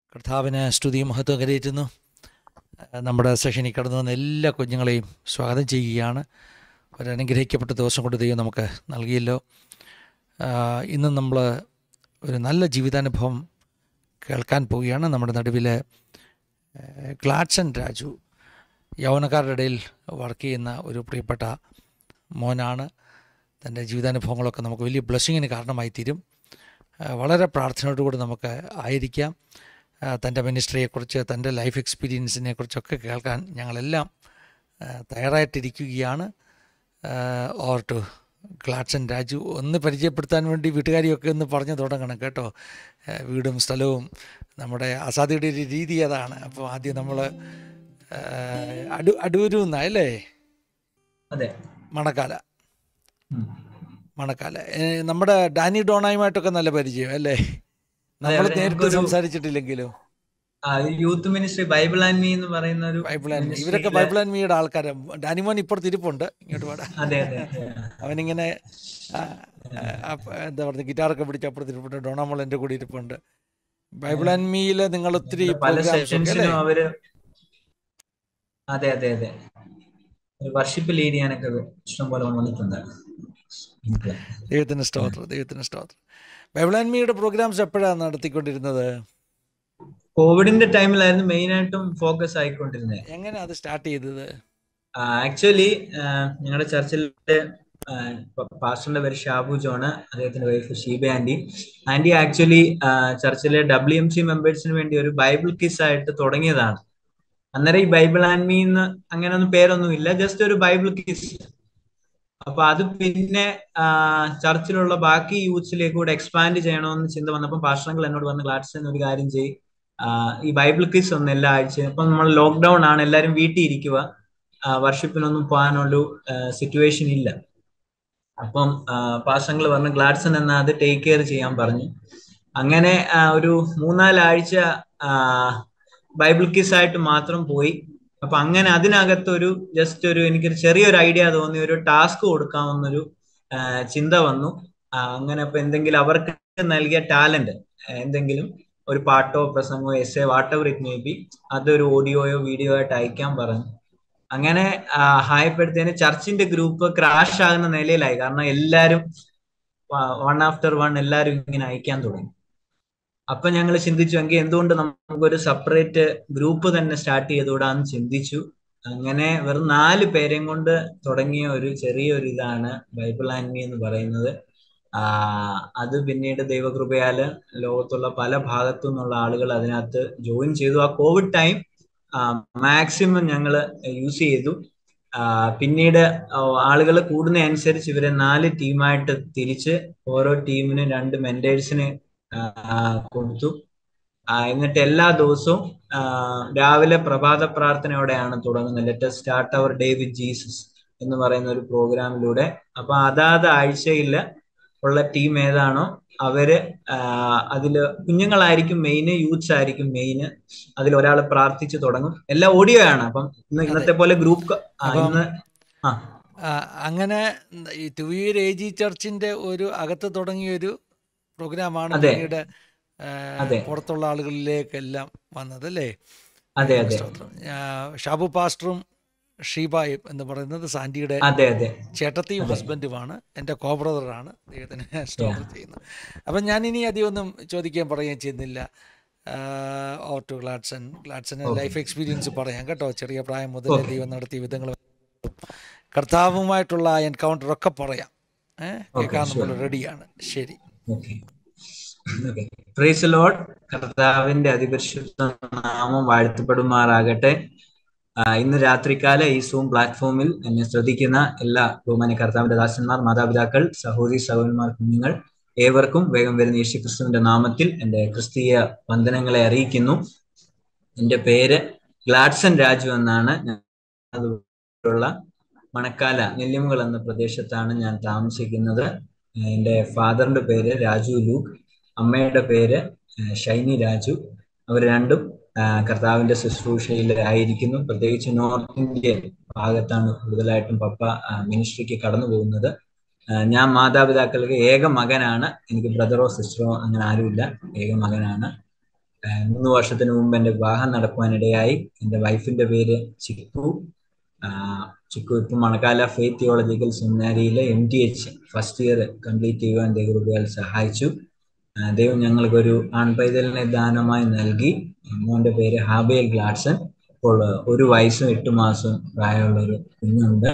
കർത്താവിന് സ്തുതിയും മഹത്വം കരയേറ്റുന്നു നമ്മുടെ സെഷനിൽ കടന്നു വന്ന എല്ലാ കുഞ്ഞുങ്ങളെയും സ്വാഗതം ചെയ്യുകയാണ് ഒരു അനുഗ്രഹിക്കപ്പെട്ട ദിവസം കൊണ്ട് ദൈവം നമുക്ക് നൽകിയല്ലോ ഇന്ന് നമ്മൾ ഒരു നല്ല ജീവിതാനുഭവം കേൾക്കാൻ പോവുകയാണ് നമ്മുടെ നടുവിൽ ഗ്ലാഡ്സൺ രാജു യൗവനക്കാരുടെ ഇടയിൽ വർക്ക് ചെയ്യുന്ന ഒരു പ്രിയപ്പെട്ട മോനാണ് തൻ്റെ ജീവിതാനുഭവങ്ങളൊക്കെ നമുക്ക് വലിയ ബ്ലെസ്സിങ്ങിന് കാരണമായി തീരും വളരെ പ്രാർത്ഥനയോടുകൂടി നമുക്ക് ആയിരിക്കാം തൻ്റെ മിനിസ്ട്രിയെക്കുറിച്ച് തൻ്റെ ലൈഫ് എക്സ്പീരിയൻസിനെ കുറിച്ചൊക്കെ കേൾക്കാൻ ഞങ്ങളെല്ലാം തയ്യാറായിട്ടിരിക്കുകയാണ് ഓർ ടു ഗ്ലാഡ്സൺ രാജു ഒന്ന് പരിചയപ്പെടുത്താൻ വേണ്ടി വീട്ടുകാരിയൊക്കെ ഒന്ന് പറഞ്ഞു തുടങ്ങണം കേട്ടോ വീടും സ്ഥലവും നമ്മുടെ അസാധ്യയുടെ ഒരു രീതി അതാണ് അപ്പോൾ ആദ്യം നമ്മൾ അടു അടൂരിൽ നിന്നാ അല്ലേ അതെ മണക്കാല മണക്കാല നമ്മുടെ ഡാനി ഡോണായുമായിട്ടൊക്കെ നല്ല പരിചയം അല്ലേ നമ്മൾ നേരിട്ട് സംസാരിച്ചിട്ടില്ലെങ്കിലും youth ministry Bible and me എന്ന് പറയുന്ന ഒരു ബൈബിൾ ആൻഡ് മീ ഇവരൊക്കെ ബൈബിൾ ആൻഡ് മീയുടെ ആൾക്കാര് ഡാനിമോൻ ഇപ്പുറത്ത് ഇരിപ്പുണ്ട് ഇങ്ങോട്ട് പാടാ അതെ അതെ അവനിങ്ങനെ എന്താ പറയുക ഗിറ്റാറൊക്കെ പിടിച്ച് അപ്പുറത്ത് ഇരിപ്പുണ്ട് ഡോണാമോൾ എൻ്റെ കൂടെ ഇരിപ്പുണ്ട് ബൈബിൾ ആൻഡ് മീയിൽ നിങ്ങൾ ഒത്തിരി പല സെഷൻസിനും അവര് അതെ അതെ അതെ ഒരു വർഷിപ്പ് ലീഡ് ചെയ്യാനൊക്കെ ഇഷ്ടംപോലെ വന്നിട്ടുണ്ട് ദൈവത്തിന് സ്തോത്രം ദൈവത്തിന് സ്തോത്രം ബൈബിൾ ആൻഡ് മീയുടെ പ്രോഗ്രാംസ് എപ്പോഴാണ് നടത്തിക്കൊണ്ടിരുന്നത് കോവിഡിന്റെ ടൈമിലായിരുന്നു മെയിൻ ആയിട്ടും ഫോക്കസ് ആയിക്കൊണ്ടിരുന്നത് എങ്ങനെ അത് സ്റ്റാർട്ട് ചെയ്തത് ആക്ച്വലി ഞങ്ങളുടെ ചർച്ചിലെ പാസ്റ്ററിന്റെ പേര് ഷാബു ജോണ് അദ്ദേഹത്തിന്റെ wife Sheeba aunty aunty actually ചർച്ചിലെ ഡബ്ല്യു എം സി മെമ്പേഴ്സിന് വേണ്ടി ഒരു ബൈബിൾ കിസ് ആയിട്ട് തുടങ്ങിയതാണ് അന്നേരം ഈ ബൈബിൾ ആൻഡ് മീ എന്ന് അങ്ങനെ ഒന്നും പേരൊന്നും ഇല്ല ജസ്റ്റ് ഒരു ബൈബിൾ കിസ് അപ്പൊ അത് പിന്നെ ചർച്ചിലുള്ള ബാക്കി യൂത്ത്സിലേക്ക് കൂടെ എക്സ്പാൻഡ് ചെയ്യണമെന്ന് ചിന്ത വന്നപ്പോൾ പാസ്റ്ററങ്ങൾ എന്നോട് പറഞ്ഞ ക്ലാസ് ഒരു കാര്യം ചെയ്യും ഈ ബൈബിൾ കിസ് ഒന്ന് എല്ലാ ആഴ്ചയും ഇപ്പം നമ്മൾ ലോക്ക്ഡൌൺ ആണ് എല്ലാവരും വീട്ടിൽ ഇരിക്കുക വർഷിപ്പിനൊന്നും പോകാനുള്ള സിറ്റുവേഷൻ ഇല്ല അപ്പം പാസ്റ്റങ്ങൾ പറഞ്ഞു ഗ്ലാഡ്സൺ എന്ന അത് ടേക്ക് കെയർ ചെയ്യാൻ പറഞ്ഞു അങ്ങനെ ഒരു മൂന്നാലാഴ്ച ബൈബിൾ കിസ് ആയിട്ട് മാത്രം പോയി അപ്പൊ അങ്ങനെ അതിനകത്ത് ഒരു ജസ്റ്റ് ഒരു എനിക്കൊരു ചെറിയൊരു ഐഡിയ തോന്നി ഒരു ടാസ്ക് കൊടുക്കാമെന്നൊരു ചിന്ത വന്നു അങ്ങനെ അപ്പൊ എന്തെങ്കിലും അവർക്ക് നൽകിയ ടാലന്റ് എന്തെങ്കിലും ഒരു പാട്ടോ പ്രസംഗമോ എസ് എ whatever it may be അതൊരു ഓഡിയോയോ വീഡിയോ ആയിട്ട് അയക്കാൻ പറഞ്ഞു അങ്ങനെ ആയപ്പോഴത്തേന് ചർച്ചിന്റെ ഗ്രൂപ്പ് ക്രാഷ് ആകുന്ന നിലയിലായി കാരണം എല്ലാരും വൺ ആഫ്റ്റർ വൺ എല്ലാരും ഇങ്ങനെ അയക്കാൻ തുടങ്ങി അപ്പൊ ഞങ്ങൾ ചിന്തിച്ചു എങ്കിൽ എന്തുകൊണ്ട് നമുക്കൊരു സെപ്പറേറ്റ് ഗ്രൂപ്പ് തന്നെ സ്റ്റാർട്ട് ചെയ്തുകൂടാന്ന് ചിന്തിച്ചു അങ്ങനെ വെറും നാല് പേരെയും കൊണ്ട് തുടങ്ങിയ ഒരു ചെറിയൊരു ഇതാണ് ബൈബിൾ ആൻഡ് മീ എന്ന് പറയുന്നത് ആ അത് പിന്നീട് ദൈവകൃപയാല് ലോകത്തുള്ള പല ഭാഗത്തു നിന്നുള്ള ആളുകൾ അതിനകത്ത് ജോയിൻ ചെയ്തു ആ കോവിഡ് ടൈം മാക്സിമം ഞങ്ങൾ യൂസ് ചെയ്തു പിന്നീട് ആളുകൾ കൂടുന്ന അനുസരിച്ച് ഇവരെ നാല് ടീമായിട്ട് തിരിച്ച് ഓരോ ടീമിനും രണ്ട് മെന്റേഴ്സിനെ കൊടുത്തു എന്നിട്ട് എല്ലാ ദിവസവും രാവിലെ പ്രഭാത പ്രാർത്ഥനയോടെയാണ് തുടങ്ങുന്നത് let start our day with Jesus എന്ന് പറയുന്ന ഒരു പ്രോഗ്രാമിലൂടെ അപ്പൊ അതാത് ആഴ്ചയിൽ ഉള്ള ടീം ഏതാണോ അവര് അതില് കുഞ്ഞുങ്ങളായിരിക്കും മെയിന് യൂത്ത്സ് ആയിരിക്കും മെയിന് അതിൽ ഒരാൾ പ്രാർത്ഥിച്ചു തുടങ്ങും എല്ലാം ഓഡിയോ ആണ് അപ്പം ഇന്ന് ഇന്നത്തെ പോലെ ഗ്രൂപ്പ് ഇന്ന് അങ്ങനെ ഈ തുവീർ എ ജി ചർച്ചിന്റെ ഒരു അകത്ത് തുടങ്ങിയ ഒരു പ്രോഗ്രാമാണ് പിന്നീട് പുറത്തുള്ള ആളുകളിലേക്കെല്ലാം വന്നത് അല്ലേ അതെ അതെ ഷാബു പാസ്റ്ററും ഷീബായും എന്ന് പറയുന്നത് സാൻഡിയുടെ ചേട്ടത്തിയും ഹസ്ബൻഡുമാണ് എൻ്റെ കോ ബ്രദറാണ് ദൈവത്തിന് സ്റ്റോപ്പ് ചെയ്യുന്നത് അപ്പം ഞാൻ ഇനി അധികം ഒന്നും ചോദിക്കാൻ പറയുകയും ചെയ്യുന്നില്ല ഓർ ടു ഗ്ലാഡ്സൺ ഗ്ലാഡ്സന് ലൈഫ് എക്സ്പീരിയൻസ് പറയാം കേട്ടോ ചെറിയ പ്രായം മുതൽ ദൈവം നടത്തിയ വിധങ്ങൾ കർത്താവുമായിട്ടുള്ള എൻകൗണ്ടർ ഒക്കെ പറയാം ഏഹ് കേൾക്കാൻ നമ്മൾ റെഡിയാണ് ശരി പ്രൈസ് ലോഡ് കർത്താവിന്റെ അതിപരിശുദ്ധ നാമം വാഴ്ത്തപ്പെടുമാറാകട്ടെ ഇന്ന് രാത്രികാല ഈ സൂം പ്ലാറ്റ്ഫോമിൽ എന്നെ ശ്രദ്ധിക്കുന്ന എല്ലാ ബഹുമാന്യ കർത്താവിന്റെ ദാസന്മാർ മാതാപിതാക്കൾ സഹോദരി സഹോദരന്മാർ കുഞ്ഞുങ്ങൾ ഏവർക്കും വേഗം വരുന്ന യേശു ക്രിസ്തുവിന്റെ നാമത്തിൽ എൻ്റെ ക്രിസ്തീയ വന്ദനങ്ങളെ അറിയിക്കുന്നു എൻ്റെ പേര് ഗ്ലാഡ്സൺ രാജു എന്നാണ് അതുള്ള മണക്കാല നെല്ലിമുകൾ എന്ന പ്രദേശത്താണ് ഞാൻ താമസിക്കുന്നത് എൻ്റെ ഫാദറിന്റെ പേര് രാജു ലൂക്ക് അമ്മയുടെ പേര് ഷൈനി രാജു അവർ രണ്ടും കർത്താവിന്റെ ശുശ്രൂഷയിൽ ആയിരിക്കുന്നു പ്രത്യേകിച്ച് നോർത്ത് ഇന്ത്യൻ ഭാഗത്താണ് കൂടുതലായിട്ടും പപ്പ മിനിസ്ട്രിക്ക് കടന്നു പോകുന്നത് ഞാൻ മാതാപിതാക്കൾക്ക് ഏക മകനാണ് എനിക്ക് ബ്രദറോ സിസ്റ്ററോ അങ്ങനെ ആരുമില്ല ഏക മകനാണ് ആഹ് മൂന്ന് വർഷത്തിന് മുമ്പ് എൻ്റെ വിവാഹം നടക്കുവാനിടയായി എൻ്റെ വൈഫിന്റെ പേര് ചിക്കു ആഹ് ചിക്കു ഇപ്പം മണക്കാല ഫെയ്ത്ത് തിയോളജിക്കൽ സെമിനാരിയിലെ M T H first year complete ചെയ്യുവാൻ ദൈവകൃപയാൽ സഹായിച്ചു ആഹ് ദൈവം ഞങ്ങൾക്കൊരു ആൺപൈതലിനെ ദാനമായി നൽകി മോന്റെ പേര് ഹാബേൽ ഗ്ലാഡ്സൺ ഇപ്പോൾ ഒരു വയസ്സും എട്ട് മാസവും പ്രായമുള്ള ഒരു കുഞ്ഞുണ്ട്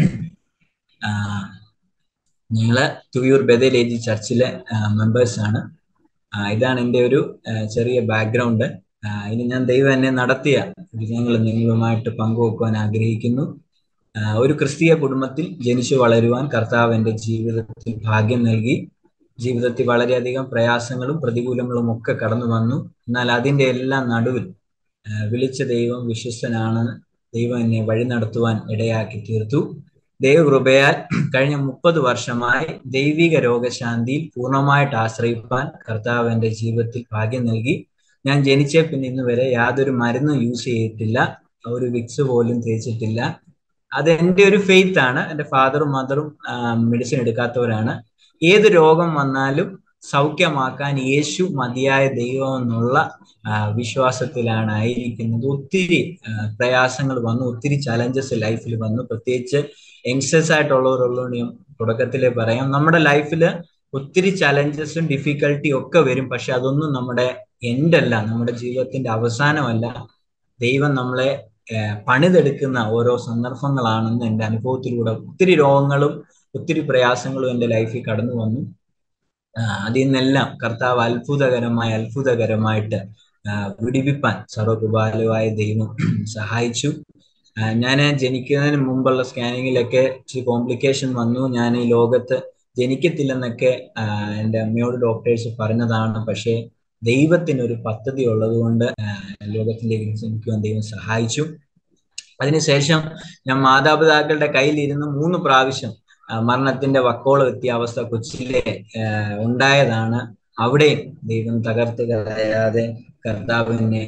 ആഹ് ഞങ്ങള് തുയൂർ ബദേലേജി ചർച്ചിലെ മെമ്പേഴ്സ് ആണ് ആഹ് ഇതാണ് എൻ്റെ ഒരു ആഹ് ചെറിയ ബാക്ക്ഗ്രൗണ്ട് ഇനി ഞാൻ ദൈവം എന്നെ നടത്തിയ ഞങ്ങൾ നിങ്ങളുമായിട്ട് പങ്കുവെക്കുവാൻ ആഗ്രഹിക്കുന്നു ആഹ് ഒരു ക്രിസ്തീയ കുടുംബത്തിൽ ജനിച്ചു വളരുവാൻ കർത്താവ് എൻ്റെ ജീവിതത്തിൽ ഭാഗ്യം നൽകി ജീവിതത്തിൽ വളരെയധികം പ്രയാസങ്ങളും പ്രതികൂലങ്ങളും ഒക്കെ കടന്നു വന്നു എന്നാൽ അതിൻ്റെ എല്ലാം നടുവിൽ ആഹ് വിളിച്ച ദൈവം വിശ്വസ്തനാണ് ദൈവം എന്നെ വഴി നടത്തുവാൻ ഇടയാക്കി തീർത്തു ദൈവകൃപയാൽ കഴിഞ്ഞ മുപ്പത് വർഷമായി ദൈവിക രോഗശാന്തിയിൽ പൂർണ്ണമായിട്ട് ആശ്രയിപ്പാൻ കർത്താവ് എൻ്റെ ജീവിതത്തിൽ ഭാഗ്യം നൽകി ഞാൻ ജനിച്ച പിന്നെ ഇന്ന് വരെ യാതൊരു മരുന്നും യൂസ് ചെയ്തിട്ടില്ല ഒരു വിക്സ് പോലും തേച്ചിട്ടില്ല അത് എൻ്റെ ഒരു ഫെയ്ത്ത് ആണ് എൻ്റെ ഫാദറും മദറും മെഡിസിൻ എടുക്കാത്തവരാണ് ഏത് രോഗം വന്നാലും സൗഖ്യമാക്കാൻ യേശു മതിയായ ദൈവം എന്നുള്ള വിശ്വാസത്തിലാണ് ആയിരിക്കുന്നത് ഒത്തിരി പ്രയാസങ്ങൾ വന്നു ഒത്തിരി ചലഞ്ചസ് ലൈഫിൽ വന്നു പ്രത്യേകിച്ച് യങ്സ്റ്റേഴ്സ് ആയിട്ടുള്ളവരുള്ളതുകൊണ്ട് ഞാൻ തുടക്കത്തിലേ പറയാം നമ്മുടെ ലൈഫിൽ ഒത്തിരി ചലഞ്ചസും ഡിഫിക്കൽട്ടിയും ഒക്കെ വരും പക്ഷെ അതൊന്നും നമ്മുടെ എൻഡ് അല്ല നമ്മുടെ ജീവിതത്തിന്റെ അവസാനമല്ല ദൈവം നമ്മളെ പണിതെടുക്കുന്ന ഓരോ സന്ദർഭങ്ങളാണെന്ന് എൻ്റെ അനുഭവത്തിലൂടെ ഒത്തിരി രോഗങ്ങളും ഒത്തിരി പ്രയാസങ്ങളും എൻ്റെ ലൈഫിൽ കടന്നു വന്നു അതിൽ നിന്നെല്ലാം കർത്താവ് അത്ഭുതകരമായി അത്ഭുതകരമായിട്ട് വിടിവിപ്പാൻ സർവകൃപാലുവായ ദൈവം സഹായിച്ചു ഞാൻ ജനിക്കുന്നതിന് മുമ്പുള്ള സ്കാനിങ്ങിലൊക്കെ ഇച്ചിരി കോംപ്ലിക്കേഷൻ വന്നു ഞാൻ ഈ ലോകത്ത് ജനിക്കത്തില്ലെന്നൊക്കെ എൻ്റെ അമ്മയോട് ഡോക്ടേഴ്സ് പറഞ്ഞതാണ് പക്ഷേ ദൈവത്തിനൊരു പദ്ധതി ഉള്ളത് കൊണ്ട് ലോകത്തിലേക്ക് ജനിക്കുവാൻ ദൈവം സഹായിച്ചു അതിനുശേഷം ഞാൻ മാതാപിതാക്കളുടെ കയ്യിലിരുന്ന് മൂന്ന് പ്രാവശ്യം മരണത്തിന്റെ വക്കോളം എത്തിയ അവസ്ഥ കൊച്ചിയിലെ ഉണ്ടായതാണ് അവിടെയും ദൈവം തകർത്ത് കളയാതെ കർത്താവിനെ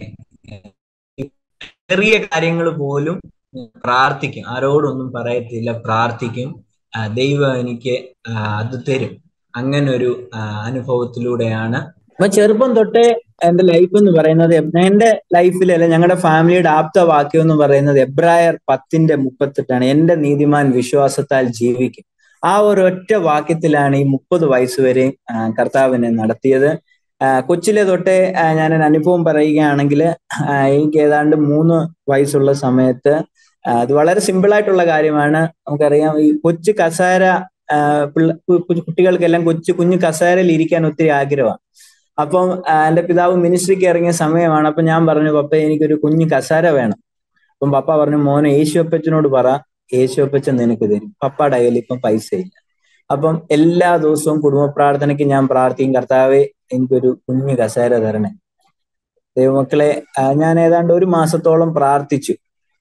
ചെറിയ കാര്യങ്ങൾ പോലും പ്രാർത്ഥിക്കും ആരോടൊന്നും പറയത്തില്ല പ്രാർത്ഥിക്കും ദൈവം എനിക്ക് അത് തരും അങ്ങനെ ഒരു അനുഭവത്തിലൂടെയാണ് അപ്പൊ ചെറുപ്പം തൊട്ടേ എന്റെ ലൈഫ് എന്ന് പറയുന്നത് എന്റെ ലൈഫിൽ അല്ലെ ഞങ്ങളുടെ ഫാമിലിയുടെ ആപ്തവാക്യം എന്ന് പറയുന്നത് എബ്രായർ പത്തിന്റെ മുപ്പത്തെട്ടാണ് എന്റെ നീതിമാൻ വിശ്വാസത്താൽ ജീവിക്കും ആ ഒരു ഒറ്റ വാക്യത്തിലാണ് ഈ മുപ്പത് വയസ്സ് വരെ കർത്താവിനെ നടത്തിയത് കൊച്ചിലെ തൊട്ടേ ഞാൻ അനുഭവം പറയുകയാണെങ്കിൽ എനിക്ക് ഏതാണ്ട് മൂന്ന് വയസ്സുള്ള സമയത്ത് അത് വളരെ സിമ്പിൾ ആയിട്ടുള്ള കാര്യമാണ് നമുക്കറിയാം ഈ കൊച്ചു കസേര കുട്ടികൾക്കെല്ലാം കൊച്ചു കുഞ്ഞു കസേരയിൽ ഇരിക്കാൻ ഒത്തിരി ആഗ്രഹമാണ് അപ്പം എന്റെ പിതാവ് മിനിസ്ട്രിക്ക് ഇറങ്ങിയ സമയമാണ് അപ്പൊ ഞാൻ പറഞ്ഞു പപ്പ എനിക്കൊരു കുഞ്ഞു കസേര വേണം അപ്പം പപ്പ പറഞ്ഞു മോനെ യേശുപ്പച്ചനോട് പറ യേശുപ്പച്ചൻ നിനക്ക് തരും പപ്പയുടെ കയ്യിൽ ഇപ്പം പൈസ ഇല്ല അപ്പം എല്ലാ ദിവസവും കുടുംബ പ്രാർത്ഥനയ്ക്ക് ഞാൻ പ്രാർത്ഥിക്കും കർത്താവെ എനിക്കൊരു കുഞ്ഞു കസേര തരണേ ദൈവമക്കളെ ഞാൻ ഏതാണ്ട് ഒരു മാസത്തോളം പ്രാർത്ഥിച്ചു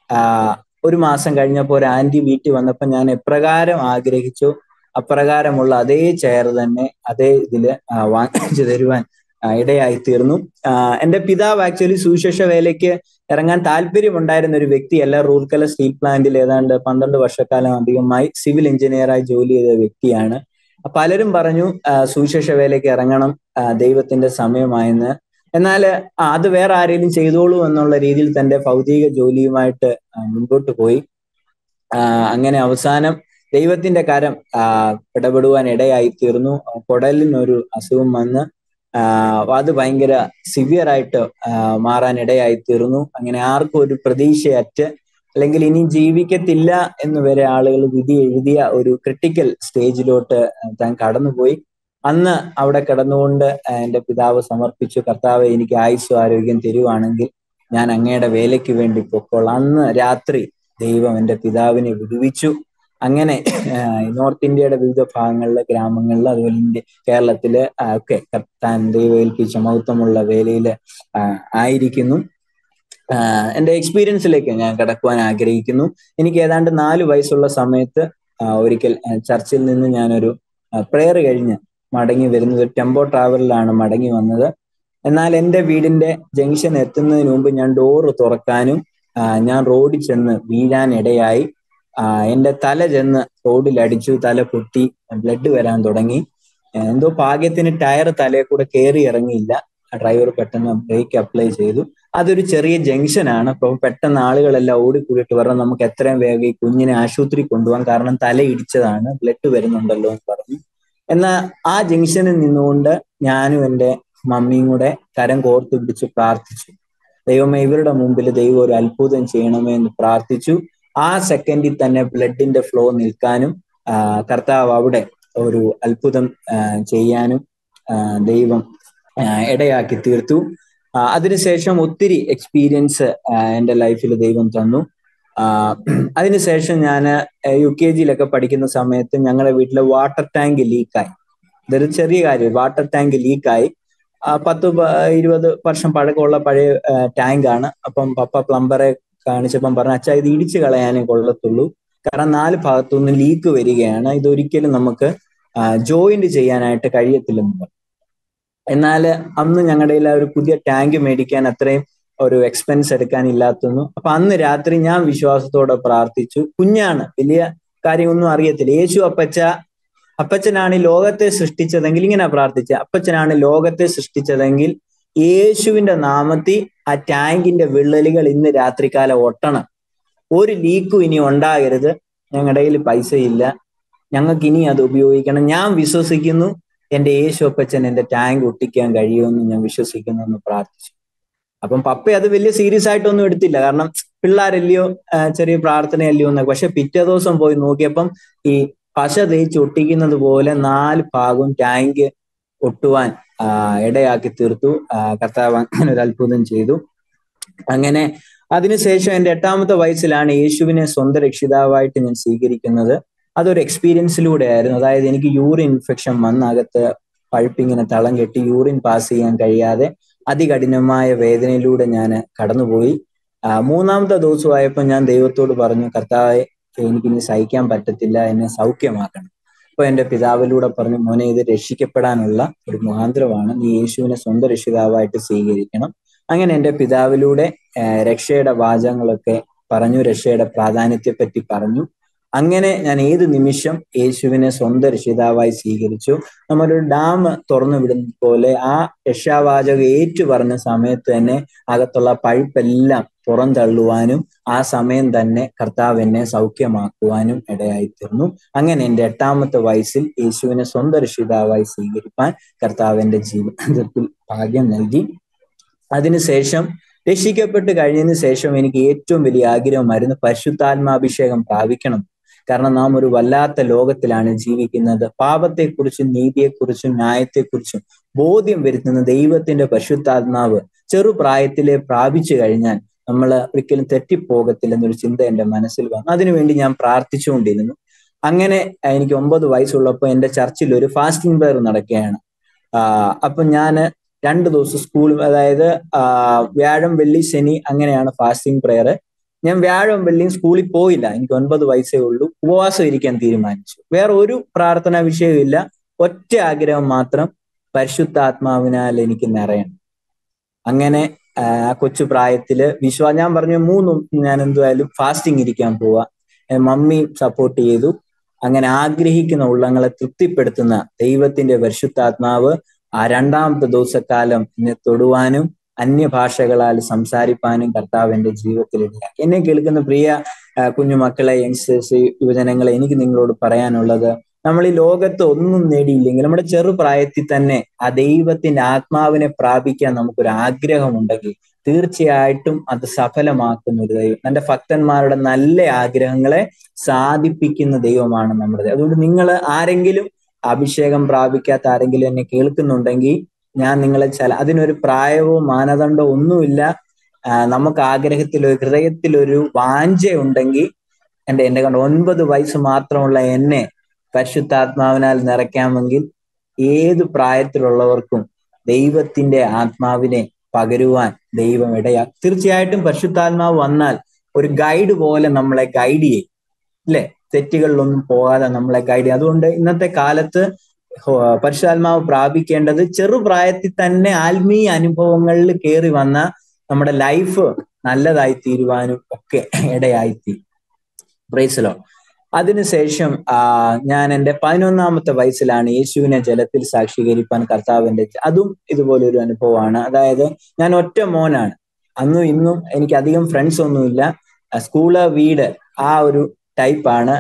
ഒരു മാസം കഴിഞ്ഞപ്പോൾ ഒരു ആന്റി വീട്ടിൽ വന്നപ്പോൾ ഞാൻ എപ്രകാരം ആഗ്രഹിച്ചു അപ്രകാരമുള്ള അതേ ചെയർ തന്നെ അതേ ഇതില് വാങ്ങിച്ചു തരുവാൻ ഇടയായി തീർന്നു എന്റെ പിതാവ് ആക്ച്വലി സുവിശേഷ വേലയ്ക്ക് ഇറങ്ങാൻ താല്പര്യമുണ്ടായിരുന്ന ഒരു വ്യക്തിയല്ല റൂർക്കല സ്റ്റീൽ പ്ലാന്റിൽ ഏതാണ്ട് പന്ത്രണ്ട് വർഷക്കാലം അധികമായി സിവിൽ എഞ്ചിനീയറായി ജോലി ചെയ്ത വ്യക്തിയാണ് പലരും പറഞ്ഞു സുവിശേഷ വേലയ്ക്ക് ഇറങ്ങണം ദൈവത്തിന്റെ സമയമായെന്ന് എന്നാൽ അത് വേറെ ആരെങ്കിലും ചെയ്തോളൂ എന്നുള്ള രീതിയിൽ തന്റെ ഭൗതിക ജോലിയുമായിട്ട് മുൻപോട്ട് പോയി അങ്ങനെ അവസാനം ദൈവത്തിന്റെ കരം ഇടപെടുവാൻ ഇടയായി തീർന്നു കുടലിനൊരു അസുഖം വന്ന് അത് ഭയങ്കര സിവിയർ ആയിട്ട് മാറാൻ ഇടയായി തീർന്നു അങ്ങനെ ആർക്കും ഒരു പ്രതീക്ഷയറ്റ് അല്ലെങ്കിൽ ഇനി ജീവിക്കത്തില്ല എന്ന് വരെ ആളുകൾ വിധി എഴുതിയ ഒരു ക്രിട്ടിക്കൽ സ്റ്റേജിലോട്ട് താൻ കടന്നുപോയി അന്ന് അവിടെ കിടന്നുകൊണ്ട് എൻ്റെ പിതാവ് സമർപ്പിച്ചു കർത്താവ് എനിക്ക് ആയുസ്സും ആരോഗ്യം തരുവാണെങ്കിൽ ഞാൻ അങ്ങയുടെ വേലയ്ക്ക് വേണ്ടി പൊക്കോളാം അന്ന് രാത്രി ദൈവം എൻ്റെ പിതാവിനെ വിടുവിച്ചു അങ്ങനെ നോർത്ത് ഇന്ത്യയുടെ വിവിധ ഭാഗങ്ങളിലെ ഗ്രാമങ്ങളിൽ അതുപോലെ ഇന്ത്യ കേരളത്തില് ഒക്കെ താൻ ദൈവം ഏൽപ്പിച്ച മഹത്വമുള്ള വേലയിൽ ആയിരിക്കുന്നു എൻ്റെ എക്സ്പീരിയൻസിലേക്ക് ഞാൻ കടക്കുവാൻ ആഗ്രഹിക്കുന്നു എനിക്ക് ഏതാണ്ട് നാല് വയസ്സുള്ള സമയത്ത് ഒരിക്കൽ ചർച്ചിൽ നിന്ന് ഞാനൊരു പ്രെയർ കഴിഞ്ഞ് മടങ്ങി വരുന്നത് ഒരു ടെമ്പോ ട്രാവലിലാണ് മടങ്ങി വന്നത് എന്നാൽ എൻ്റെ വീടിന്റെ ജംഗ്ഷൻ എത്തുന്നതിന് മുമ്പ് ഞാൻ ഡോറ് തുറക്കാനും ഞാൻ റോഡിൽ ചെന്ന് വീഴാൻ ഇടയായി എൻ്റെ തല ചെന്ന് റോഡിൽ അടിച്ചു തല പൊട്ടി ബ്ലഡ് വരാൻ തുടങ്ങി എന്തോ ഭാഗ്യത്തിന് ടയർ തലയെ കൂടെ കയറി ഇറങ്ങിയില്ല ഡ്രൈവർ പെട്ടെന്ന് ബ്രേക്ക് അപ്ലൈ ചെയ്തു അതൊരു ചെറിയ ജംഗ്ഷൻ ആണ് അപ്പം പെട്ടെന്ന് ആളുകളെല്ലാം ഓടിക്കൂടിയിട്ട് പറഞ്ഞു നമുക്ക് എത്രയും വേഗം ഈ കുഞ്ഞിനെ ആശുപത്രി കൊണ്ടുപോകാൻ കാരണം തല ഇടിച്ചതാണ് ബ്ലഡ് വരുന്നുണ്ടല്ലോ എന്ന് പറഞ്ഞു എന്നാൽ ആ ജംഗ്ഷനിൽ നിന്നുകൊണ്ട് ഞാനും എൻ്റെ മമ്മിയും കൂടെ കരം കോർത്ത് പിടിച്ച് പ്രാർത്ഥിച്ചു ദൈവമേ ഇവരുടെ മുമ്പിൽ ദൈവം ഒരു അത്ഭുതം ചെയ്യണമേ എന്ന് പ്രാർത്ഥിച്ചു ആ സെക്കൻഡിൽ തന്നെ ബ്ലഡിന്റെ ഫ്ലോ നിൽക്കാനും കർത്താവ് അവിടെ ഒരു അത്ഭുതം ചെയ്യാനും ദൈവം ഇടയാക്കി തീർത്തു അതിനുശേഷം ഒത്തിരി എക്സ്പീരിയൻസ് എൻ്റെ ലൈഫിൽ ദൈവം തന്നു അതിനുശേഷം ഞാൻ യു കെ ജിയിലൊക്കെ പഠിക്കുന്ന സമയത്ത് ഞങ്ങളുടെ വീട്ടിലെ വാട്ടർ ടാങ്ക് ലീക്കായി ഇതൊരു ചെറിയ കാര്യം വാട്ടർ ടാങ്ക് ലീക്കായി പത്ത് ഇരുപത് വർഷം പഴക്കമുള്ള പഴയ ടാങ്ക് ആണ് അപ്പം പപ്പ പ്ലംബറെ കാണിച്ചപ്പം പറഞ്ഞു അച്ഛാ ഇത് ഇടിച്ചു കളയാനേ കൊള്ളത്തുള്ളൂ കാരണം നാല് ഭാഗത്തുനിന്ന് ലീക്ക് വരികയാണ് ഇതൊരിക്കലും നമുക്ക് ജോയിന്റ് ചെയ്യാനായിട്ട് കഴിയത്തില്ലെന്ന് പറഞ്ഞു എന്നാൽ അന്ന് ഞങ്ങളുടെ ഒരു പുതിയ ടാങ്ക് മേടിക്കാൻ അത്രയും ഒരു എക്സ്പെൻസ് എടുക്കാൻ ഇല്ലാത്തന്നു അപ്പൊ അന്ന് രാത്രി ഞാൻ വിശ്വാസത്തോടെ പ്രാർത്ഥിച്ചു കുഞ്ഞാണ് വലിയ കാര്യമൊന്നും അറിയത്തില്ല യേശു അപ്പച്ച അപ്പച്ചനാണ് ഈ ലോകത്തെ സൃഷ്ടിച്ചതെങ്കിൽ ഇങ്ങനെ പ്രാർത്ഥിച്ച അപ്പച്ചനാണ് ലോകത്തെ സൃഷ്ടിച്ചതെങ്കിൽ യേശുവിന്റെ നാമത്തിൽ ആ ടാങ്കിന്റെ വിള്ളലുകൾ ഇന്ന് രാത്രികാലം ഒട്ടണം ഒരു ലീക്കും ഇനി ഉണ്ടാകരുത് ഞങ്ങളുടെ കയ്യിൽ പൈസയില്ല ഞങ്ങൾക്ക് ഇനി അത് ഉപയോഗിക്കണം ഞാൻ വിശ്വസിക്കുന്നു എന്റെ യേശു അപ്പച്ചൻ എന്റെ ടാങ്ക് ഒട്ടിക്കാൻ കഴിയുമെന്ന് ഞാൻ വിശ്വസിക്കുന്നു എന്ന് പ്രാർത്ഥിച്ചു അപ്പം പപ്പ അത് വലിയ സീരിയസ് ആയിട്ടൊന്നും എടുത്തില്ല കാരണം പിള്ളേരല്ലയോ ചെറിയ പ്രാർത്ഥനയല്ലയോ എന്നൊക്കെ പക്ഷെ പിറ്റേ ദിവസം പോയി നോക്കിയപ്പം ഈ പശ തേച്ച് ഒട്ടിക്കുന്നത് പോലെ നാല് ഭാഗവും ടാങ്ക് ഒട്ടുവാൻ ഇടയാക്കി തീർത്തു കർത്താവ് അങ്ങനെ ഒരു അത്ഭുതം ചെയ്തു അങ്ങനെ അതിനുശേഷം എൻ്റെ എട്ടാമത്തെ വയസ്സിലാണ് യേശുവിനെ സ്വന്തം രക്ഷിതാവായിട്ട് ഞാൻ സ്വീകരിക്കുന്നത് അതൊരു എക്സ്പീരിയൻസിലൂടെ ആയിരുന്നു അതായത് എനിക്ക് യൂറിൻ ഇൻഫെക്ഷൻ വന്നകത്ത് പഴുപ്പിങ്ങനെ തളം കെട്ടി യൂറിൻ പാസ് ചെയ്യാൻ കഴിയാതെ അതികഠിനമായ വേദനയിലൂടെ ഞാൻ കടന്നുപോയി മൂന്നാമത്തെ ദിവസമായപ്പോൾ ഞാൻ ദൈവത്തോട് പറഞ്ഞു കർത്താവെ എനിക്കിനി സഹിക്കാൻ പറ്റത്തില്ല എന്നെ സൗഖ്യമാക്കണം അപ്പൊ എന്റെ പിതാവിലൂടെ പറഞ്ഞു മോനെ ഇത് രക്ഷിക്കപ്പെടാനുള്ള ഒരു മുഖാന്തരമാണ് നീ യേശുവിനെ സ്വന്തം രക്ഷിതാവായിട്ട് സ്വീകരിക്കണം അങ്ങനെ എന്റെ പിതാവിലൂടെ രക്ഷയുടെ വാചകങ്ങളൊക്കെ പറഞ്ഞു രക്ഷയുടെ പ്രാധാന്യത്തെ പറ്റി പറഞ്ഞു അങ്ങനെ ഞാൻ ഏത് നിമിഷം യേശുവിനെ സ്വന്തം രക്ഷിതാവായി സ്വീകരിച്ചു നമ്മളൊരു ഡാം തുറന്നു വിടുന്നത് പോലെ ആ രക്ഷാവാചകം ഏറ്റു പറഞ്ഞ സമയത്ത് തന്നെ അകത്തുള്ള പഴുപ്പെല്ലാം പുറന്തള്ളുവാനും ആ സമയം തന്നെ കർത്താവ് എന്നെ സൗഖ്യമാക്കുവാനും ഇടയായി തീർന്നു അങ്ങനെ എൻ്റെ എട്ടാമത്തെ വയസ്സിൽ യേശുവിനെ സ്വന്തം രക്ഷിതാവായി സ്വീകരിപ്പാൻ കർത്താവ് എൻ്റെ ജീവിതത്തിൽ ഭാഗ്യം നൽകി അതിനുശേഷം രക്ഷിക്കപ്പെട്ട് കഴിഞ്ഞതിന് ശേഷം എനിക്ക് ഏറ്റവും വലിയ ആഗ്രഹമായിരുന്നു പരിശുദ്ധാത്മാഭിഷേകം പ്രാപിക്കണം കാരണം നാം ഒരു വല്ലാത്ത ലോകത്തിലാണ് ജീവിക്കുന്നത് പാപത്തെക്കുറിച്ചും നീതിയെക്കുറിച്ചും ന്യായത്തെക്കുറിച്ചും ബോധ്യം വരുത്തുന്ന ദൈവത്തിന്റെ പരിശുദ്ധാത്മാവ് ചെറുപ്രായത്തിലെ പ്രാപിച്ചു കഴിഞ്ഞാൽ നമ്മൾ ഒരിക്കലും തെറ്റിപ്പോകത്തില്ലെന്നൊരു ചിന്ത എൻ്റെ മനസ്സിൽ വന്നു അതിനുവേണ്ടി ഞാൻ പ്രാർത്ഥിച്ചുകൊണ്ടിരുന്നു അങ്ങനെ എനിക്ക് ഒമ്പത് വയസ്സുള്ളപ്പോൾ എൻ്റെ ചർച്ചിൽ ഒരു ഫാസ്റ്റിംഗ് പ്രയർ നടക്കുകയാണ് അപ്പൊ ഞാൻ രണ്ട് ദിവസം സ്കൂൾ അതായത് വ്യാഴം വെള്ളി ശനി അങ്ങനെയാണ് ഫാസ്റ്റിംഗ് പ്രയർ ഞാൻ വ്യാഴം വെള്ളിയും സ്കൂളിൽ പോയില്ല എനിക്ക് ഒൻപത് വയസ്സേ ഉള്ളൂ ഉപവാസം ഇരിക്കാൻ തീരുമാനിച്ചു വേറെ ഒരു പ്രാർത്ഥനാ വിഷയമില്ല ഒറ്റ ആഗ്രഹം മാത്രം പരിശുദ്ധാത്മാവിനാൽ എനിക്ക് നിറയണം അങ്ങനെ ആ കൊച്ചു പ്രായത്തില് വിശ്വാ ഞാൻ പറഞ്ഞു മൂന്നും ഞാൻ എന്തായാലും ഫാസ്റ്റിംഗ് ഇരിക്കാൻ പോവാ മമ്മി സപ്പോർട്ട് ചെയ്തു അങ്ങനെ ആഗ്രഹിക്കുന്ന ഉള്ളങ്ങളെ തൃപ്തിപ്പെടുത്തുന്ന ദൈവത്തിന്റെ പരിശുദ്ധാത്മാവ് ആ രണ്ടാമത്തെ ദിവസക്കാലം എന്നെ തൊടുവാനും അന്യഭാഷകളാൽ സംസാരിപ്പാനും കർത്താവ് എന്റെ ജീവിതത്തിൽ ഇടയാക്കി എന്നെ കേൾക്കുന്ന പ്രിയ കുഞ്ഞുമക്കളെ യങ്സ്റ്റേഴ്സ് യുവജനങ്ങളെ എനിക്ക് നിങ്ങളോട് പറയാനുള്ളത് നമ്മൾ ഈ ലോകത്ത് ഒന്നും നേടിയില്ലെങ്കിൽ നമ്മുടെ ചെറുപ്രായത്തിൽ തന്നെ ആ ദൈവത്തിന്റെ ആത്മാവിനെ പ്രാപിക്കാൻ നമുക്കൊരു ആഗ്രഹമുണ്ടെങ്കിൽ തീർച്ചയായിട്ടും അത് സഫലമാക്കുന്ന ഒരു ദൈവം തന്റെ ഭക്തന്മാരുടെ നല്ല ആഗ്രഹങ്ങളെ സാധിപ്പിക്കുന്ന ദൈവമാണ് നമ്മുടെ അതുകൊണ്ട് നിങ്ങൾ ആരെങ്കിലും അഭിഷേകം പ്രാപിക്കാത്ത ആരെങ്കിലും എന്നെ കേൾക്കുന്നുണ്ടെങ്കിൽ ഞാൻ നിങ്ങളെ ചില അതിനൊരു പ്രായവോ മാനദണ്ഡമോ ഒന്നുമില്ല നമുക്ക് ആഗ്രഹത്തിൽ ഒരു ഹൃദയത്തിൽ ഒരു വാഞ്ച ഉണ്ടെങ്കിൽ എൻ്റെ എന്റെ കണ്ട് ഒൻപത് വയസ്സ് മാത്രമുള്ള എന്നെ പരിശുദ്ധാത്മാവിനാൽ നിറയ്ക്കാമെങ്കിൽ ഏത് പ്രായത്തിലുള്ളവർക്കും ദൈവത്തിന്റെ ആത്മാവിനെ പകരുവാൻ ദൈവം ഇടയാ തീർച്ചയായിട്ടും പരിശുദ്ധാത്മാവ് വന്നാൽ ഒരു ഗൈഡ് പോലെ നമ്മളെ ഗൈഡ് ചെയ്യും അല്ലെ തെറ്റുകളിലൊന്നും പോകാതെ നമ്മളെ ഗൈഡ് ചെയ്യും അതുകൊണ്ട് ഇന്നത്തെ കാലത്ത് പരിശുദ്ധാത്മാവ് പ്രാപിക്കേണ്ടത് ചെറുപ്രായത്തിൽ തന്നെ ആത്മീയ അനുഭവങ്ങളിൽ കയറി വന്ന നമ്മുടെ ലൈഫ് നല്ലതായി തീരുവാനും ഒക്കെ ഇടയായിത്തീരും പ്രൈസലോ അതിനുശേഷം ആ ഞാൻ എൻ്റെ പതിനൊന്നാമത്തെ വയസ്സിലാണ് യേശുവിനെ ജലത്തിൽ സാക്ഷീകരിപ്പാൻ കർത്താവിന്റെ അതും ഇതുപോലെ ഒരു അനുഭവമാണ് അതായത് ഞാൻ ഒറ്റ മോനാണ് അന്നും ഇന്നും എനിക്ക് അധികം ഫ്രണ്ട്സ് ഒന്നുമില്ല ആ, സ്കൂള് വീട് ആ ഒരു ടൈപ്പാണ്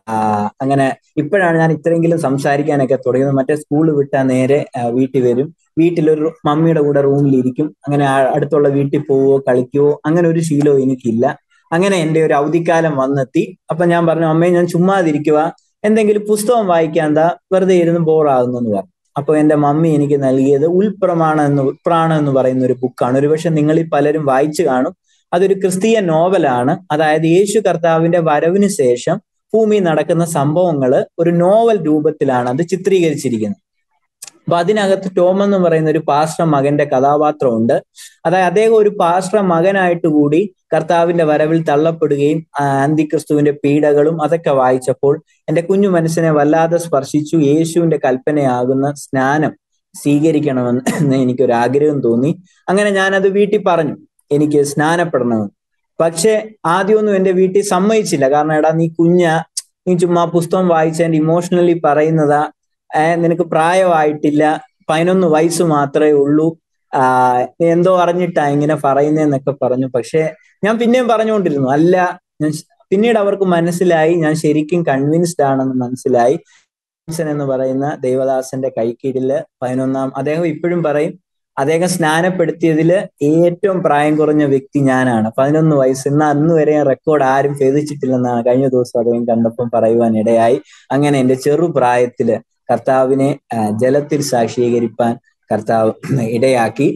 അങ്ങനെ ഇപ്പോഴാണ് ഞാൻ ഇത്രയെങ്കിലും സംസാരിക്കാനൊക്കെ തുടങ്ങിയത് മറ്റേ സ്കൂൾ വിട്ടാൽ നേരെ ആ, വീട്ടിൽ വരും വീട്ടിലൊരു മമ്മിയുടെ കൂടെ റൂമിലിരിക്കും അങ്ങനെ ആ- അടുത്തുള്ള വീട്ടിൽ പോവോ കളിക്കുവോ അങ്ങനെ ഒരു ശീലവും എനിക്കില്ല അങ്ങനെ എൻ്റെ ഒരു അവധിക്കാലം വന്നെത്തി അപ്പൊ ഞാൻ പറഞ്ഞു അമ്മയെ ഞാൻ ചുമ്മാതിരിക്കുക എന്തെങ്കിലും പുസ്തകം വായിക്കാൻ എന്താ വെറുതെ ഇരുന്ന് ബോറാകുന്നു എന്ന് പറഞ്ഞു അപ്പൊ എന്റെ മമ്മി എനിക്ക് നൽകിയത് ഉൾപ്രമാണം എന്ന് പ്രാണം എന്ന് പറയുന്ന ഒരു ബുക്കാണ് ഒരുപക്ഷെ നിങ്ങളിൽ പലരും വായിച്ചു കാണും അതൊരു ക്രിസ്തീയ നോവലാണ് അതായത് യേശു കർത്താവിന്റെ വരവിന് ശേഷം ഭൂമിയിൽ നടക്കുന്ന സംഭവങ്ങള് ഒരു നോവൽ രൂപത്തിലാണ് അത് ചിത്രീകരിച്ചിരിക്കുന്നത് അപ്പൊ അതിനകത്ത് ടോം എന്ന് പറയുന്ന ഒരു പാസ്റ്റർ മകന്റെ കഥാപാത്രമുണ്ട് അതായത് അദ്ദേഹം ഒരു പാസ്റ്റർ മകനായിട്ട് കൂടി കർത്താവിന്റെ വരവിൽ തള്ളപ്പെടുകയും ആ, അന്തിക്രിസ്തുവിന്റെ പീഡകളും അതൊക്കെ വായിച്ചപ്പോൾ എന്റെ കുഞ്ഞു മനസ്സിനെ വല്ലാതെ സ്പർശിച്ചു യേശുവിന്റെ കൽപ്പനയാകുന്ന സ്നാനം സ്വീകരിക്കണമെന്ന് എന്ന് എനിക്കൊരു ആഗ്രഹം തോന്നി അങ്ങനെ ഞാനത് വീട്ടിൽ പറഞ്ഞു എനിക്ക് സ്നാനപ്പെടണമെന്ന് പക്ഷെ ആദ്യമൊന്നും എന്റെ വീട്ടിൽ സമ്മതിച്ചില്ല കാരണം എടാ നീ കുഞ്ഞ നീ ചുമ്മാ പുസ്തകം വായിച്ചതിന്റെ ഇമോഷണലി പറയുന്നതാ ഏർ നിനക്ക് പ്രായമായിട്ടില്ല പതിനൊന്ന് വയസ്സ് മാത്രമേ ഉള്ളൂ ആ നീ എന്തോ അറിഞ്ഞിട്ടാ ഇങ്ങനെ പറയുന്നതെന്നൊക്കെ പറഞ്ഞു പക്ഷെ ഞാൻ പിന്നെയും പറഞ്ഞുകൊണ്ടിരുന്നു അല്ല ഞാൻ ശ- പിന്നീട് അവർക്ക് മനസ്സിലായി ഞാൻ ശരിക്കും കൺവിൻസ്ഡ് ആണെന്ന് മനസ്സിലായി ജോൺസൺ എന്ന് പറയുന്ന ദേവദാസന്റെ കൈക്കീഴില് പതിനൊന്നാം അദ്ദേഹം ഇപ്പോഴും പറയും അദ്ദേഹം സ്നാനപ്പെടുത്തിയതില് ഏറ്റവും പ്രായം കുറഞ്ഞ വ്യക്തി ഞാനാണ് പതിനൊന്ന് വയസ്സ് ഇന്ന് അന്ന് വരെ റെക്കോർഡ് ആരും ഭേദിച്ചിട്ടില്ലെന്നാണ് കഴിഞ്ഞ ദിവസം അദ്ദേഹം കണ്ടപ്പം പറയുവാൻ ഇടയായി അങ്ങനെ എന്റെ ചെറുപ്രായത്തില് കർത്താവിനെ ആ, ജലത്തിൽ സാക്ഷീകരിപ്പാൻ കർത്താവ് ഇടയാക്കി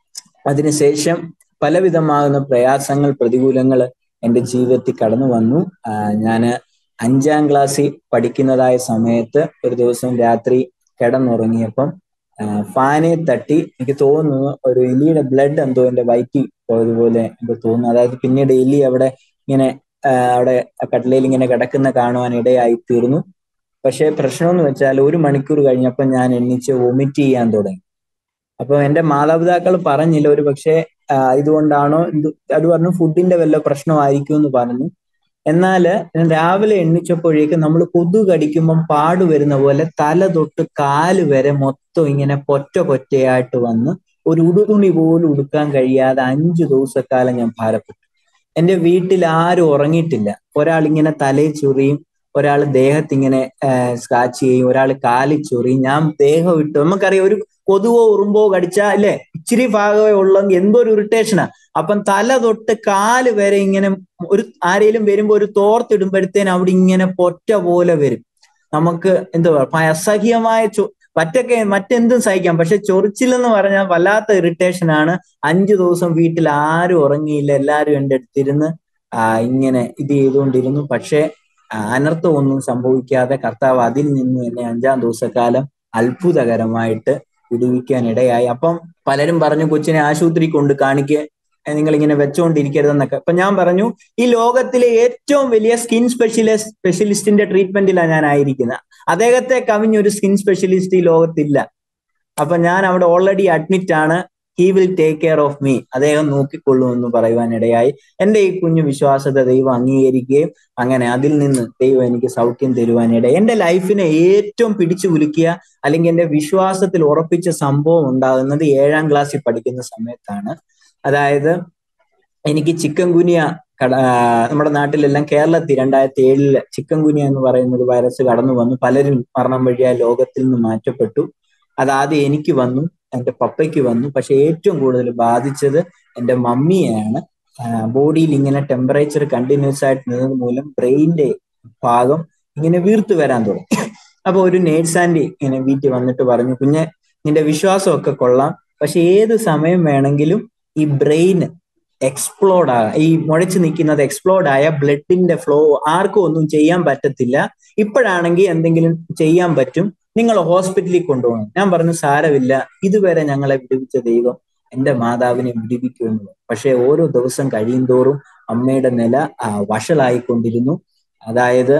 അതിനുശേഷം പലവിധമാകുന്ന പ്രയാസങ്ങൾ പ്രതികൂലങ്ങൾ എൻ്റെ ജീവിതത്തിൽ കടന്നു വന്നു ഞാൻ അഞ്ചാം ക്ലാസ്സിൽ പഠിക്കുന്നതായ സമയത്ത് ഒരു ദിവസം രാത്രി കിടന്നുറങ്ങിയപ്പം ആ, ഫാനെ തട്ടി എനിക്ക് തോന്നുന്നു ഒരു എലിയുടെ ബ്ലഡ് എന്തോ എൻ്റെ വയറ്റിൽ പോയതുപോലെ എനിക്ക് തോന്നുന്നു അതായത് പിന്നീട് എലി അവിടെ ഇങ്ങനെ ആ, അവിടെ കട്ടിലയിൽ ഇങ്ങനെ കിടക്കുന്ന കാണുവാൻ ഇടയായി തീർന്നു പക്ഷെ പ്രശ്നം എന്ന് വെച്ചാൽ ഒരു മണിക്കൂർ കഴിഞ്ഞപ്പോൾ ഞാൻ എണ്ണിച്ച് വൊമിറ്റ് ചെയ്യാൻ തുടങ്ങി അപ്പൊ എന്റെ മാതാപിതാക്കൾ പറഞ്ഞില്ല ഒരു പക്ഷേ ഇതുകൊണ്ടാണോ ഇത് അത് പറഞ്ഞു ഫുഡിന്റെ വല്ല പ്രശ്നമായിരിക്കും എന്ന് പറഞ്ഞു എന്നാല് ഞാൻ രാവിലെ എണ്ണിച്ചപ്പോഴേക്കും നമ്മൾ കൊതു കടിക്കുമ്പം പാട് വരുന്ന പോലെ തല തൊട്ട് കാല് വരെ മൊത്തം ഇങ്ങനെ പൊറ്റ പൊറ്റയായിട്ട് വന്ന് ഒരു ഉടുതുണി പോലും ഉടുക്കാൻ കഴിയാതെ അഞ്ചു ദിവസക്കാലം ഞാൻ ഭാരപ്പെട്ടു എന്റെ വീട്ടിൽ ആരും ഉറങ്ങിയിട്ടില്ല ഒരാൾ ഇങ്ങനെ തലയിൽ ചൊറിയും ഒരാൾ ദേഹത്തിങ്ങനെ സ്ക്രാച്ച് ചെയ്യും ഒരാൾ കാലിൽ ചൊറിയും ഞാൻ ദേഹം ഇട്ടു നമുക്കറിയാം ഒരു കൊതുവോ ഉറുമ്പോ കടിച്ചാ അല്ലേ ഇച്ചിരി ഭാഗമേ ഉള്ളെങ്കിൽ എന്തോ ഒരു ഇറിറ്റേഷനാ അപ്പം തല തൊട്ട് കാല് വരെ ഇങ്ങനെ ഒരു ആരെങ്കിലും വരുമ്പോ ഒരു തോർത്തിടുമ്പോഴത്തേന് അവിടെ ഇങ്ങനെ പൊറ്റ പോലെ വരും നമുക്ക് എന്തുവാ അസഹ്യമായ ചൊ മറ്റൊക്കെ മറ്റെന്തും സഹിക്കാം പക്ഷെ ചൊറിച്ചിലെന്ന് പറഞ്ഞാൽ വല്ലാത്ത ഇറിറ്റേഷൻ ആണ് അഞ്ചു ദിവസം വീട്ടിൽ ആരും ഉറങ്ങിയില്ല എല്ലാരും എൻ്റെ അടുത്തിരുന്ന് ആ ഇങ്ങനെ ഇത് ചെയ്തുകൊണ്ടിരുന്നു പക്ഷെ അനർത്ഥമൊന്നും സംഭവിക്കാതെ കർത്താവ് അതിൽ നിന്ന് എന്നെ അഞ്ചാം ദിവസക്കാലം അത്ഭുതകരമായിട്ട് വിടുവിക്കാൻ ഇടയായി അപ്പം പലരും പറഞ്ഞു കൊച്ചിനെ ആശുപത്രി കൊണ്ട് കാണിക്ക് നിങ്ങൾ ഇങ്ങനെ വെച്ചുകൊണ്ടിരിക്കരുതെന്നൊക്കെ അപ്പൊ ഞാൻ പറഞ്ഞു ഈ ലോകത്തിലെ ഏറ്റവും വലിയ സ്കിൻ സ്പെഷ്യലിസ്റ്റ് സ്പെഷ്യലിസ്റ്റിന്റെ ട്രീറ്റ്മെന്റിലാണ് ഞാൻ ആയിരിക്കുന്നത് അദ്ദേഹത്തെ കവിഞ്ഞൊരു സ്കിൻ സ്പെഷ്യലിസ്റ്റ് ഈ ലോകത്തില്ല അപ്പൊ ഞാൻ അവിടെ ഓൾറെഡി അഡ്മിറ്റ് ആണ് he will take care of me അദ്ദേഹം നോക്കിക്കൊള്ളുമെന്ന് പറയുവാൻ ഇടയായി എന്റെ ഈ കുഞ്ഞു വിശ്വാസത്തെ ദൈവം അംഗീകരിക്കുകയും അങ്ങനെ അതിൽ നിന്ന് ദൈവം എനിക്ക് സൗഖ്യം തരുവാൻ ഇടയായി എന്റെ ലൈഫിനെ ഏറ്റവും പിടിച്ചു കുലുക്കിയ അല്ലെങ്കിൽ എന്റെ വിശ്വാസത്തിൽ ഉറപ്പിച്ച സംഭവം ഉണ്ടാകുന്നത് ഏഴാം ക്ലാസ്സിൽ പഠിക്കുന്ന സമയത്താണ് അതായത് എനിക്ക് ചിക്കൻ ഗുനിയ കട നമ്മുടെ നാട്ടിലെല്ലാം കേരളത്തിൽ രണ്ടായിരത്തി ഏഴില് ചിക്കൻ ഗുനിയ എന്ന് പറയുന്ന ഒരു വൈറസ് കടന്നു വന്നു പലരും മരണം വഴിയായി ലോകത്തിൽ നിന്ന് മാറ്റപ്പെട്ടു അതാദ്യം എനിക്ക് വന്നു എന്റെ പപ്പയ്ക്ക് വന്നു പക്ഷെ ഏറ്റവും കൂടുതൽ ബാധിച്ചത് എന്റെ മമ്മിയെയാണ് ബോഡിയിൽ ഇങ്ങനെ ടെമ്പറേച്ചർ കണ്ടിന്യൂസ് ആയിട്ട് നിന്നത് മൂലം ബ്രെയിനിന്റെ ഭാഗം ഇങ്ങനെ വീർത്തു വരാൻ തുടങ്ങി അപ്പൊ ഒരു നേഴ്സ് ആൻറ്റി ഇങ്ങനെ വീട്ടിൽ വന്നിട്ട് പറഞ്ഞു കുഞ്ഞെ നിന്റെ വിശ്വാസമൊക്കെ കൊള്ളാം പക്ഷെ ഏത് സമയം വേണമെങ്കിലും ഈ ബ്രെയിൻ എക്സ്പ്ലോഡ് ആ ഈ മുഴച്ചു നിൽക്കുന്നത് എക്സ്പ്ലോഡ് ആയ ബ്ലഡിന്റെ ഫ്ലോ ആർക്കും ഒന്നും ചെയ്യാൻ പറ്റത്തില്ല ഇപ്പോഴാണെങ്കിൽ എന്തെങ്കിലും ചെയ്യാൻ പറ്റും നിങ്ങൾ ഹോസ്പിറ്റലിൽ കൊണ്ടുപോകണം ഞാൻ പറഞ്ഞു സാരമില്ല ഇതുവരെ ഞങ്ങളെ വിടുവിച്ച ദൈവം എന്റെ മാതാവിനെ വിടുവിക്കുമെന്ന് പക്ഷെ ഓരോ ദിവസം കഴിയും തോറും അമ്മയുടെ നില വഷളായിക്കൊണ്ടിരുന്നു അതായത്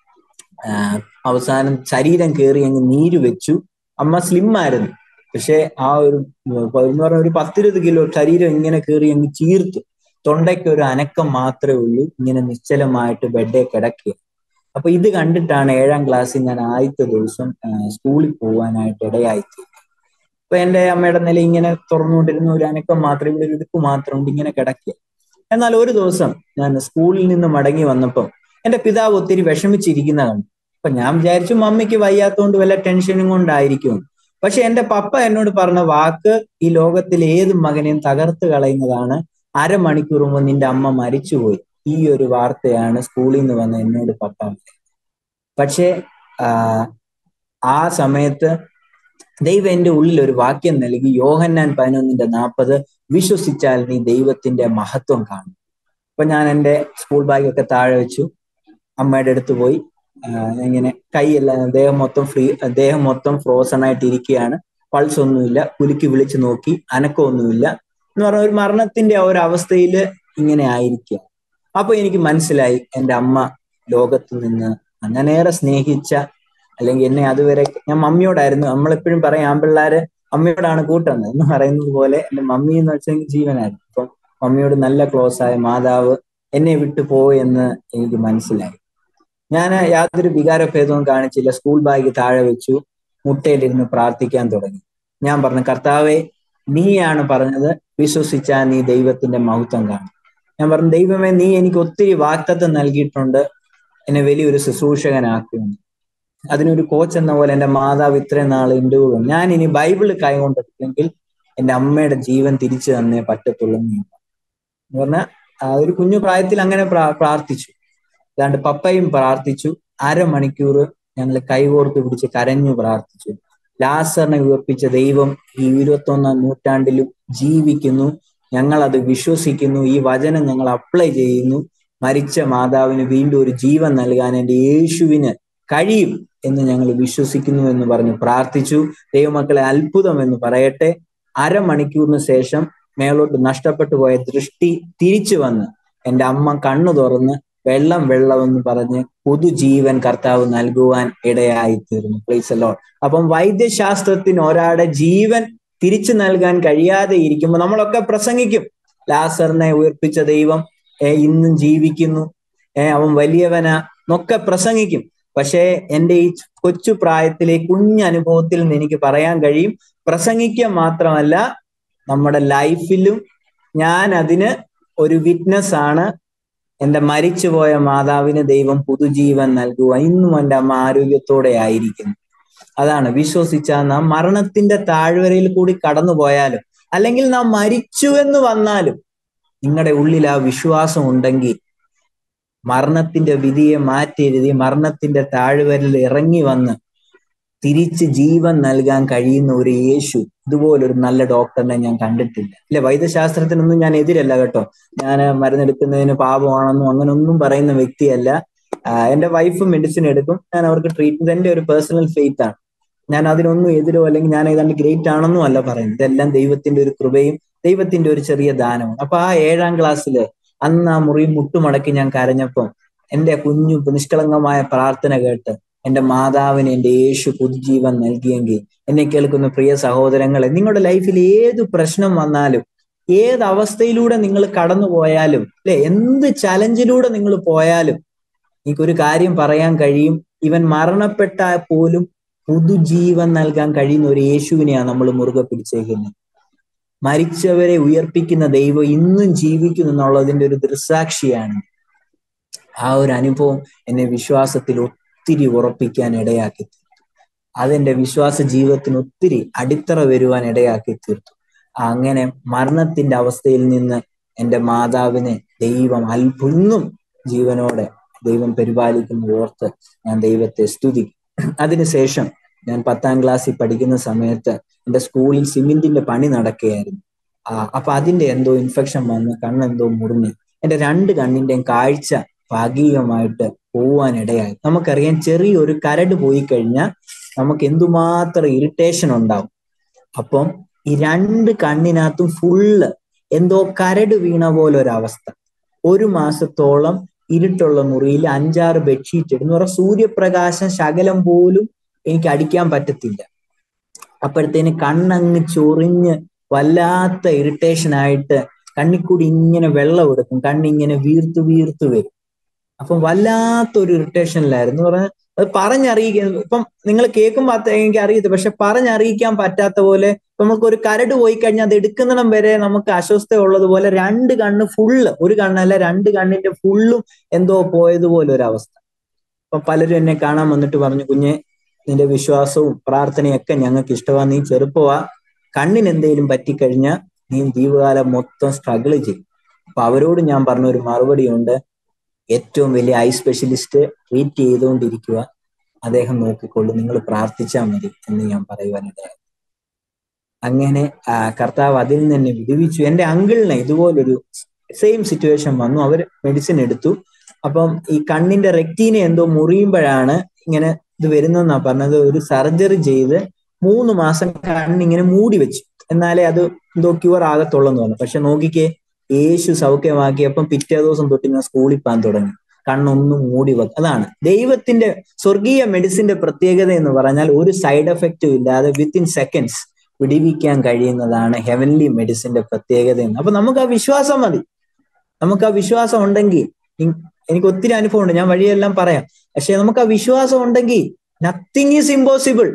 അവസാനം ശരീരം കയറി അങ്ങ് നീര് വെച്ചു അമ്മ സ്ലിം ആയിരുന്നു പക്ഷെ ആ ഒരു എന്ന് പറഞ്ഞ ഒരു പത്തിരുപത് കിലോ ശരീരം ഇങ്ങനെ കയറി അങ്ങ് ചീർത്തു തൊണ്ടയ്ക്ക് ഒരു അനക്കം മാത്രമേ ഉള്ളൂ ഇങ്ങനെ നിശ്ചലമായിട്ട് ബെഡേ കിടക്കുക അപ്പൊ ഇത് കണ്ടിട്ടാണ് ഏഴാം ക്ലാസ്സിൽ ഞാൻ ആദ്യത്തെ ദിവസം ആ, സ്കൂളിൽ പോകാനായിട്ട് ഇടയായിത്തീർന്നത് അപ്പൊ എന്റെ അമ്മയുടെ നില ഇങ്ങനെ തുറന്നുകൊണ്ടിരുന്ന ഒരു അനക്കം മാത്രം ഇവിടെ ഒരു ഇടുപ്പ് മാത്രം ഉണ്ട് ഇങ്ങനെ കിടക്കുക എന്നാൽ ഒരു ദിവസം ഞാൻ സ്കൂളിൽ നിന്ന് മടങ്ങി വന്നപ്പം എന്റെ പിതാവ് ഒത്തിരി വിഷമിച്ചിരിക്കുന്ന കണ്ടു അപ്പൊ ഞാൻ വിചാരിച്ചു മമ്മിക്ക് വയ്യാത്തോണ്ട് വല്ല ടെൻഷനും കൊണ്ടായിരിക്കും പക്ഷെ എന്റെ പപ്പ എന്നോട് പറഞ്ഞ വാക്ക് ഈ ലോകത്തിൽ ഏത് മകനെയും തകർത്ത് കളയുന്നതാണ് അരമണിക്കൂർ മുമ്പ് നിന്റെ അമ്മ മരിച്ചുപോയി ഈ ഒരു വാർത്തയാണ് സ്കൂളിൽ നിന്ന് വന്ന എന്നോട് പപ്പ പറഞ്ഞത്. പക്ഷേ ആ, ആ സമയത്ത് ദൈവം എന്റെ ഉള്ളിൽ ഒരു വാക്യം നൽകി യോഹന്നാൻ പതിനൊന്നിന്റെ നാൽപ്പത് വിശ്വസിച്ചാൽ നീ ദൈവത്തിന്റെ മഹത്വം കാണും അപ്പൊ ഞാൻ എന്റെ സ്കൂൾ ബാഗ് ഒക്കെ താഴെ വെച്ചു അമ്മയുടെ അടുത്ത് പോയി ആ, ഇങ്ങനെ കൈയെല്ലാം ദേഹം മൊത്തം ഫ്രീ ദേഹം മൊത്തം ഫ്രോസൺ ആയിട്ട് ഇരിക്കുകയാണ് പൾസ് ഒന്നുമില്ല കുലുക്കി വിളിച്ചു നോക്കി അനക്കമൊന്നുമില്ല എന്ന് പറഞ്ഞ ഒരു മരണത്തിന്റെ ആ ഒരു അവസ്ഥയിൽ ഇങ്ങനെ ആയിരിക്കുക അപ്പൊ എനിക്ക് മനസ്സിലായി എൻ്റെ അമ്മ ലോകത്ത് നിന്ന് അങ്ങനെയേറെ സ്നേഹിച്ച അല്ലെങ്കിൽ എന്നെ അതുവരെ ഞാൻ മമ്മിയോടായിരുന്നു നമ്മളെപ്പോഴും പറയും ആമ്പിള്ളാര് അമ്മയോടാണ് കൂട്ടുന്നത് എന്ന് പറയുന്നത് പോലെ എന്റെ മമ്മി എന്ന് വെച്ചാൽ ജീവനായിരുന്നു അപ്പം മമ്മിയോട് നല്ല ക്ലോസ് ആയ മാതാവ് എന്നെ വിട്ടു പോയെന്ന് എനിക്ക് മനസ്സിലായി ഞാൻ യാതൊരു വികാരഭേദവും കാണിച്ചില്ല സ്കൂൾ ബാഗ് താഴെ വെച്ചു മുട്ടയിലിരുന്ന് പ്രാർത്ഥിക്കാൻ തുടങ്ങി ഞാൻ പറഞ്ഞു കർത്താവെ നീയാണ് പറഞ്ഞത് വിശ്വസിച്ചാൽ നീ ദൈവത്തിന്റെ മഹത്വം കാണും ഞാൻ പറഞ്ഞു ദൈവമേ നീ എനിക്ക് ഒത്തിരി വാക്തത്വം നൽകിയിട്ടുണ്ട് എന്നെ വലിയൊരു ശുശ്രൂഷകനാക്കുമെന്ന് അതിനൊരു കോച്ച് എന്ന പോലെ എന്റെ മാതാവ് ഇത്രയും നാൾ എൻ്റെ കൂടെ ഉണ്ട്. ഞാൻ ഇനി ബൈബിള് കൈകൊണ്ടിട്ടില്ലെങ്കിൽ എന്റെ അമ്മയുടെ ജീവൻ തിരിച്ചു തന്നേ പറ്റത്തുള്ളൂ എന്ന് ഞാൻ പറഞ്ഞു. എന്ന് പറഞ്ഞാൽ ആ ഒരു കുഞ്ഞു പ്രായത്തിൽ അങ്ങനെ പ്രാ- പ്രാർത്ഥിച്ചു അതാണ്ട് പപ്പയും പ്രാർത്ഥിച്ചു അരമണിക്കൂർ ഞങ്ങൾ കൈകോർത്ത് പിടിച്ച് കരഞ്ഞു പ്രാർത്ഥിച്ചു ലാസറിനെ ഉയർപ്പിച്ച ദൈവം ഈ ഇരുപത്തി ഒന്നാം നൂറ്റാണ്ടിലും ജീവിക്കുന്നു ഞങ്ങൾ അത് വിശ്വസിക്കുന്നു ഈ വചനം ഞങ്ങൾ അപ്ലൈ ചെയ്യുന്നു മരിച്ച മാതാവിന് വീണ്ടും ഒരു ജീവൻ നൽകാൻ എൻ്റെ യേശുവിന് കഴിയും എന്ന് ഞങ്ങൾ വിശ്വസിക്കുന്നു എന്ന് പറഞ്ഞ് പ്രാർത്ഥിച്ചു ദൈവമക്കളെ അത്ഭുതം എന്ന് പറയട്ടെ അരമണിക്കൂറിന് ശേഷം മേലോട്ട് നഷ്ടപ്പെട്ടു പോയ ദൃഷ്ടി തിരിച്ചു വന്ന് എൻ്റെ അമ്മ കണ്ണു തുറന്ന് വെള്ളം വെള്ളം എന്ന് പറഞ്ഞ് പുതുജീവൻ കർത്താവ് നൽകുവാൻ ഇടയായി തീർന്നു പ്ലീസ് ലോഡ് അപ്പം വൈദ്യശാസ്ത്രത്തിന് ഒരാളുടെ ജീവൻ തിരിച്ചു നൽകാൻ കഴിയാതെ ഇരിക്കുമ്പോൾ നമ്മളൊക്കെ പ്രസംഗിക്കും ലാസറിനെ ഉയർപ്പിച്ച ദൈവം ഏ, ഇന്നും ജീവിക്കുന്നു ഏ, അവൻ വലിയവന എന്നൊക്കെ പ്രസംഗിക്കും പക്ഷേ എൻ്റെ ഈ കൊച്ചു പ്രായത്തിലെ കുഞ്ഞനുഭവത്തിൽ നിന്ന് എനിക്ക് പറയാൻ കഴിയും പ്രസംഗിക്കുക മാത്രമല്ല നമ്മുടെ ലൈഫിലും ഞാൻ അതിന് ഒരു വിറ്റ്നസ് ആണ് എന്റെ മരിച്ചുപോയ മാതാവിന് ദൈവം പുതുജീവൻ നൽകുക ഇന്നും എൻ്റെ അമ്മ ആരോഗ്യത്തോടെ ആയിരിക്കുന്നു അതാണ് വിശ്വസിച്ച നാം മരണത്തിന്റെ താഴ്വരയിൽ കൂടി കടന്നു പോയാലും അല്ലെങ്കിൽ നാം മരിച്ചു എന്ന് വന്നാലും നിങ്ങളുടെ ഉള്ളിൽ ആ വിശ്വാസം ഉണ്ടെങ്കിൽ മരണത്തിന്റെ വിധിയെ മാറ്റിയെഴുതി മരണത്തിന്റെ താഴ്വരയിൽ ഇറങ്ങി വന്ന് തിരിച്ച് ജീവൻ നൽകാൻ കഴിയുന്ന ഒരു യേശു ഇതുപോലൊരു നല്ല ഡോക്ടറിനെ ഞാൻ കണ്ടിട്ടില്ല ഇല്ല വൈദ്യശാസ്ത്രത്തിനൊന്നും ഞാൻ എതിരല്ല കേട്ടോ ഞാൻ മരുന്നെടുക്കുന്നതിന് പാപമാണെന്നും അങ്ങനെ ഒന്നും പറയുന്ന വ്യക്തിയല്ല ആഹ് എന്റെ വൈഫ് മെഡിസിൻ എടുക്കും ഞാൻ അവർക്ക് ട്രീറ്റ്മെന്റ് എന്റെ ഒരു പേഴ്സണൽ ഫെയ്ത്ത് ആണ് ഞാൻ അതിനൊന്നും എതിരോ അല്ലെങ്കിൽ ഞാൻ ഏതാണ്ട് ഗ്രേറ്റ് ആണെന്നും അല്ല പറയുന്നത് ഇതെല്ലാം ദൈവത്തിന്റെ ഒരു കൃപയും ദൈവത്തിന്റെ ഒരു ചെറിയ ദാനവും അപ്പൊ ആ ഏഴാം ക്ലാസ്സില് അന്ന് ആ മുറി മുട്ടുമടക്കി ഞാൻ കരഞ്ഞപ്പം എന്റെ കുഞ്ഞു നിഷ്കളങ്കമായ പ്രാർത്ഥന കേട്ട് എന്റെ മാതാവിന് എന്റെ യേശു പുതുജീവൻ നൽകിയെങ്കിൽ എന്നെ കേൾക്കുന്ന പ്രിയ സഹോദരങ്ങളെ നിങ്ങളുടെ ലൈഫിൽ ഏത് പ്രശ്നം വന്നാലും ഏത് അവസ്ഥയിലൂടെ നിങ്ങൾ കടന്നു പോയാലും അല്ലെ എന്ത് ചലഞ്ചിലൂടെ നിങ്ങൾ പോയാലും എനിക്കൊരു കാര്യം പറയാൻ കഴിയും ഇവൻ മരണപ്പെട്ടാൽ പോലും പുതുജീവൻ നൽകാൻ കഴിയുന്ന ഒരു യേശുവിനെയാണ് നമ്മൾ മുറുകെ പിടിച്ചേക്കുന്നത് മരിച്ചവരെ ഉയർപ്പിക്കുന്ന ദൈവം ഇന്നും ജീവിക്കുന്നു എന്നുള്ളതിന്റെ ഒരു ദൃസാക്ഷിയാണ് ആ ഒരു അനുഭവം എന്നെ വിശ്വാസത്തിൽ ഒത്തിരി ഉറപ്പിക്കാൻ ഇടയാക്കി തീർത്തു അതെന്റെ വിശ്വാസ ജീവിതത്തിന് ഒത്തിരി അടിത്തറ വരുവാൻ ഇടയാക്കി തീർത്തു അങ്ങനെ മരണത്തിന്റെ അവസ്ഥയിൽ നിന്ന് എൻ്റെ മാതാവിനെ ദൈവം അത്ഭുതം ജീവനോടെ ദൈവം പരിപാലിക്കുന്ന ഓർത്ത് ഞാൻ ദൈവത്തെ സ്തുതിക്കും അതിനുശേഷം ഞാൻ പത്താം ക്ലാസ്സിൽ പഠിക്കുന്ന സമയത്ത് എൻ്റെ സ്കൂളിൽ സിമെന്റിന്റെ പണി നടക്കുകയായിരുന്നു ആ അപ്പൊ അതിന്റെ എന്തോ ഇൻഫെക്ഷൻ വന്ന് കണ്ണെന്തോ മുറിഞ്ഞ് എൻ്റെ രണ്ട് കണ്ണിന്റെയും കാഴ്ച ഭാഗികമായിട്ട് പോവാനിടയായി നമുക്കറിയാം ചെറിയൊരു കരട് പോയി കഴിഞ്ഞാൽ നമുക്ക് എന്തുമാത്രം ഇറിറ്റേഷൻ ഉണ്ടാവും അപ്പം ഈ രണ്ട് കണ്ണിനകത്തും ഫുള്ള് എന്തോ കരട് വീണ പോലെ ഒരു അവസ്ഥ ഒരു മാസത്തോളം ഇരുട്ടുള്ള മുറിയിൽ അഞ്ചാറ് ബെഡ്ഷീറ്റ് ഇടുന്നു പറഞ്ഞാൽ സൂര്യപ്രകാശം ശകലം പോലും എനിക്ക് അടിക്കാൻ പറ്റത്തില്ല അപ്പോഴത്തേന് കണ്ണങ്ങ് ചൊറിഞ്ഞ് വല്ലാത്ത ഇറിറ്റേഷൻ ആയിട്ട് കണ്ണിക്കൂടി ഇങ്ങനെ വെള്ളം എടുക്കും കണ്ണിങ്ങനെ വീർത്തു വീർത്തു വരും അപ്പം വല്ലാത്തൊരു ഇറിറ്റേഷനിലായിരുന്നു പറഞ്ഞ അത് പറഞ്ഞറിയിക്കാൻ ഇപ്പം നിങ്ങൾ കേൾക്കുമ്പോൾ അത് എനിക്ക് അറിയത്തില്ല പക്ഷെ പറഞ്ഞറിയിക്കാൻ പറ്റാത്ത പോലെ ഇപ്പൊ നമുക്ക് ഒരു കരട് പോയി കഴിഞ്ഞാൽ അത് എടുക്കുന്നിടം വരെ നമുക്ക് അസ്വസ്ഥ ഉള്ളതുപോലെ രണ്ട് കണ്ണ് ഫുള്ള് ഒരു കണ്ണല്ല രണ്ട് കണ്ണിന്റെ ഫുള്ളും എന്തോ പോയതുപോലെ ഒരു അവസ്ഥ അപ്പൊ പലരും എന്നെ കാണാൻ വന്നിട്ട് പറഞ്ഞു കുഞ്ഞെ നിന്റെ വിശ്വാസവും പ്രാർത്ഥനയും ഒക്കെ ഞങ്ങൾക്ക് ഇഷ്ടമാണ് നീ ചെറുപ്പമാ കണ്ണിന് എന്തെങ്കിലും പറ്റിക്കഴിഞ്ഞാൽ നീ ജീവകാലം മൊത്തം സ്ട്രഗിൾ ചെയ്യും അപ്പൊ അവരോട് ഞാൻ പറഞ്ഞ ഒരു മറുപടി ഉണ്ട് ഏറ്റവും വലിയ ഐ സ്പെഷ്യലിസ്റ്റ് ട്രീറ്റ് ചെയ്തുകൊണ്ടിരിക്കുക അദ്ദേഹം നോക്കിക്കൊള്ളു നിങ്ങൾ പ്രാർത്ഥിച്ചാൽ മതി എന്ന് ഞാൻ പറയുവാനിടയായി അങ്ങനെ ആ, കർത്താവ് അതിൽ നിന്ന് എന്നെ വിടുവിച്ചു എന്റെ അങ്കിളിന് ഇതുപോലൊരു സെയിം സിറ്റുവേഷൻ വന്നു അവർ മെഡിസിൻ എടുത്തു അപ്പം ഈ കണ്ണിന്റെ റെക്ടീനെ എന്തോ മുറിയുമ്പോഴാണ് ഇങ്ങനെ ഇത് വരുന്നതെന്നാ പറഞ്ഞത് ഒരു സർജറി ചെയ്ത് മൂന്ന് മാസം കണ്ണിങ്ങനെ മൂടി വെച്ചു എന്നാലേ അത് എന്തോ ക്യൂർ ആകത്തുള്ളെന്ന് പറഞ്ഞു പക്ഷെ നോക്കിക്കേ യേശു സൗഖ്യമാക്കിയപ്പം പിറ്റേ ദിവസം തൊട്ട് ഞാൻ സ്കൂളിൽ പോകാൻ തുടങ്ങി കണ്ണൊന്നും മൂടി വെക്കും അതാണ് ദൈവത്തിന്റെ സ്വർഗീയ മെഡിസിന്റെ പ്രത്യേകത എന്ന് പറഞ്ഞാൽ ഒരു സൈഡ് എഫക്റ്റും ഇല്ലാതെ വിത്തിൻ സെക്കൻഡ്സ് വിടിവിക്കാൻ കഴിയുന്നതാണ് ഹെവൻലി മെഡിസിന്റെ പ്രത്യേകത എന്ന് അപ്പൊ നമുക്ക് ആ വിശ്വാസം മതി നമുക്ക് ആ വിശ്വാസം ഉണ്ടെങ്കിൽ ഇ- എനിക്ക് ഒത്തിരി അനുഭവം ഉണ്ട് ഞാൻ വഴിയെല്ലാം പറയാം പക്ഷെ നമുക്ക് ആ വിശ്വാസം ഉണ്ടെങ്കിൽ നത്തിങ് ഈസ് ഇമ്പോസിബിൾ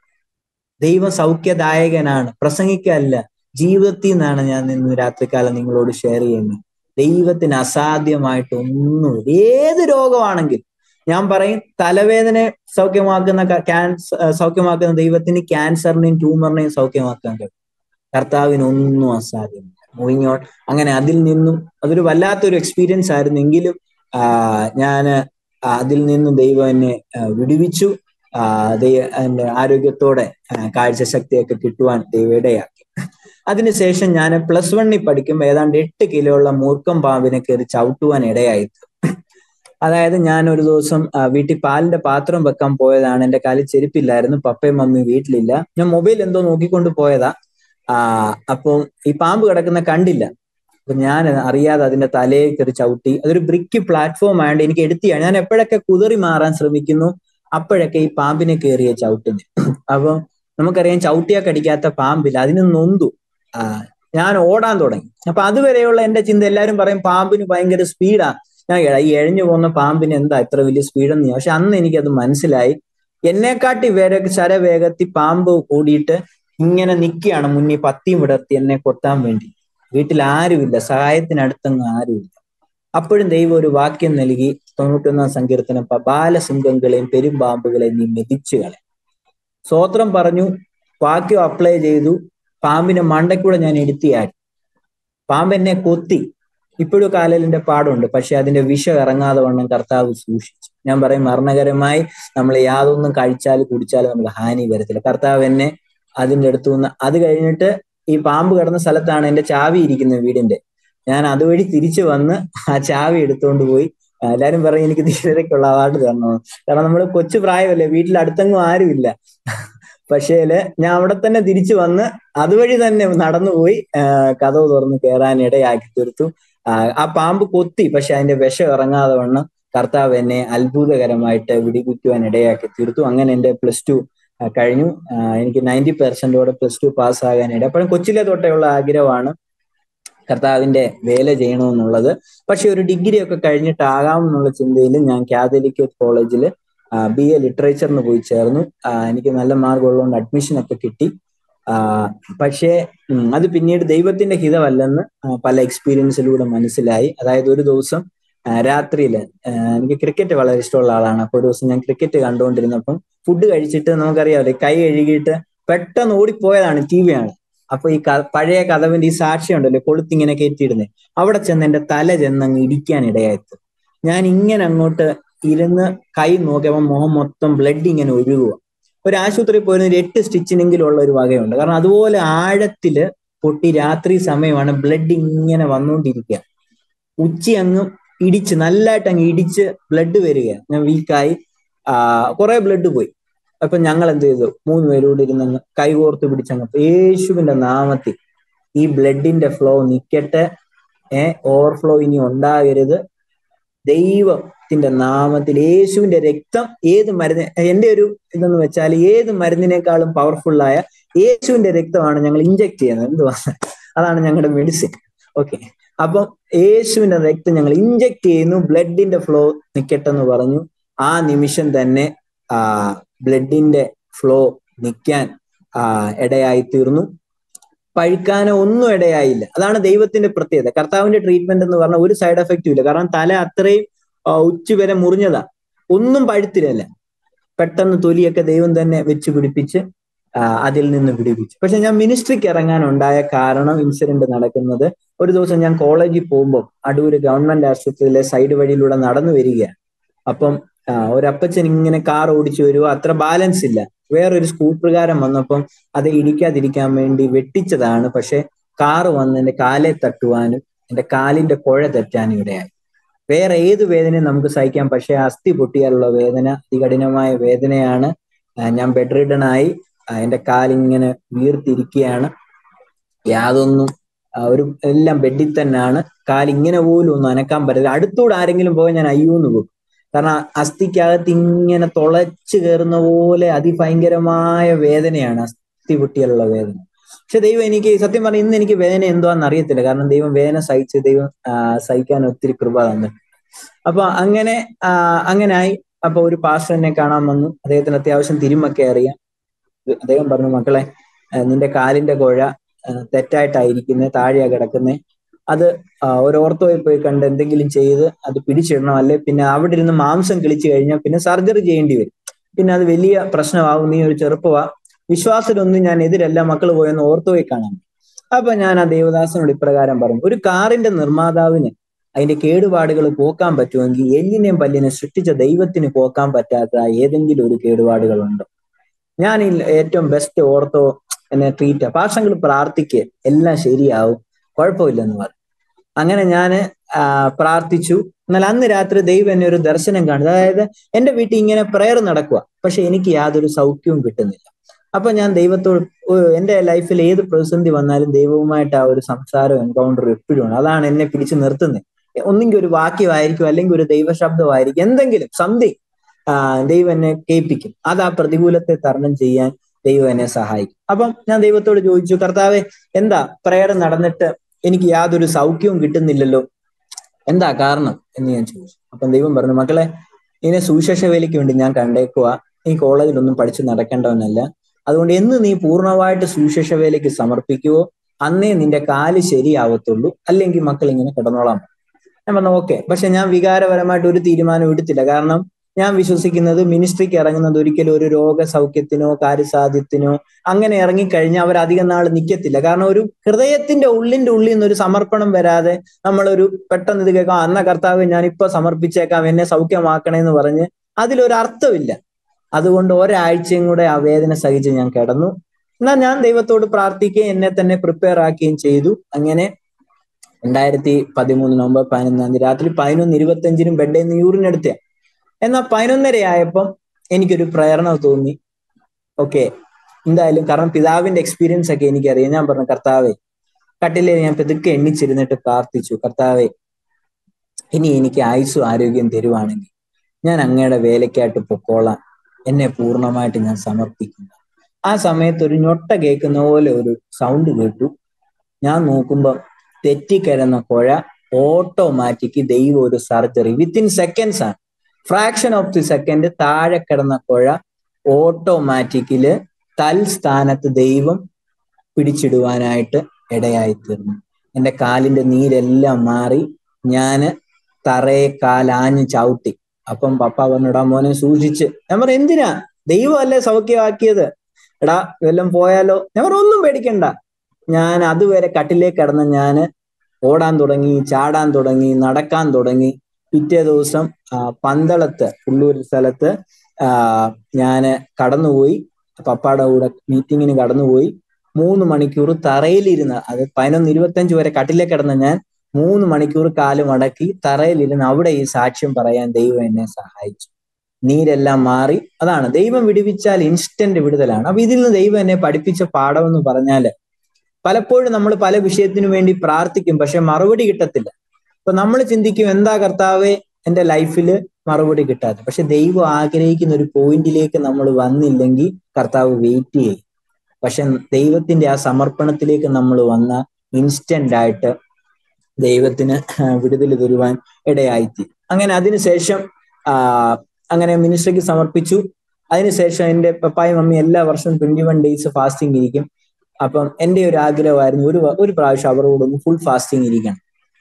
ദൈവം സൗഖ്യദായകനാണ് പ്രസംഗിക്കല്ല ജീവിതത്തിൽ നിന്നാണ് ഞാൻ ഇന്ന് രാത്രികാലം നിങ്ങളോട് ഷെയർ ചെയ്യുന്നത് ദൈവത്തിന് അസാധ്യമായിട്ട് ഒന്നും ഏത് രോഗമാണെങ്കിൽ ഞാൻ പറയും തലവേദന സൗഖ്യമാക്കുന്ന ക്യാൻസർ സൗഖ്യമാക്കുന്ന ദൈവത്തിന് ക്യാൻസറിനെയും ട്യൂമറിനെയും സൗഖ്യമാക്കാൻ കഴിയും കർത്താവിന് ഒന്നും അസാധ്യമല്ല മൂവിങ് ഓൺ അങ്ങനെ അതിൽ നിന്നും അതൊരു വല്ലാത്തൊരു എക്സ്പീരിയൻസ് ആയിരുന്നു എങ്കിലും ഞാൻ അതിൽ നിന്നും ദൈവം എന്നെ ആ, വിടുവിച്ചു ആ, ദൈവ എന്റെ ആരോഗ്യത്തോടെ ആ, കാഴ്ചശക്തിയൊക്കെ കിട്ടുവാൻ ദൈവം ഇടയാക്കി അതിനുശേഷം ഞാൻ പ്ലസ് വണ്ണിൽ പഠിക്കുമ്പോൾ ഏതാണ്ട് എട്ട് കിലോ ഉള്ള മൂർക്കം പാമ്പിനെ കയറി ചവിട്ടുവാൻ ഇടയായി അതായത് ഞാൻ ഒരു ദിവസം ആ, വീട്ടിൽ പാലിന്റെ പാത്രം വെക്കാൻ പോയതാണ് എന്റെ കാലിൽ ചെരുപ്പില്ലായിരുന്നു പപ്പയും മമ്മിയും വീട്ടിലില്ല ഞാൻ മൊബൈൽ എന്തോ നോക്കിക്കൊണ്ട് പോയതാ ആ അപ്പം ഈ പാമ്പ് കിടക്കുന്ന കണ്ടില്ല അപ്പൊ ഞാൻ അറിയാതെ അതിന്റെ തലയെ കയറി ചവിട്ടി അതൊരു ബ്രിക്ക് പ്ലാറ്റ്ഫോം ആയതുകൊണ്ട് എനിക്ക് എടുത്തിയാണ് ഞാൻ എപ്പോഴൊക്കെ കുതറി മാറാൻ ശ്രമിക്കുന്നു അപ്പോഴൊക്കെ ഈ പാമ്പിനെ കയറിയ ചവിട്ടുന്നു അപ്പൊ നമുക്കറിയാം ചവിട്ടിയാ കടിക്കാത്ത പാമ്പില്ല അതിന് നൊന്തു ആ ഞാൻ ഓടാൻ തുടങ്ങി അപ്പൊ അതുവരെയുള്ള എന്റെ ചിന്ത എല്ലാവരും പറയും പാമ്പിന് ഭയങ്കര സ്പീഡാ ഞാൻ എടാ, ഈ എഴഞ്ഞു പോകുന്ന പാമ്പിന് എന്താ ഇത്ര വലിയ സ്പീഡെന്ന് പക്ഷെ അന്ന് എനിക്കത് മനസ്സിലായി എന്നെക്കാട്ടി വേറെ ശരവേഗത്തിൽ പാമ്പ് ഓടിയിട്ട് ഇങ്ങനെ നിൽക്കുകയാണ് മുന്നിൽ പത്തിയും വിടർത്തി എന്നെ കൊത്താൻ വേണ്ടി വീട്ടിൽ ആരുമില്ല സഹായത്തിനടുത്തൊന്നും ആരുമില്ല അപ്പോഴും ദൈവം ഒരു വാക്യം നൽകി തൊണ്ണൂറ്റൊന്നാം സങ്കീർത്തനം പ- ബാലസിംഹങ്ങളെയും പെരുമ്പാമ്പുകളെയും നീ മെതിച്ചു കളെ സ്വോത്രം പറഞ്ഞു വാക്യം അപ്ലൈ ചെയ്തു പാമ്പിന്റെ മണ്ടയ്ക്കൂടെ ഞാൻ എടുത്തിയാടി പാമ്പ് എന്നെ കൊത്തി ഇപ്പോഴും കാലലിന്റെ പാടുണ്ട് പക്ഷെ അതിന്റെ വിഷം ഇറങ്ങാതെ വണ്ണം കർത്താവ് സൂക്ഷിച്ചു ഞാൻ പറയും മരണകരമായി നമ്മൾ യാതൊന്നും കഴിച്ചാലും കുടിച്ചാലും നമുക്ക് ഹാനി വരത്തില്ല കർത്താവ് എന്നെ അതിന്റെ അടുത്തു നിന്ന് അത് കഴിഞ്ഞിട്ട് ഈ പാമ്പ് കിടന്ന സ്ഥലത്താണ് എന്റെ ചാവി ഇരിക്കുന്നത് വീടിന്റെ ഞാൻ അതുവഴി തിരിച്ചു വന്ന് ആ ചാവി എടുത്തുകൊണ്ട് പോയി ആ, എല്ലാരും പറയും എനിക്ക് ധീരതയ്ക്കുള്ള അവാർഡ് തരണോ കാരണം നമ്മൾ കൊച്ചു പ്രായമല്ലേ വീട്ടിൽ അടുത്തെങ്ങും ആരുമില്ല പക്ഷേല് ഞാൻ അവിടെ തന്നെ തിരിച്ചു വന്ന് അതുവഴി തന്നെ നടന്നുപോയി ആ, കതവ് തുറന്ന് കയറാൻ ഇടയാക്കി തീർത്തു ആ, ആ പാമ്പ് കൊത്തി പക്ഷെ അതിന്റെ വിഷം ഇറങ്ങാതെ വണ്ണം കർത്താവ് എന്നെ അത്ഭുതകരമായിട്ട് വിടിപ്പിക്കുവാൻ ഇടയാക്കി തീർത്തു അങ്ങനെ എന്റെ പ്ലസ് ടു കഴിഞ്ഞു ആ, എനിക്ക് നയൻറ്റി പെർസെന്റോടെ പ്ലസ് ടു പാസ്സാകാൻ ഇട അപ്പോഴും കൊച്ചിലെ തൊട്ടേയുള്ള ആഗ്രഹമാണ് കർത്താവിന്റെ വേല ചെയ്യണമെന്നുള്ളത് പക്ഷെ ഒരു ഡിഗ്രി ഒക്കെ കഴിഞ്ഞിട്ടാകാം എന്നുള്ള ചിന്തയിൽ ഞാൻ കാതലിക് കോളേജിൽ ബി എ ലിറ്ററേച്ചറിന് പോയി ചേർന്നു ആ, എനിക്ക് നല്ല മാർക്ക് ഉള്ളതുകൊണ്ട് അഡ്മിഷൻ ഒക്കെ കിട്ടി ആ, പക്ഷേ ഉം, അത് പിന്നീട് ദൈവത്തിന്റെ ഹിതമല്ലെന്ന് ആ, പല എക്സ്പീരിയൻസിലൂടെ മനസ്സിലായി അതായത് ഒരു ദിവസം രാത്രിയിൽ എനിക്ക് ക്രിക്കറ്റ് വളരെ ഇഷ്ടമുള്ള ആളാണ് അപ്പൊ ഒരു ദിവസം ഞാൻ ക്രിക്കറ്റ് കണ്ടുകൊണ്ടിരുന്നപ്പം ഫുഡ് കഴിച്ചിട്ട് നമുക്കറിയാമല്ലോ കൈ കഴുകിയിട്ട് പെട്ടെന്ന് ഓടിപ്പോയതാണ് ടി വി ആണ് അപ്പൊ ഈ ക- പഴയ കഥവിന്റെ ഈ സാക്ഷ്യം ഉണ്ടല്ലോ കൊളുത്തിങ്ങനെ കയറ്റിയിടുന്നത് അവിടെ ചെന്ന് എന്റെ തല ചെന്ന് അങ്ങ് ഇടിക്കാൻ ഇടയായിട്ട് ഞാൻ ഇങ്ങനെ അങ്ങോട്ട് ഇരുന്ന് കൈ നോക്കിയപ്പോൾ മുഖം മൊത്തം ബ്ലഡ് ഇങ്ങനെ ഒഴുകുക ഒരു ആശുപത്രിയിൽ പോയിരുന്ന ഒരു എട്ട് സ്റ്റിച്ചിനെങ്കിലും ഉള്ള ഒരു വകയുണ്ട് കാരണം അതുപോലെ ആഴത്തില് പൊട്ടി രാത്രി സമയമാണ് ബ്ലഡ് ഇങ്ങനെ വന്നുകൊണ്ടിരിക്കുക ഉച്ച അങ്ങ് ഇടിച്ച് നല്ലതായിട്ട് അങ്ങ് ഇടിച്ച് ബ്ലഡ് വരിക ഞാൻ വീക്കായി ആ കുറെ ബ്ലഡ് പോയി അപ്പൊ ഞങ്ങൾ എന്ത് ചെയ്തു മൂന്ന് പേരോട് ഇരുന്ന് കൈകോർത്ത് പിടിച്ചങ്ങ് യേശുവിന്റെ നാമത്തിൽ ഈ ബ്ലഡിന്റെ ഫ്ലോ നിക്കട്ടെ ഏ ഓവർഫ്ലോ ഇനി ഉണ്ടാകരുത് ദൈവത്തിന്റെ നാമത്തിൽ യേശുവിന്റെ രക്തം ഏത് മരുന്ന് എന്റെ ഒരു ഇതെന്ന് വെച്ചാൽ ഏത് മരുന്നിനേക്കാളും പവർഫുള്ളായ യേശുവിന്റെ രക്തമാണ് ഞങ്ങൾ ഇഞ്ചെക്ട് ചെയ്യുന്നത് എന്തുവാ അതാണ് ഞങ്ങളുടെ മെഡിസിൻ ഓക്കെ അപ്പം യേശുവിന്റെ രക്തം ഞങ്ങൾ ഇഞ്ചക്ട് ചെയ്യുന്നു ബ്ലഡിന്റെ ഫ്ലോ നിൽക്കട്ടെ എന്ന് പറഞ്ഞു ആ നിമിഷം തന്നെ ആ ബ്ലഡിന്റെ ഫ്ലോ നിൽക്കാൻ ആ ഇടയായി തീർന്നു പഴുക്കാനോ ഒന്നും ഇടയായില്ല അതാണ് ദൈവത്തിന്റെ പ്രത്യേകത കർത്താവിന്റെ ട്രീറ്റ്മെന്റ് എന്ന് പറഞ്ഞാൽ ഒരു സൈഡ് എഫക്റ്റും ഇല്ല കാരണം തല അത്രയും ഉച്ച വരെ മുറിഞ്ഞതാ ഒന്നും പഴുത്തിരല്ല പെട്ടെന്ന് തൊലിയൊക്കെ ദൈവം തന്നെ വെച്ച് പിടിപ്പിച്ച് അതിൽ നിന്ന് പിടിപ്പിച്ചു പക്ഷെ ഞാൻ മിനിസ്ട്രിക്ക് ഇറങ്ങാൻ ഉണ്ടായ കാരണം ഇൻസിഡന്റ് നടക്കുന്നത് ഒരു ദിവസം ഞാൻ കോളേജിൽ പോകുമ്പോൾ അടൂര് ഗവൺമെന്റ് ആശുപത്രിയിലെ സൈഡ് വഴിയിലൂടെ നടന്നു വരികയാണ് അപ്പം ഒരപ്പച്ചൻ ഇങ്ങനെ കാർ ഓടിച്ചു വരുവോ അത്ര ബാലൻസ് ഇല്ല വേറൊരു സ്കൂട്ടറുകാരൻ വന്നപ്പം അത് ഇടിക്കാതിരിക്കാൻ വേണ്ടി വെട്ടിച്ചതാണ് പക്ഷെ കാറ് വന്ന് എന്റെ കാലെ തട്ടുവാനും എന്റെ കാലിന്റെ കുഴ തെറ്റാനും ഇടയായി വേറെ ഏത് വേദനയും നമുക്ക് സഹിക്കാം പക്ഷെ അസ്ഥി പൊട്ടിയാലുള്ള വേദന അതികഠിനമായ വേദനയാണ് ഞാൻ ബെഡ് റിഡൺ ആയി എന്റെ കാലിങ്ങനെ വീർത്തിരിക്കുകയാണ് യാതൊന്നും ഒരു എല്ലാം ബെഡിൽ തന്നെയാണ് കാലിങ്ങനെ പോലും ഒന്നും അനക്കാൻ പറ്റില്ല അടുത്തൂടെ ആരെങ്കിലും പോയാൽ ഞാൻ അയ്യോന്ന് പോകും കാരണം അസ്ഥിക്കകത്ത് ഇങ്ങനെ തുളച്ചു കയറുന്ന പോലെ അതിഭയങ്കരമായ വേദനയാണ് അസ്ഥി പൊട്ടിയാലുള്ള വേദന പക്ഷെ ദൈവം എനിക്ക് സത്യം പറഞ്ഞാൽ ഇന്ന് എനിക്ക് വേദന എന്തുവാന്ന് അറിയത്തില്ല കാരണം ദൈവം വേദന സഹിച്ച് ദൈവം സഹിക്കാൻ ഒത്തിരി കൃപ തന്നിട്ടുണ്ട് അപ്പൊ അങ്ങനെ അങ്ങനായി അപ്പൊ ഒരു പാസ്റ്റർ എന്നെ കാണാൻ വന്നു അദ്ദേഹത്തിന് അത്യാവശ്യം തിരുമൊക്കെ അറിയാം അദ്ദേഹം പറഞ്ഞു മക്കളെ നിന്റെ കാലിന്റെ കുഴ തെറ്റായിട്ടായിരിക്കുന്നത് താഴെയാ കിടക്കുന്നത് അത് ഒരു ഓർത്തോയിൽ പോയി കണ്ട് എന്തെങ്കിലും ചെയ്ത് അത് പിടിച്ചിടണം അല്ലെ പിന്നെ അവിടെ ഇരുന്ന് മാംസം കിളിച്ചു കഴിഞ്ഞാൽ പിന്നെ സർജറി ചെയ്യേണ്ടി വരും പിന്നെ അത് വലിയ പ്രശ്നമാകും നീ ഒരു ചെറുപ്പമാ വിശ്വാസത്തിലൊന്നും ഞാൻ എതിരല്ല മക്കൾ പോയെന്ന് ഓർത്തോയിൽ കാണാൻ അപ്പൊ ഞാൻ ആ ദേവദാസനോട് ഇപ്രകാരം പറഞ്ഞു ഒരു കാറിന്റെ നിർമ്മാതാവിന് അതിന്റെ കേടുപാടുകൾ പോക്കാൻ പറ്റുമെങ്കിൽ എല്ലിനെയും പല്ലിനെ സൃഷ്ടിച്ച ദൈവത്തിന് പോക്കാൻ പറ്റാത്ത ഏതെങ്കിലും ഒരു കേടുപാടുകളുണ്ടോ ഞാൻ ഏറ്റവും ബെസ്റ്റ് ഓർത്തോ എന്നെ ട്രീറ്റ് പാഷങ്ങൾ പ്രാർത്ഥിക്കുക എല്ലാം ശരിയാവും കുഴപ്പമില്ലെന്ന് പറഞ്ഞു അങ്ങനെ ഞാൻ പ്രാർത്ഥിച്ചു എന്നാൽ അന്ന് രാത്രി ദൈവം എന്നെ ഒരു ദർശനം കാണുന്നത് അതായത് എന്റെ വീട്ടിൽ ഇങ്ങനെ പ്രയർ നടക്കുക പക്ഷെ എനിക്ക് യാതൊരു സൗഖ്യവും കിട്ടുന്നില്ല അപ്പൊ ഞാൻ ദൈവത്തോട് എന്റെ ലൈഫിൽ ഏത് പ്രതിസന്ധി വന്നാലും ദൈവവുമായിട്ട് ആ ഒരു സംസാരം എൻകൗണ്ടർ എപ്പോഴും ആണ് അതാണ് എന്നെ പിടിച്ചു നിർത്തുന്നത് ഒന്നെങ്കിൽ ഒരു വാക്യമായിരിക്കും അല്ലെങ്കിൽ ഒരു ദൈവശബ്ദമായിരിക്കും എന്തെങ്കിലും സംതിങ് ദൈവം എന്നെ കേൾപ്പിക്കും അത് ആ പ്രതികൂലത്തെ തരണം ചെയ്യാൻ ദൈവം എന്നെ സഹായിക്കും അപ്പം ഞാൻ ദൈവത്തോട് ചോദിച്ചു കർത്താവെ എന്താ പ്രയർ നടന്നിട്ട് എനിക്ക് യാതൊരു സൗഖ്യവും കിട്ടുന്നില്ലല്ലോ എന്താ കാരണം എന്ന് ഞാൻ ചോദിച്ചു അപ്പം ദൈവം പറഞ്ഞു മക്കളെ ഇതിനെ സുവിശേഷ വേലയ്ക്ക് വേണ്ടി ഞാൻ കണ്ടേക്കുക ഈ കോളേജിലൊന്നും പഠിച്ചു നടക്കേണ്ടവനല്ല അതുകൊണ്ട് എന്ന് നീ പൂർണ്ണമായിട്ട് സുവിശേഷ വേലയ്ക്ക് സമർപ്പിക്കുവോ അന്നേ നിന്റെ കാല് ശരിയാവത്തുള്ളൂ അല്ലെങ്കിൽ മക്കൾ ഇങ്ങനെ കിടന്നോളാം ഞാൻ പറഞ്ഞു ഓക്കെ പക്ഷെ ഞാൻ വികാരപരമായിട്ട് ഒരു തീരുമാനം എടുത്തില്ല കാരണം ഞാൻ വിശ്വസിക്കുന്നത് മിനിസ്ട്രിക്ക് ഇറങ്ങുന്നത് ഒരിക്കലും ഒരു രോഗസൗഖ്യത്തിനോ കാര്യസാധ്യത്തിനോ അങ്ങനെ ഇറങ്ങിക്കഴിഞ്ഞാൽ അവർ അധികം നാൾ നിൽക്കത്തില്ല കാരണം ഒരു ഹൃദയത്തിന്റെ ഉള്ളിന്റെ ഉള്ളിൽ നിന്ന് ഒരു സമർപ്പണം വരാതെ നമ്മളൊരു പെട്ടെന്ന് ഇത് കേൾക്കാം അന്ന കർത്താവ് ഞാൻ ഇപ്പൊ സമർപ്പിച്ചേക്കാം എന്നെ സൗഖ്യമാക്കണേന്ന് പറഞ്ഞ് അതിലൊരു അർത്ഥമില്ല അതുകൊണ്ട് ഒരാഴ്ചയും കൂടെ ആ വേദന സഹിച്ച് ഞാൻ കിടന്നു എന്നാൽ ഞാൻ ദൈവത്തോട് പ്രാർത്ഥിക്കുകയും എന്നെ തന്നെ പ്രിപ്പയർ ആക്കുകയും ചെയ്തു അങ്ങനെ രണ്ടായിരത്തി പതിമൂന്ന് നവംബർ പതിനൊന്നാം തീയതി രാത്രി പതിനൊന്ന് ഇരുപത്തഞ്ചിനും ബെഡിൽ നിന്ന് യൂറിൻ എടുത്തേ എന്നാൽ പതിനൊന്നര ആയപ്പം എനിക്കൊരു പ്രേരണ തോന്നി ഓക്കെ എന്തായാലും കാരണം പിതാവിന്റെ എക്സ്പീരിയൻസ് ഒക്കെ എനിക്കറിയാം ഞാൻ പറഞ്ഞു കർത്താവെ കട്ടിലെ ഞാൻ പെതുക്കെ എണ്ണിച്ചിരുന്നിട്ട് പ്രാർത്ഥിച്ചു കർത്താവെ ഇനി എനിക്ക് ആയുസ്സും ആരോഗ്യം തരുവാണെങ്കിൽ ഞാൻ അങ്ങയുടെ വേലയ്ക്കായിട്ട് പൊക്കോളാം എന്നെ പൂർണ്ണമായിട്ട് ഞാൻ സമർപ്പിക്കുന്നു ആ സമയത്ത് ഒരു ഞൊട്ട കേൾക്കുന്ന പോലെ ഒരു സൗണ്ട് കേട്ടു ഞാൻ നോക്കുമ്പോൾ തെറ്റിക്കിടന്ന കുഴ ഓട്ടോമാറ്റിക് ദൈവം ഒരു സർജറി വിത്തിൻ സെക്കൻഡ്സ് ആണ് ഫ്രാക്ഷൻ ഓഫ് ദി സെക്കൻഡ് താഴെ കിടന്ന കുഴ ഓട്ടോമാറ്റിക്കില് തൽസ്ഥാനത്ത് ദൈവം പിടിച്ചിടുവാനായിട്ട് ഇടയായി തീർന്നു എൻ്റെ കാലിന്റെ നീരെല്ലാം മാറി ഞാന് തറയെ കാലാഞ്ഞ് ചവിട്ടി അപ്പം പപ്പ പറഞ്ഞിടാ മോനെ സൂക്ഷിച്ച് ഞാൻ പറഞ്ഞു എന്തിനാ ദൈവമല്ലേ സൗഖ്യമാക്കിയത് എടാ വല്ലതും പോയാലോ ഞാൻ പറഞ്ഞു ഒന്നും പേടിക്കണ്ട ഞാൻ അതുവരെ കട്ടിലേക്ക് കിടന്ന ഞാന് ഓടാൻ തുടങ്ങി ചാടാൻ തുടങ്ങി നടക്കാൻ തുടങ്ങി പിറ്റേ ദിവസം പന്തളത്ത് ഉള്ളൂർ സ്ഥലത്ത് ഞാന് കടന്നുപോയി പപ്പാടെ കൂടെ മീറ്റിങ്ങിന് കടന്നുപോയി മൂന്ന് മണിക്കൂർ തറയിലിരുന്ന് അത് പതിനൊന്ന് ഇരുപത്തഞ്ച് വരെ കട്ടിലേക്ക് കിടന്ന ഞാൻ മൂന്ന് മണിക്കൂർ കാല് മടക്കി തറയിലിരുന്ന് അവിടെ ഈ സാക്ഷ്യം പറയാൻ ദൈവം എന്നെ സഹായിച്ചു നീരെല്ലാം മാറി അതാണ് ദൈവം വിടുവിച്ചാൽ ഇൻസ്റ്റന്റ് വിടുതലാണ് അപ്പൊ ഇതിൽ നിന്ന് ദൈവം എന്നെ പഠിപ്പിച്ച പാഠം എന്ന് പറഞ്ഞാല് പലപ്പോഴും നമ്മൾ പല വിഷയത്തിനു വേണ്ടി പ്രാർത്ഥിക്കും പക്ഷെ മറുപടി കിട്ടത്തില്ല അപ്പൊ നമ്മൾ ചിന്തിക്കും എന്താ കർത്താവെ എന്റെ ലൈഫിൽ മറുപടി കിട്ടാതെ പക്ഷെ ദൈവം ആഗ്രഹിക്കുന്ന ഒരു പോയിന്റിലേക്ക് നമ്മൾ വന്നില്ലെങ്കിൽ കർത്താവ് വെയിറ്റ് ചെയ്യും പക്ഷെ ദൈവത്തിന്റെ ആ സമർപ്പണത്തിലേക്ക് നമ്മൾ വന്ന ഇൻസ്റ്റന്റ് ആയിട്ട് ദൈവത്തിന് വിടുതൽ തരുവാൻ ഇടയായിത്തി അങ്ങനെ അതിനുശേഷം ആ അങ്ങനെ മിനിസ്ട്രിക്ക് സമർപ്പിച്ചു അതിനുശേഷം എൻ്റെ പപ്പായും മമ്മി എല്ലാ വർഷവും ട്വന്റി വൺ ഡേയ്സ് ഫാസ്റ്റിംഗ് ഇരിക്കും അപ്പം എൻ്റെ ഒരു ആഗ്രഹമായിരുന്നു ഒരു വ- ഒരു പ്രാവശ്യം അവരുടെ കൂടെ ഒന്ന് ഫുൾ ഫാസ്റ്റിംഗ് ഇരിക്കണം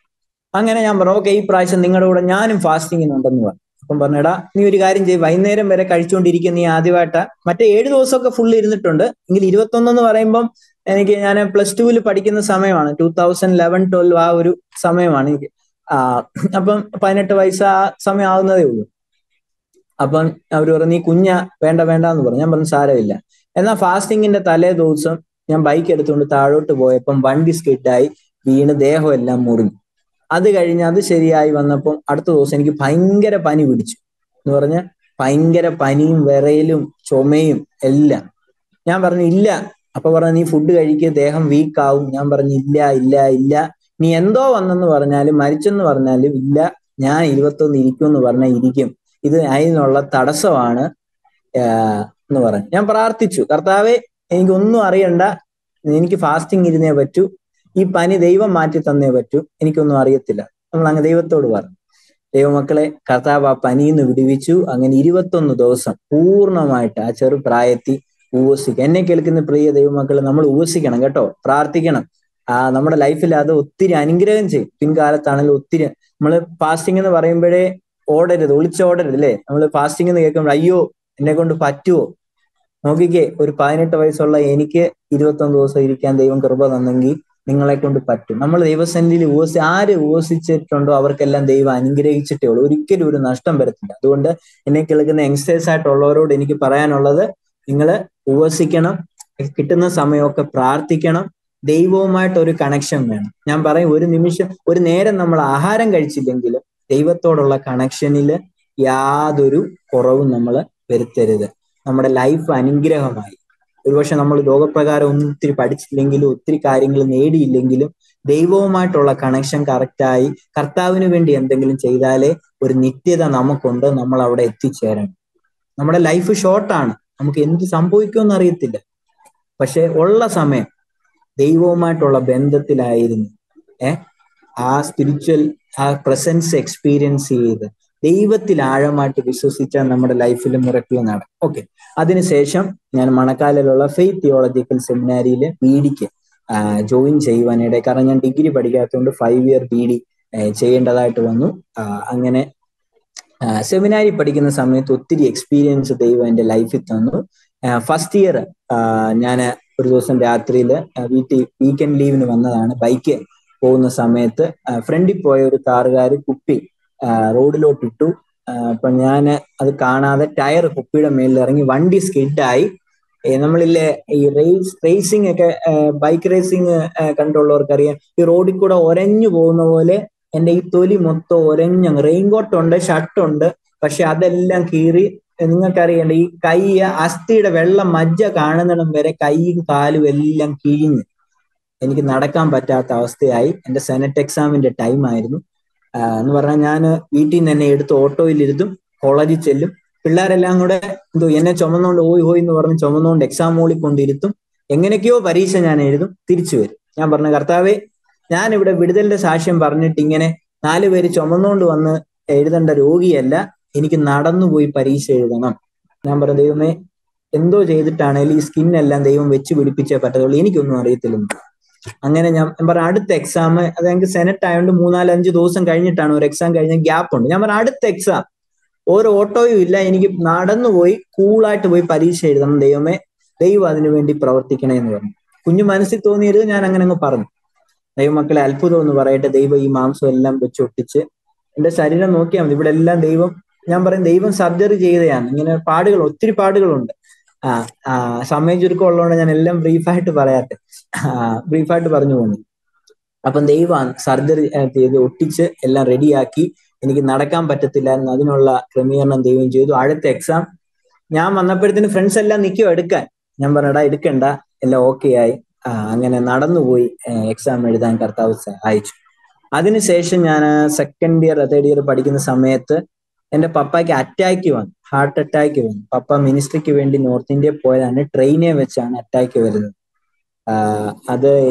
അങ്ങനെ ഞാൻ പറഞ്ഞു ഓക്കെ ഈ പ്രാവശ്യം നിങ്ങളുടെ കൂടെ ഞാനും ഫാസ്റ്റിങ്ങിനുണ്ടെന്ന് പറഞ്ഞു അപ്പം പറഞ്ഞെടാ നീ ഒരു കാര്യം ചെയ്യും വൈകുന്നേരം വരെ കഴിച്ചുകൊണ്ടിരിക്കുന്ന നീ ആദ്യമായിട്ടാ മറ്റേ ഏഴ് ദിവസമൊക്കെ ഫുൾ ഇരുന്നിട്ടുണ്ട് എങ്കിൽ ഇരുപത്തൊന്നെന്ന് പറയുമ്പം എനിക്ക് ഞാൻ പ്ലസ് ടുവിൽ പഠിക്കുന്ന സമയമാണ് ടൂ തൗസൻഡ് ലെവൻ ട്വൽവ് ആ ഒരു സമയമാണ് എനിക്ക് ആ അപ്പം പതിനെട്ട് വയസ്സ് ആ സമയം ആവുന്നതേ ഉള്ളൂ അപ്പം അവർ പറഞ്ഞു നീ കുഞ്ഞ വേണ്ട വേണ്ട എന്ന് പറഞ്ഞു ഞാൻ പറഞ്ഞു സാരമില്ല എന്നാൽ ഫാസ്റ്റിങ്ങിന്റെ തലേ ദിവസം ഞാൻ ബൈക്ക് എടുത്തുകൊണ്ട് താഴോട്ട് പോയപ്പം വണ്ടി സ്കിഡായി വീണ് ദേഹം എല്ലാം മുറിഞ്ഞു അത് കഴിഞ്ഞ് അത് ശരിയായി വന്നപ്പം അടുത്ത ദിവസം എനിക്ക് ഭയങ്കര പനി പിടിച്ചു എന്ന് പറഞ്ഞ ഭയങ്കര പനിയും വിറയലും ചുമയും എല്ലാം ഞാൻ പറഞ്ഞു ഇല്ല അപ്പൊ പറഞ്ഞു നീ ഫുഡ് കഴിക്കുക ദേഹം വീക്ക് ആവും ഞാൻ പറഞ്ഞു ഇല്ല ഇല്ല ഇല്ല നീ എന്തോ വന്നെന്ന് പറഞ്ഞാലും മരിച്ചെന്ന് പറഞ്ഞാലും ഇല്ല ഞാൻ ഇരുപത്തൊന്ന് ഇരിക്കും എന്ന് പറഞ്ഞാൽ ഇരിക്കും ഇത് അതിനുള്ള തടസ്സമാണ് ആഹ് എന്ന് പറഞ്ഞു ഞാൻ പ്രാർത്ഥിച്ചു കർത്താവെ എനിക്കൊന്നും അറിയണ്ട എനിക്ക് ഫാസ്റ്റിംഗ് ഇരുന്നേ പറ്റൂ ഈ പനി ദൈവം മാറ്റി തന്നേ പറ്റൂ എനിക്കൊന്നും അറിയത്തില്ല നമ്മൾ അങ്ങ് ദൈവത്തോട് പറഞ്ഞു ദൈവമക്കളെ കർത്താവ് ആ പനിന്ന് വിടുവിച്ചു അങ്ങനെ ഇരുപത്തൊന്ന് ദിവസം പൂർണ്ണമായിട്ട് ആ ചെറു പ്രായത്തിൽ ഉപവസിക്കുക എന്നെ കേൾക്കുന്ന പ്രിയ ദൈവമക്കളെ നമ്മൾ ഉപവസിക്കണം കേട്ടോ പ്രാർത്ഥിക്കണം ആ നമ്മുടെ ലൈഫിൽ അത് ഒത്തിരി അനുഗ്രഹം ചെയ്യും പിൻകാലത്താണെങ്കിലും ഒത്തിരി നമ്മൾ ഫാസ്റ്റിംഗ് എന്ന് പറയുമ്പോഴേ ഓടരുത് ഒളിച്ചോടരുത് അല്ലേ നമ്മൾ ഫാസ്റ്റിംഗ് എന്ന് കേൾക്കുമ്പോൾ അയ്യോ എന്നെ കൊണ്ട് പറ്റുമോ നോക്കിക്കേ ഒരു പതിനെട്ട് വയസ്സുള്ള എനിക്ക് ഇരുപത്തൊന്ന് ദിവസം ഇരിക്കാൻ ദൈവം കൃപ തന്നെങ്കിൽ നിങ്ങളെ കൊണ്ട് പറ്റും നമ്മൾ ദൈവസന്നിധിയിൽ ഉപവസി ആര് ഉപവസിച്ചിട്ടുണ്ടോ അവർക്കെല്ലാം ദൈവം അനുഗ്രഹിച്ചിട്ടേ ഉള്ളൂ ഒരിക്കലും ഒരു നഷ്ടം വരത്തില്ല അതുകൊണ്ട് എന്നെ കേൾക്കുന്ന യങ്സ്റ്റേഴ്സ് ആയിട്ടുള്ളവരോട് എനിക്ക് പറയാനുള്ളത് നിങ്ങൾ ഉപവസിക്കണം കിട്ടുന്ന സമയമൊക്കെ പ്രാർത്ഥിക്കണം ദൈവവുമായിട്ട് ഒരു കണക്ഷൻ വേണം ഞാൻ പറയും ഒരു നിമിഷം ഒരു നേരം നമ്മൾ ആഹാരം കഴിച്ചില്ലെങ്കിലും ദൈവത്തോടുള്ള കണക്ഷനിൽ യാതൊരു കുറവും നമ്മൾ വരുത്തരുത് നമ്മുടെ ലൈഫ് അനുഗ്രഹമായി ഒരുപക്ഷെ നമ്മൾ ലോകപ്രകാരം ഒന്നും ഒത്തിരി പഠിച്ചില്ലെങ്കിലും ഒത്തിരി കാര്യങ്ങൾ നേടിയില്ലെങ്കിലും ദൈവവുമായിട്ടുള്ള കണക്ഷൻ കറക്റ്റായി കർത്താവിന് വേണ്ടി എന്തെങ്കിലും ചെയ്താലേ ഒരു നിത്യത നമുക്കുണ്ട് നമ്മൾ അവിടെ എത്തിച്ചേരണം നമ്മുടെ ലൈഫ് ഷോർട്ടാണ് നമുക്ക് എന്ത് സംഭവിക്കുമെന്ന് അറിയത്തില്ല പക്ഷെ ഉള്ള സമയം ദൈവവുമായിട്ടുള്ള ബന്ധത്തിലായിരുന്നു ഏ ആ സ്പിരിച്വൽ ആ പ്രസൻസ് എക്സ്പീരിയൻസ് ചെയ്ത് ദൈവത്തിൽ ആഴമായിട്ട് വിശ്വസിച്ചാൽ നമ്മുടെ ലൈഫിൽ മിറക്കിൾ നടക്കും ഓക്കെ അതിനുശേഷം ഞാൻ മണക്കാലിലുള്ള ഫെയ്ത്ത് തിയോളജിക്കൽ സെമിനാരിയിൽ ബി ഡിക്ക് ജോയിൻ ചെയ്യുവാനിടെ കാരണം ഞാൻ ഡിഗ്രി പഠിക്കാത്തതുകൊണ്ട് ഫൈവ് ഇയർ ബി ഡി ചെയ്യേണ്ടതായിട്ട് വന്നു ആ, അങ്ങനെ സെമിനാരി പഠിക്കുന്ന സമയത്ത് ഒത്തിരി എക്സ്പീരിയൻസ് ദൈവം എൻ്റെ ലൈഫിൽ തന്നു ഫസ്റ്റ് ഇയർ ഞാൻ ഒരു ദിവസം രാത്രിയിൽ വീട്ടിൽ വീക്കെൻഡ് ലീവിന് വന്നതാണ് ബൈക്ക് പോകുന്ന സമയത്ത് ഫ്രണ്ടിൽ പോയ ഒരു കാറുകാർ കുപ്പി റോഡിലോട്ട് ഇട്ടു ആ, അപ്പൊ ഞാൻ അത് കാണാതെ ടയർ കുപ്പിയുടെ മേലിൽ ഇറങ്ങി വണ്ടി സ്കിഡായി നമ്മളില്ലേ ഈ റേസ് റേസിംഗ് ഒക്കെ ബൈക്ക് റേസിംഗ് കണ്ടുള്ളവർക്കറിയാം ഈ റോഡിൽ കൂടെ ഒരഞ്ഞു പോകുന്ന പോലെ എന്റെ ഈ തൊലി മൊത്തം ഒരഞ്ഞ റെയിൻകോട്ട് ഉണ്ട് ഷർട്ട് ഉണ്ട് പക്ഷെ അതെല്ലാം കീറി നിങ്ങൾക്കറിയണ്ട ഈ കൈ അസ്ഥിയുടെ വെള്ളം മജ്ജ കാണുന്നിടം വരെ കൈയും കാലും എല്ലാം കിഴിഞ്ഞ് എനിക്ക് നടക്കാൻ പറ്റാത്ത അവസ്ഥയായി എന്റെ സെനറ്റ് എക്സാമിന്റെ ടൈം ആയിരുന്നു ആ, എന്ന് പറഞ്ഞാൽ ഞാൻ വീട്ടിൽ നിന്ന് എന്നെ എടുത്ത് ഓട്ടോയിൽ ഇരുത്തും കോളേജിൽ ചെല്ലും പിള്ളേരെല്ലാം കൂടെ എന്തോ എന്നെ ചുമന്നുകൊണ്ട് ഓയ് ഹോയ് എന്ന് പറഞ്ഞ് ചുമന്നുകൊണ്ട് എക്സാം ഹോളിൽ കൊണ്ടിരുത്തും എങ്ങനെയൊക്കെയോ പരീക്ഷ ഞാൻ എഴുതും തിരിച്ചു വരും ഞാൻ പറഞ്ഞു കർത്താവേ ഞാൻ ഇവിടെ വിടുതലിന്റെ സാക്ഷ്യം പറഞ്ഞിട്ട് ഇങ്ങനെ നാല് പേര് ചുമന്നുകൊണ്ട് വന്ന് എഴുതേണ്ട രോഗിയല്ല എനിക്ക് നടന്നുപോയി പരീക്ഷ എഴുതണം ഞാൻ പറഞ്ഞു ദൈവമേ എന്തോ ചെയ്തിട്ടാണേലും ഈ സ്കിന്നെല്ലാം ദൈവം വെച്ച് പിടിപ്പിച്ചേ പറ്റത്തുള്ളൂ എനിക്കൊന്നും അറിയത്തില്ലെന്ന് അങ്ങനെ ഞാൻ ഞാൻ പറഞ്ഞു അടുത്ത എക്സാം അത് ഞങ്ങൾക്ക് സെനറ്റ് ആയതുകൊണ്ട് മൂന്നാല് അഞ്ച് ദിവസം കഴിഞ്ഞിട്ടാണ് ഒരു എക്സാം കഴിഞ്ഞ ഗ്യാപ്പ് ഉണ്ട് ഞാൻ പറഞ്ഞു അടുത്ത എക്സാം ഒരു ഓട്ടോയും ഇല്ല എനിക്ക് നടന്നുപോയി കൂളായിട്ട് പോയി പരീക്ഷ എഴുതണം ദൈവമേ ദൈവം അതിനു വേണ്ടി പ്രവർത്തിക്കണേ എന്ന് പറഞ്ഞു കുഞ്ഞു മനസ്സിൽ തോന്നിയത് ഞാൻ അങ്ങനെ അങ്ങ് പറഞ്ഞു ദൈവമക്കളെ അത്ഭുതം എന്ന് പറയട്ടെ ദൈവം ഈ മാംസം എല്ലാം വെച്ചൊട്ടിച്ച് എന്റെ ശരീരം നോക്കിയാൽ മതി ഇവിടെ എല്ലാം ദൈവം ഞാൻ പറയും ദൈവം സർജറി ചെയ്തതാണ് ഇങ്ങനെ പാടുകൾ ഒത്തിരി പാടുകളുണ്ട് ആ ആ സമയം ചുരുക്കം ഉള്ളതുകൊണ്ട് ഞാൻ എല്ലാം ബ്രീഫായിട്ട് പറയാട്ടെ ബ്രീഫായിട്ട് പറഞ്ഞു പോകുന്നു അപ്പം ദൈവം സർജറി ചെയ്ത് ഒട്ടിച്ച് എല്ലാം റെഡിയാക്കി എനിക്ക് നടക്കാൻ പറ്റത്തില്ലായിരുന്നു അതിനുള്ള ക്രമീകരണം ദൈവം ചെയ്തു അടുത്ത എക്സാം ഞാൻ വന്നപ്പോഴത്തേന് ഫ്രണ്ട്സ് എല്ലാം നിൽക്കുമോ എടുക്കാൻ ഞാൻ പറഞ്ഞടാ എടുക്കണ്ട എല്ലാം ഓക്കെ ആയി ആ, അങ്ങനെ നടന്നുപോയി എക്സാം എഴുതാൻ കർത്താവ് സഹായിച്ചു അതിനുശേഷം ഞാൻ സെക്കൻഡ് ഇയർ തേർഡ് ഇയർ പഠിക്കുന്ന സമയത്ത് എന്റെ പപ്പയ്ക്ക് അറ്റാക്ക് വന്നു ഹാർട്ട് അറ്റാക്ക് വന്നു പപ്പ മിനിസ്ട്രിക്ക് വേണ്ടി നോർത്ത് ഇന്ത്യ പോയതാണ് ട്രെയിനെ വെച്ചാണ് അറ്റാക്ക് വരുന്നത് ആ, അത് ഈ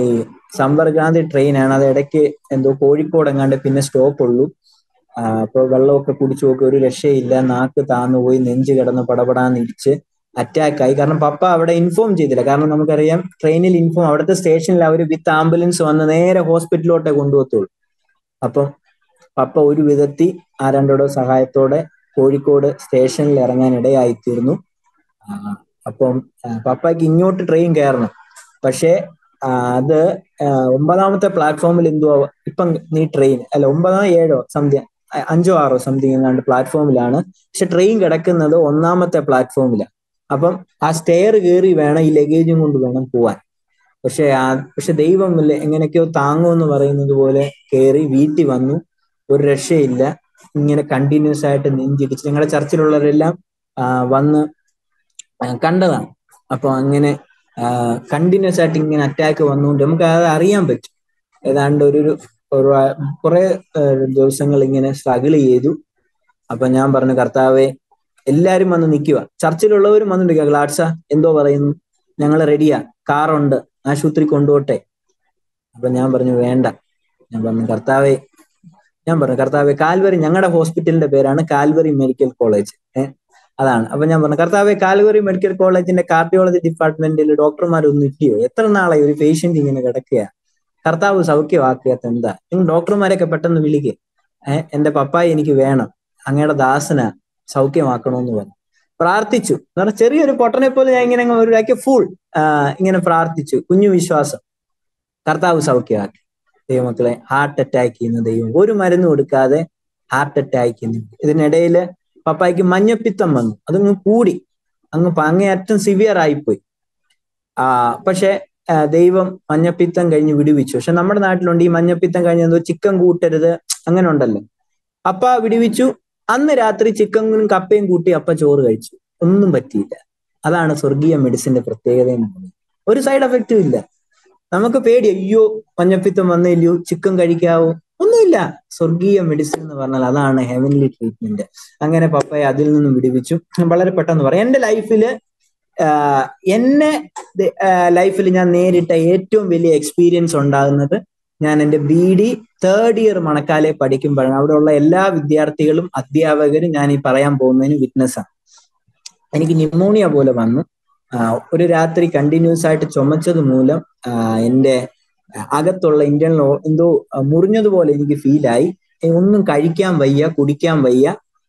സമ്പർക്രാന്തി ട്രെയിനാണ് അത് ഇടയ്ക്ക് എന്തോ കോഴിക്കോട് എങ്ങാണ്ട് പിന്നെ സ്റ്റോപ്പ് ഉള്ളൂ ആ, അപ്പൊ വെള്ളമൊക്കെ കുടിച്ചു നോക്കി ഒരു രക്ഷയില്ല നാക്ക് താന്നു പോയി നെഞ്ച് കിടന്ന് പടപടാന്ന് ഇടിച്ച് അറ്റാക്ക് ആയി കാരണം പപ്പ അവിടെ ഇൻഫോം ചെയ്തില്ല കാരണം നമുക്കറിയാം ട്രെയിനിൽ ഇൻഫോം അവിടുത്തെ സ്റ്റേഷനിൽ അവർ വിത്ത് ആംബുലൻസ് വന്ന് നേരെ ഹോസ്പിറ്റലിലോട്ടേ കൊണ്ടുപോകത്തുള്ളൂ അപ്പം പപ്പ ഒരു വിധത്തിൽ ആരാണ്ടോടെ സഹായത്തോടെ കോഴിക്കോട് സ്റ്റേഷനിൽ ഇറങ്ങാൻ ഇടയായിത്തീർന്നു ആ, അപ്പം ആ, പപ്പയ്ക്ക് ഇങ്ങോട്ട് ട്രെയിൻ കയറണം പക്ഷേ ആ, അത് ആ, ഒമ്പതാമത്തെ പ്ലാറ്റ്ഫോമിൽ എന്തോ ഇപ്പം നീ ട്രെയിൻ അല്ല ഒമ്പതോ ഏഴോ സംതിങ് അഞ്ചോ ആറോ സംതിങ് എങ്ങാണ്ട് പ്ലാറ്റ്ഫോമിലാണ് പക്ഷെ ട്രെയിൻ കിടക്കുന്നത് ഒന്നാമത്തെ പ്ലാറ്റ്ഫോമിലാണ് അപ്പം ആ സ്റ്റെയർ കയറി വേണം ഈ ലഗേജും കൊണ്ട് വേണം പോവാൻ പക്ഷെ ആ പക്ഷെ ദൈവം ഇല്ലേ എങ്ങനെയൊക്കെയോ താങ്ങുമെന്ന് പറയുന്നത് പോലെ കയറി വീട്ടിൽ വന്നു ഒരു രക്ഷയില്ല ഇങ്ങനെ കണ്ടിന്യൂസ് ആയിട്ട് നെഞ്ചിടിച്ച് ഞങ്ങളുടെ ചർച്ചിലുള്ളവരെല്ലാം ആ, വന്ന് ആ, കണ്ടതാണ് അപ്പൊ അങ്ങനെ കണ്ടിന്യൂസ് ആയിട്ട് ഇങ്ങനെ അറ്റാക്ക് വന്നുകൊണ്ട് നമുക്ക് അത് അറിയാൻ പറ്റും ഏതാണ്ട് ഒരു ഒരു- ഒരു ആ- കുറെ ആ, ദിവസങ്ങൾ ഇങ്ങനെ സ്ട്രഗിൾ ചെയ്തു അപ്പൊ ഞാൻ പറഞ്ഞു കർത്താവെ എല്ലാരും വന്ന് നിൽക്കുക ചർച്ചിലുള്ളവരും വന്ന് നിൽക്കുക ഗ്ലാഡ്സ എന്തോ പറയുന്നു ഞങ്ങൾ റെഡിയാ കാറുണ്ട് ആശുപത്രി കൊണ്ടുപോട്ടെ അപ്പൊ ഞാൻ പറഞ്ഞു വേണ്ട ഞാൻ പറഞ്ഞു കർത്താവെ ഞാൻ പറഞ്ഞു കർത്താവെ കാൽവറി ഞങ്ങളുടെ ഹോസ്പിറ്റലിന്റെ പേരാണ് കാൽവറി മെഡിക്കൽ കോളേജ് ഏഹ് അതാണ് അപ്പൊ ഞാൻ പറഞ്ഞു കർത്താവെ കാൽവറി മെഡിക്കൽ കോളേജിന്റെ കാർഡിയോളജി ഡിപ്പാർട്ട്മെന്റിൽ ഡോക്ടർമാരൊന്നും ഇല്ലയോ എത്ര നാളായി ഒരു പേഷ്യന്റ് ഇങ്ങനെ കിടക്കുക കർത്താവ് സൗഖ്യമാക്കിയാത്ത എന്താ നിങ്ങൾ ഡോക്ടർമാരെയൊക്കെ പെട്ടെന്ന് വിളിക്കുക ഏഹ് എന്റെ പപ്പായി എനിക്ക് വേണം അങ്ങയുടെ ദാസന സൗഖ്യമാക്കണമെന്ന് പറഞ്ഞു പ്രാർത്ഥിച്ചു എന്ന് പറഞ്ഞാൽ ചെറിയൊരു പൊട്ടനെ പോലെ ഞാൻ ഇങ്ങനെ അങ്ങ് ഒരു ലൈക്ക് ഫുൾ ഇങ്ങനെ പ്രാർത്ഥിച്ചു കുഞ്ഞു വിശ്വാസം കർത്താവ് സൗഖ്യമാക്കി ദൈവമക്കളെ ഹാർട്ട് അറ്റാക്ക് ചെയ്യുന്ന ദൈവം ഒരു മരുന്നും കൊടുക്കാതെ ഹാർട്ട് അറ്റാക്ക് ചെയ്യുന്നു ഇതിനിടയിൽ പപ്പായ്ക്ക് മഞ്ഞപ്പിത്തം വന്നു അതങ്ങ് കൂടി അങ്ങ് പ- അങ്ങേയറ്റം സിവിയർ ആയിപ്പോയി ആ പക്ഷെ ആ, ദൈവം മഞ്ഞപ്പിത്തം കഴിഞ്ഞ് വിടുവിച്ചു പക്ഷെ നമ്മുടെ നാട്ടിലുണ്ട് ഈ മഞ്ഞപ്പിത്തം കഴിഞ്ഞ് എന്തോ ചിക്കൻ കൂട്ടരുത് അങ്ങനെ ഉണ്ടല്ലോ അപ്പ വിടുവിച്ചു അന്ന് രാത്രി ചിക്കനും കപ്പയും കൂട്ടി അപ്പ ചോറ് കഴിച്ചു ഒന്നും പറ്റിയില്ല അതാണ് സ്വർഗീയ മെഡിസിന്റെ പ്രത്യേകത എന്ന് പറയുന്നത് ഒരു സൈഡ് എഫക്റ്റും ഇല്ല നമുക്ക് പേടി അയ്യോ മഞ്ഞപ്പിത്തം വന്നില്ലയോ ചിക്കൻ കഴിക്കാവോ ഒന്നുമില്ല സ്വർഗീയ മെഡിസിൻ എന്ന് പറഞ്ഞാൽ അതാണ് ഹെവൻലി ട്രീറ്റ്മെന്റ് അങ്ങനെ പപ്പയെ അതിൽ നിന്നും വിടുവിച്ചു വളരെ പെട്ടെന്ന് പറയാം എന്റെ ലൈഫില് ആഹ് എന്നെ ലൈഫിൽ ഞാൻ നേരിട്ട ഏറ്റവും വലിയ എക്സ്പീരിയൻസ് ഉണ്ടാകുന്നത് ഞാൻ എൻ്റെ ബി ഡി തേർഡ് ഇയർ മണക്കാലെ പഠിക്കുമ്പോഴാണ് അവിടെയുള്ള എല്ലാ വിദ്യാർത്ഥികളും അധ്യാപകരും ഞാൻ ഈ പറയാൻ പോകുന്നതിന് വിറ്റ്നസ് ആണ് എനിക്ക് ന്യൂമോണിയ പോലെ വന്നു ആഹ് ഒരു രാത്രി കണ്ടിന്യൂസ് ആയിട്ട് ചുമച്ചത് മൂലം ആഹ് എൻ്റെ അകത്തുള്ള ഇന്റേണൽ എന്തോ മുറിഞ്ഞതുപോലെ എനിക്ക് ഫീലായി ഒന്നും കഴിക്കാൻ വയ്യ കുടിക്കാൻ വയ്യ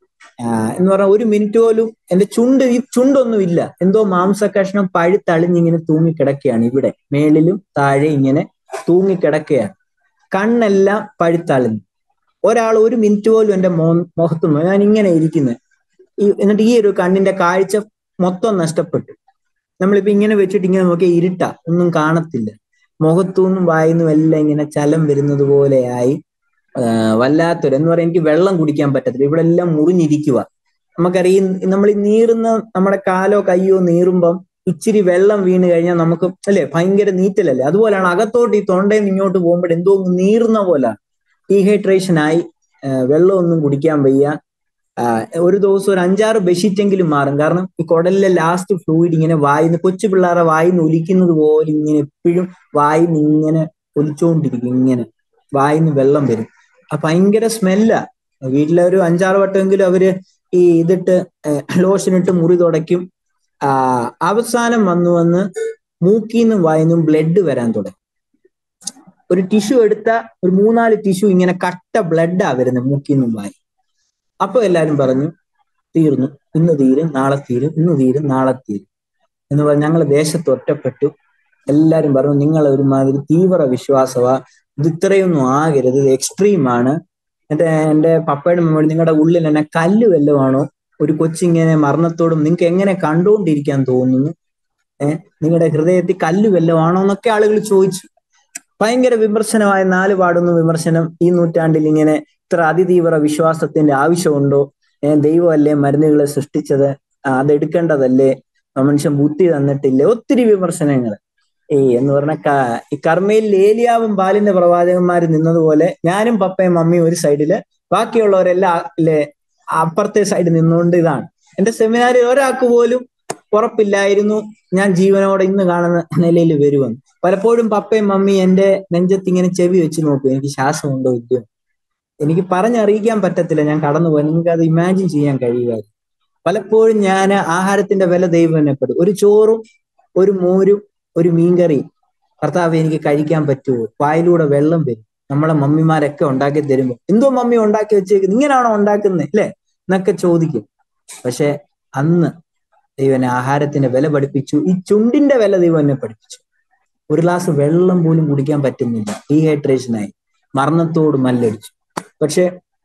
ആഹ് എന്ന് പറഞ്ഞാൽ ഒരു മിനിറ്റ് പോലും എന്റെ ചുണ്ട് ഈ ചുണ്ടൊന്നും ഇല്ല എന്തോ മാംസകഷ്ണം പഴുത്തളിഞ്ഞിങ്ങനെ തൂങ്ങിക്കിടക്കുകയാണ് ഇവിടെ മേളിലും താഴെ ഇങ്ങനെ തൂങ്ങിക്കിടക്കുകയാണ് കണ്ണെല്ലാം പഴുത്തളിഞ്ഞു ഒരാൾ ഒരു മിനിറ്റ് പോലും എന്റെ മോ മുഖത്തും ഞാൻ ഇങ്ങനെ ഇരിക്കുന്നത് ഈ എന്നിട്ട് ഈ ഒരു കണ്ണിന്റെ കാഴ്ച മൊത്തം നഷ്ടപ്പെട്ടു നമ്മളിപ്പോ ഇങ്ങനെ വെച്ചിട്ട് ഇങ്ങനെ നോക്കിയാൽ ഇരുട്ട ഒന്നും കാണത്തില്ല മുഖത്തുനിന്നും വായിന്നും എല്ലാം ഇങ്ങനെ ചലം വരുന്നത് പോലെയായി ആഹ് വല്ലാത്തൊരു എന്ന് പറയാൻ എനിക്ക് വെള്ളം കുടിക്കാൻ പറ്റത്തില്ല ഇവിടെ എല്ലാം മുറിഞ്ഞിരിക്കുക നമുക്കറിയാം നമ്മൾ ഈ നീറുന്ന നമ്മുടെ കാലോ കയ്യോ നീറുമ്പം ഇച്ചിരി വെള്ളം വീണ് കഴിഞ്ഞാൽ നമുക്ക് അല്ലെ ഭയങ്കര നീറ്റലല്ലേ അതുപോലെയാണ് അകത്തോട്ട് ഈ തൊണ്ടയിൽ നിന്ന് ഇങ്ങോട്ട് പോകുമ്പോൾ എന്തോ ഒന്ന് നീറുന്ന പോലെ ഡീഹൈഡ്രേഷൻ ആയി ആഹ് വെള്ളമൊന്നും കുടിക്കാൻ വയ്യ ആഹ് ഒരു ദിവസം ഒരു അഞ്ചാറ് ബെഡ്ഷീറ്റെങ്കിലും മാറും കാരണം ഈ കുടലിലെ ലാസ്റ്റ് ഫ്ലൂയിഡ് ഇങ്ങനെ വായിന്ന് കൊച്ചു പിള്ളേരെ വായിന്ന് ഒലിക്കുന്നത് പോലെ ഇങ്ങനെ എപ്പോഴും വായിന്ന് ഇങ്ങനെ ഒലിച്ചുകൊണ്ടിരിക്കും ഇങ്ങനെ വായിന്ന് വെള്ളം വരും ആ ഭയങ്കര സ്മെല്ലാ വീട്ടിലെ ഒരു അഞ്ചാറ് വട്ടമെങ്കിലും അവര് ഈ ഇതിട്ട് ലോഷൻ ഇട്ട് മുറി തുടയ്ക്കും ആ അവസാനം വന്നു വന്ന് മൂക്കിന്നും വായിന്നും ബ്ലഡ് വരാൻ തുടങ്ങി ഒരു ടിഷ്യൂ എടുത്ത ഒരു മൂന്നാല് ടിഷ്യൂ ഇങ്ങനെ കട്ട ബ്ലഡാ വരുന്നത് മൂക്കിന്നും വായി അപ്പൊ എല്ലാരും പറഞ്ഞു തീർന്നു ഇന്ന് തീരും നാളെ തീരും ഇന്ന് തീരും നാളെ തീരും എന്ന് പറഞ്ഞ് ഞങ്ങൾ ദേശത്ത് ഒറ്റപ്പെട്ടു എല്ലാരും പറഞ്ഞു നിങ്ങൾ ഒരുമാതിരി തീവ്ര വിശ്വാസവാ ഇത് ഇത്രയൊന്നും ആകരുത് ഇത് എക്സ്ട്രീം ആണ് എന്നിട്ട് എന്റെ പപ്പയുടെ മമ്മയോട് നിങ്ങളുടെ ഉള്ളിൽ എന്നെ കല്ല് വല്ലതുമാണോ ഒരു കൊച്ചിങ്ങനെ മരണത്തോടും നിങ്ങൾക്ക് എങ്ങനെ കണ്ടുകൊണ്ടിരിക്കാൻ തോന്നുന്നു ഏഹ് നിങ്ങളുടെ ഹൃദയത്തിൽ കല്ല് വല്ലതുമാണോ എന്നൊക്കെ ആളുകൾ ചോദിച്ചു ഭയങ്കര വിമർശനമായ നാല് പാടുന്ന വിമർശനം ഈ നൂറ്റാണ്ടിൽ ഇങ്ങനെ ഇത്ര അതിതീവ്ര വിശ്വാസത്തിന്റെ ആവശ്യമുണ്ടോ ഏഹ് ദൈവമല്ലേ മരുന്നുകളെ സൃഷ്ടിച്ചത് ആ, അതെടുക്കേണ്ടതല്ലേ ആ മനുഷ്യൻ ബുദ്ധി തന്നിട്ടില്ലേ ഒത്തിരി വിമർശനങ്ങൾ ഈ എന്ന് പറഞ്ഞ ക- ഈ കർമ്മയിൽ ഏലിയാവും ബാലിന്റെ പ്രവാചകന്മാർ നിന്നതുപോലെ ഞാനും പപ്പയും മമ്മിയും ഒരു സൈഡില് ബാക്കിയുള്ളവരെല്ലാം ഇല്ലേ അപ്പുറത്തെ സൈഡിൽ നിന്നുകൊണ്ട് ഇതാണ് എന്റെ സെമിനാറിൽ ഒരാൾക്ക് പോലും ഉറപ്പില്ലായിരുന്നു ഞാൻ ജീവനോടെ ഇന്ന് കാണുന്ന നിലയിൽ വരുമെന്ന് പലപ്പോഴും പപ്പയും മമ്മിയും എന്റെ നെഞ്ചത്ത് ഇങ്ങനെ ചെവി വെച്ച് നോക്കും എനിക്ക് ശ്വാസമുണ്ടോ ഇല്ലയോ എനിക്ക് പറഞ്ഞറിയിക്കാൻ പറ്റത്തില്ല ഞാൻ കടന്നുപോയി നിങ്ങൾക്ക് അത് ഇമാജിൻ ചെയ്യാൻ കഴിയുക പലപ്പോഴും ഞാൻ ആഹാരത്തിന്റെ വില ദൈവം എന്നെ പെടും ഒരു ചോറും ഒരു മോരും ഒരു മീൻകറിയും കർത്താവ് എനിക്ക് കഴിക്കാൻ പറ്റുമോ വായിലൂടെ വെള്ളം വരും നമ്മളെ മമ്മിമാരൊക്കെ ഉണ്ടാക്കി തരുമ്പോൾ എന്തോ മമ്മി ഉണ്ടാക്കി വെച്ചേക്കുന്നത് ഇങ്ങനെയാണോ ഉണ്ടാക്കുന്നത് അല്ലേ എന്നൊക്കെ ചോദിക്കും പക്ഷെ അന്ന് ദൈവം എന്നെ ആഹാരത്തിന്റെ വില പഠിപ്പിച്ചു ഈ ചുണ്ടിന്റെ വില ദൈവം എന്നെ പഠിപ്പിച്ചു ഒരു ഗ്ലാസ് വെള്ളം പോലും കുടിക്കാൻ പറ്റുന്നില്ല ഡീഹൈഡ്രേഷനായി മരണത്തോട് മല്ലടിച്ചു പക്ഷെ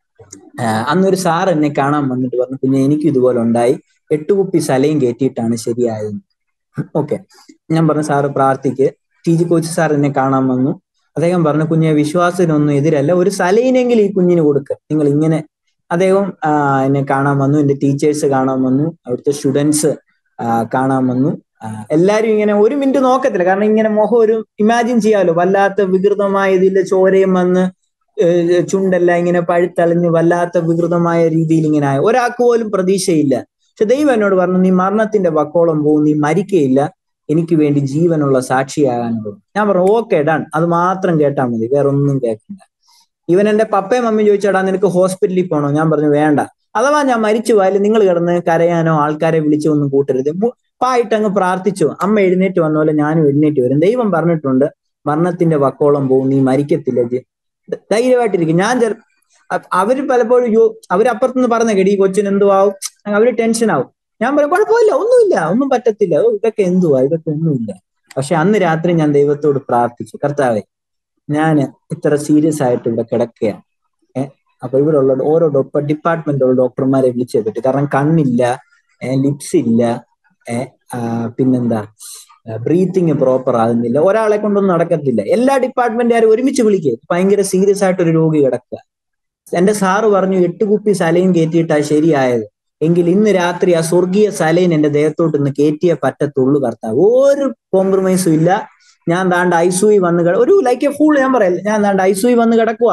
അന്നൊരു സാർ എന്നെ കാണാൻ വന്നിട്ട് പറഞ്ഞു പിന്നെ എനിക്കും ഇതുപോലെ ഉണ്ടായി എട്ട് കുപ്പി സലയും കയറ്റിയിട്ടാണ് ശരിയായത് ഓക്കെ ഞാൻ പറഞ്ഞു സാറ് പ്രാർത്ഥിക്ക് ടി ജി കോച്ച് സാർ എന്നെ കാണാൻ വന്നു അദ്ദേഹം പറഞ്ഞു കുഞ്ഞെ വിശ്വാസത്തിനൊന്നും എതിരല്ല ഒരു സലയിനെങ്കിലും ഈ കുഞ്ഞിന് കൊടുക്കുക നിങ്ങൾ ഇങ്ങനെ അദ്ദേഹം എന്നെ കാണാൻ വന്നു എന്റെ ടീച്ചേഴ്സ് കാണാൻ വന്നു അവിടുത്തെ സ്റ്റുഡൻസ് കാണാൻ വന്നു എല്ലാരും ഇങ്ങനെ ഒരു മിനിറ്റ് നോക്കത്തില്ല കാരണം ഇങ്ങനെ മുഖം ഒരു ഇമാജിൻ ചെയ്യാമല്ലോ വല്ലാത്ത വികൃതമായ ഇതിന്റെ ചോരയും വന്ന് ചുണ്ടെല്ലാം ഇങ്ങനെ പഴുത്തളിഞ്ഞ് വല്ലാത്ത വികൃതമായ രീതിയിൽ ഇങ്ങനെ ആയ ഒരാൾക്ക് പോലും പ്രതീക്ഷയില്ല പക്ഷെ ദൈവം എന്നോട് പറഞ്ഞു നീ മരണത്തിന്റെ വക്കോളം പോകും നീ മരിക്കയില്ല എനിക്ക് വേണ്ടി ജീവനുള്ള സാക്ഷിയാകാനുള്ളത് ഞാൻ പറഞ്ഞു ഓക്കെ ഡൺ അത് മാത്രം കേട്ടാൽ മതി വേറെ ഒന്നും കേൾക്കണ്ട ഇവൻ എന്റെ പപ്പയും മമ്മി ചോദിച്ചാടാ നിനക്ക് ഹോസ്പിറ്റലിൽ പോകണോ ഞാൻ പറഞ്ഞു വേണ്ട അഥവാ ഞാൻ മരിച്ചു പോയാലും നിങ്ങൾ കിടന്ന് കരയാനോ ആൾക്കാരെ വിളിച്ചോ ഒന്നും കൂട്ടരുത് പായിട്ട് അങ്ങ് പ്രാർത്ഥിച്ചു അമ്മ എഴുന്നേറ്റ് വന്ന പോലെ ഞാനും എഴുന്നേറ്റ് വരും ദൈവം പറഞ്ഞിട്ടുണ്ട് മരണത്തിന്റെ വക്കോളം പോകും നീ മരിക്കത്തില്ല ധൈര്യമായിട്ടിരിക്കും ഞാൻ ചെറു അവര് പലപ്പോഴും യോ അവരപ്പുറത്തുനിന്ന് പറഞ്ഞ കേടി ഈ കൊച്ചിന് എന്തുവാവും അവര് ടെൻഷൻ ആവും ഞാൻ പറയും കുഴപ്പമില്ല ഒന്നുമില്ല ഒന്നും പറ്റത്തില്ല ഇതൊക്കെ എന്തുവാ ഇതൊക്കെ ഒന്നുമില്ല പക്ഷെ അന്ന് രാത്രി ഞാൻ ദൈവത്തോട് പ്രാർത്ഥിച്ചു കർത്താവെ ഞാൻ ഇത്ര സീരിയസ് ആയിട്ട് ഇവിടെ കിടക്കുകയാണ് ഏഹ് അപ്പൊ ഇവിടെ ഉള്ള ഓരോ ഡോക്ടർ ഡിപ്പാർട്ട്മെന്റുള്ള ഡോക്ടർമാരെ വിളിച്ചേ പറ്റൂ കാരണം കണ്ണില്ല ലിപ്സ് ഇല്ല ഏഹ് പിന്നെന്താ ബ്രീത്തിങ് പ്രോപ്പർ ആകുന്നില്ല ഒരാളെ കൊണ്ടൊന്നും നടക്കത്തില്ല എല്ലാ ഡിപ്പാർട്ട്മെന്റുകാരും ഒരുമിച്ച് വിളിക്കുക ഭയങ്കര സീരിയസ് ആയിട്ട് ഒരു രോഗി കിടക്കുക എന്റെ സാറ് പറഞ്ഞു എട്ട് കുപ്പി സലയും കയറ്റിയിട്ടാ ശരിയായത് എങ്കിൽ ഇന്ന് രാത്രി ആ സ്വർഗീയ സലയിൻ എന്റെ ദേഹത്തോട്ട് ഇന്ന് കയറ്റിയേ പറ്റത്തുള്ളൂ കർത്താവ് ഒരു കോംപ്രമൈസും ഇല്ല ഞാൻ താണ്ട് ഐസുയി വന്ന് കിട ഒരു ലൈക്ക് എ ഫൂൾ ഞാൻ പറയല്ല ഞാൻ താണ്ട് ഐസുയി വന്ന് കിടക്കുക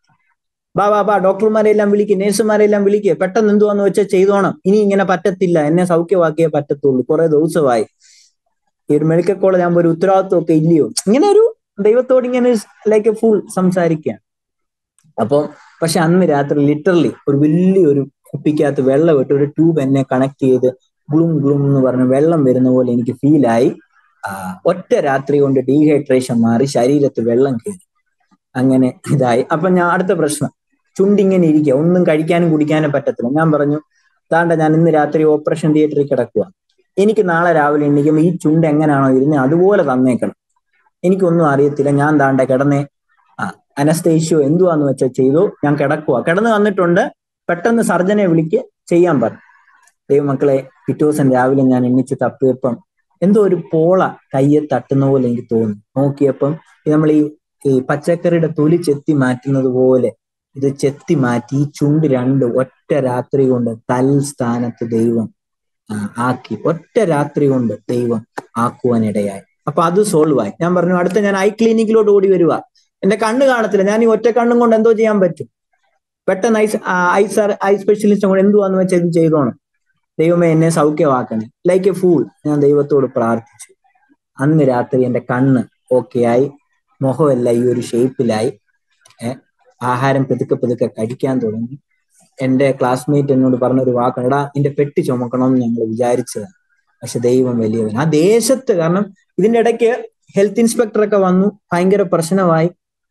ബാ ബാ ബാ ഡോക്ടർമാരെല്ലാം വിളിക്കുക നേഴ്സുമാരെല്ലാം വിളിക്കുക പെട്ടെന്ന് എന്തുവാന്ന് വെച്ചാൽ ചെയ്തോണം ഇനി ഇങ്ങനെ പറ്റത്തില്ല എന്നെ സൗഖ്യമാക്കിയേ പറ്റത്തുള്ളൂ കുറെ ദിവസമായി ഈ ഒരു മെഡിക്കൽ കോളേജ് ആകുമ്പോൾ ഒരു ഉത്തരവാദിത്വം ഒക്കെ ഇല്ലയോ ഇങ്ങനെ ഒരു ദൈവത്തോട് ഇങ്ങനെ ലൈക്ക് എ ഫുൾ സംസാരിക്കുകയാണ് അപ്പം പക്ഷെ അന്ന് രാത്രി ലിറ്ററലി ഒരു വലിയൊരു കുപ്പിക്കകത്ത് വെള്ളം ഇട്ട് ഒരു ട്യൂബ് എന്നെ കണക്ട് ചെയ്ത് ഗ്ലൂം ഗ്ലൂം എന്ന് പറഞ്ഞ് വെള്ളം വരുന്ന പോലെ എനിക്ക് ഫീലായി ഒറ്റ രാത്രി കൊണ്ട് ഡീഹൈഡ്രേഷൻ മാറി ശരീരത്ത് വെള്ളം കയറി അങ്ങനെ ഇതായി അപ്പൊ ഞാൻ അടുത്ത പ്രശ്നം ചുണ്ടിങ്ങനെ ഇരിക്കുക ഒന്നും കഴിക്കാനും കുടിക്കാനും പറ്റത്തില്ല ഞാൻ പറഞ്ഞു താണ്ട ഞാൻ ഇന്ന് രാത്രി ഓപ്പറേഷൻ തിയേറ്ററിൽ കിടക്കുക എനിക്ക് നാളെ രാവിലെ എണ്ണിക്കുമ്പോൾ ഈ ചുണ്ട് എങ്ങനെയാണോ ഇരുന്നത് അതുപോലെ തന്നേക്കണം എനിക്കൊന്നും അറിയത്തില്ല ഞാൻ താണ്ട കിടന്നേ ആ അനസ്തേഷ്യോ എന്തുവാന്ന് വെച്ചാൽ ചെയ്തു ഞാൻ കിടക്കുക കിടന്ന് വന്നിട്ടുണ്ട് പെട്ടെന്ന് സർജനെ വിളിക്ക് ചെയ്യാൻ പറഞ്ഞു ദൈവമക്കളെ പിറ്റേ ദിവസം രാവിലെ ഞാൻ എണ്ണിച്ച് തപ്പിയപ്പം എന്തോ ഒരു പോള കയ്യെ തട്ടുന്ന പോലെ എനിക്ക് തോന്നി നോക്കിയപ്പം നമ്മൾ ഈ ഈ പച്ചക്കറിയുടെ തൊലി ചെത്തി മാറ്റുന്നത് പോലെ ഇത് ചെത്തി മാറ്റി ഈ ചുണ്ട് രണ്ട് ഒറ്റ രാത്രി കൊണ്ട് തൽസ്ഥാനത്ത് ദൈവം ആക്കി ഒറ്റ രാത്രി കൊണ്ട് ദൈവം ആക്കുവാനിടയായി അപ്പൊ അത് സോൾവ് ആയി ഞാൻ പറഞ്ഞു അടുത്ത ഞാൻ ഐ ക്ലിനിക്കിലോട്ട് ഓടി വരുക എന്റെ കണ്ണ് കാണത്തില്ല ഞാൻ ഈ ഒറ്റ കണ്ണും കൊണ്ട് എന്തോ ചെയ്യാൻ പറ്റും പെട്ടെന്ന് eye eye sir eye specialist കൊണ്ട് എന്തുവാന്ന് വെച്ചാൽ ഇത് ചെയ്തോണം ദൈവമേ എന്നെ സൗഖ്യമാക്കണേ ലൈക്ക് എ ഫൂൾ ഞാൻ ദൈവത്തോട് പ്രാർത്ഥിച്ചു അന്ന് രാത്രി എന്റെ കണ്ണ് ഓക്കെ ആയി മുഖമെല്ലാം ഈ ഒരു ഷേപ്പിലായി ഏഹ് ആഹാരം പെതുക്കെ പെതുക്കെ കഴിക്കാൻ തുടങ്ങി എന്റെ ക്ലാസ്മേറ്റ് എന്നോട് പറഞ്ഞൊരു വാക്കാണ് എടാ നിന്റെ പെട്ടി ചുമക്കണമെന്ന് ഞങ്ങൾ വിചാരിച്ചതാണ് പക്ഷെ ദൈവം വലിയവൻ ആ ദേശത്ത് കാരണം ഇതിന്റെ ഇടയ്ക്ക് ഹെൽത്ത് ഇൻസ്പെക്ടർ ഒക്കെ വന്നു ഭയങ്കര പ്രശ്നമായി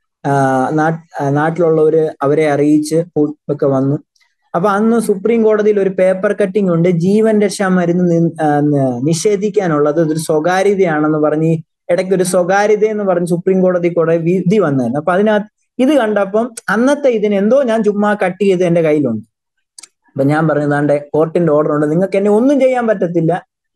നാട്ടിലുള്ളവര് അവരെ അറിയിച്ച് ഒക്കെ വന്നു അപ്പൊ അന്ന് സുപ്രീം കോടതിയിൽ ഒരു പേപ്പർ കട്ടിംഗ് ഉണ്ട് ജീവൻ രക്ഷാ മരുന്ന് നിഷേധിക്കാനുള്ളത് ഒരു സ്വകാര്യതയാണെന്ന് പറഞ്ഞ് ഇടയ്ക്ക് ഒരു സ്വകാര്യത എന്ന് പറഞ്ഞ് സുപ്രീം കോടതി കൂടെ വിധി വന്നായിരുന്നു അപ്പൊ അതിനകത്ത് ഇത് കണ്ടപ്പം അന്നത്തെ ഇതിന് എന്തോ ഞാൻ ചുമ്മാ കട്ട് ചെയ്ത് എന്റെ കയ്യിലുണ്ട് അപ്പൊ ഞാൻ പറഞ്ഞതാണ്ട് കോർട്ടിന്റെ ഓർഡർ ഉണ്ട് നിങ്ങൾക്ക് എന്നെ ഒന്നും ചെയ്യാൻ പറ്റത്തില്ല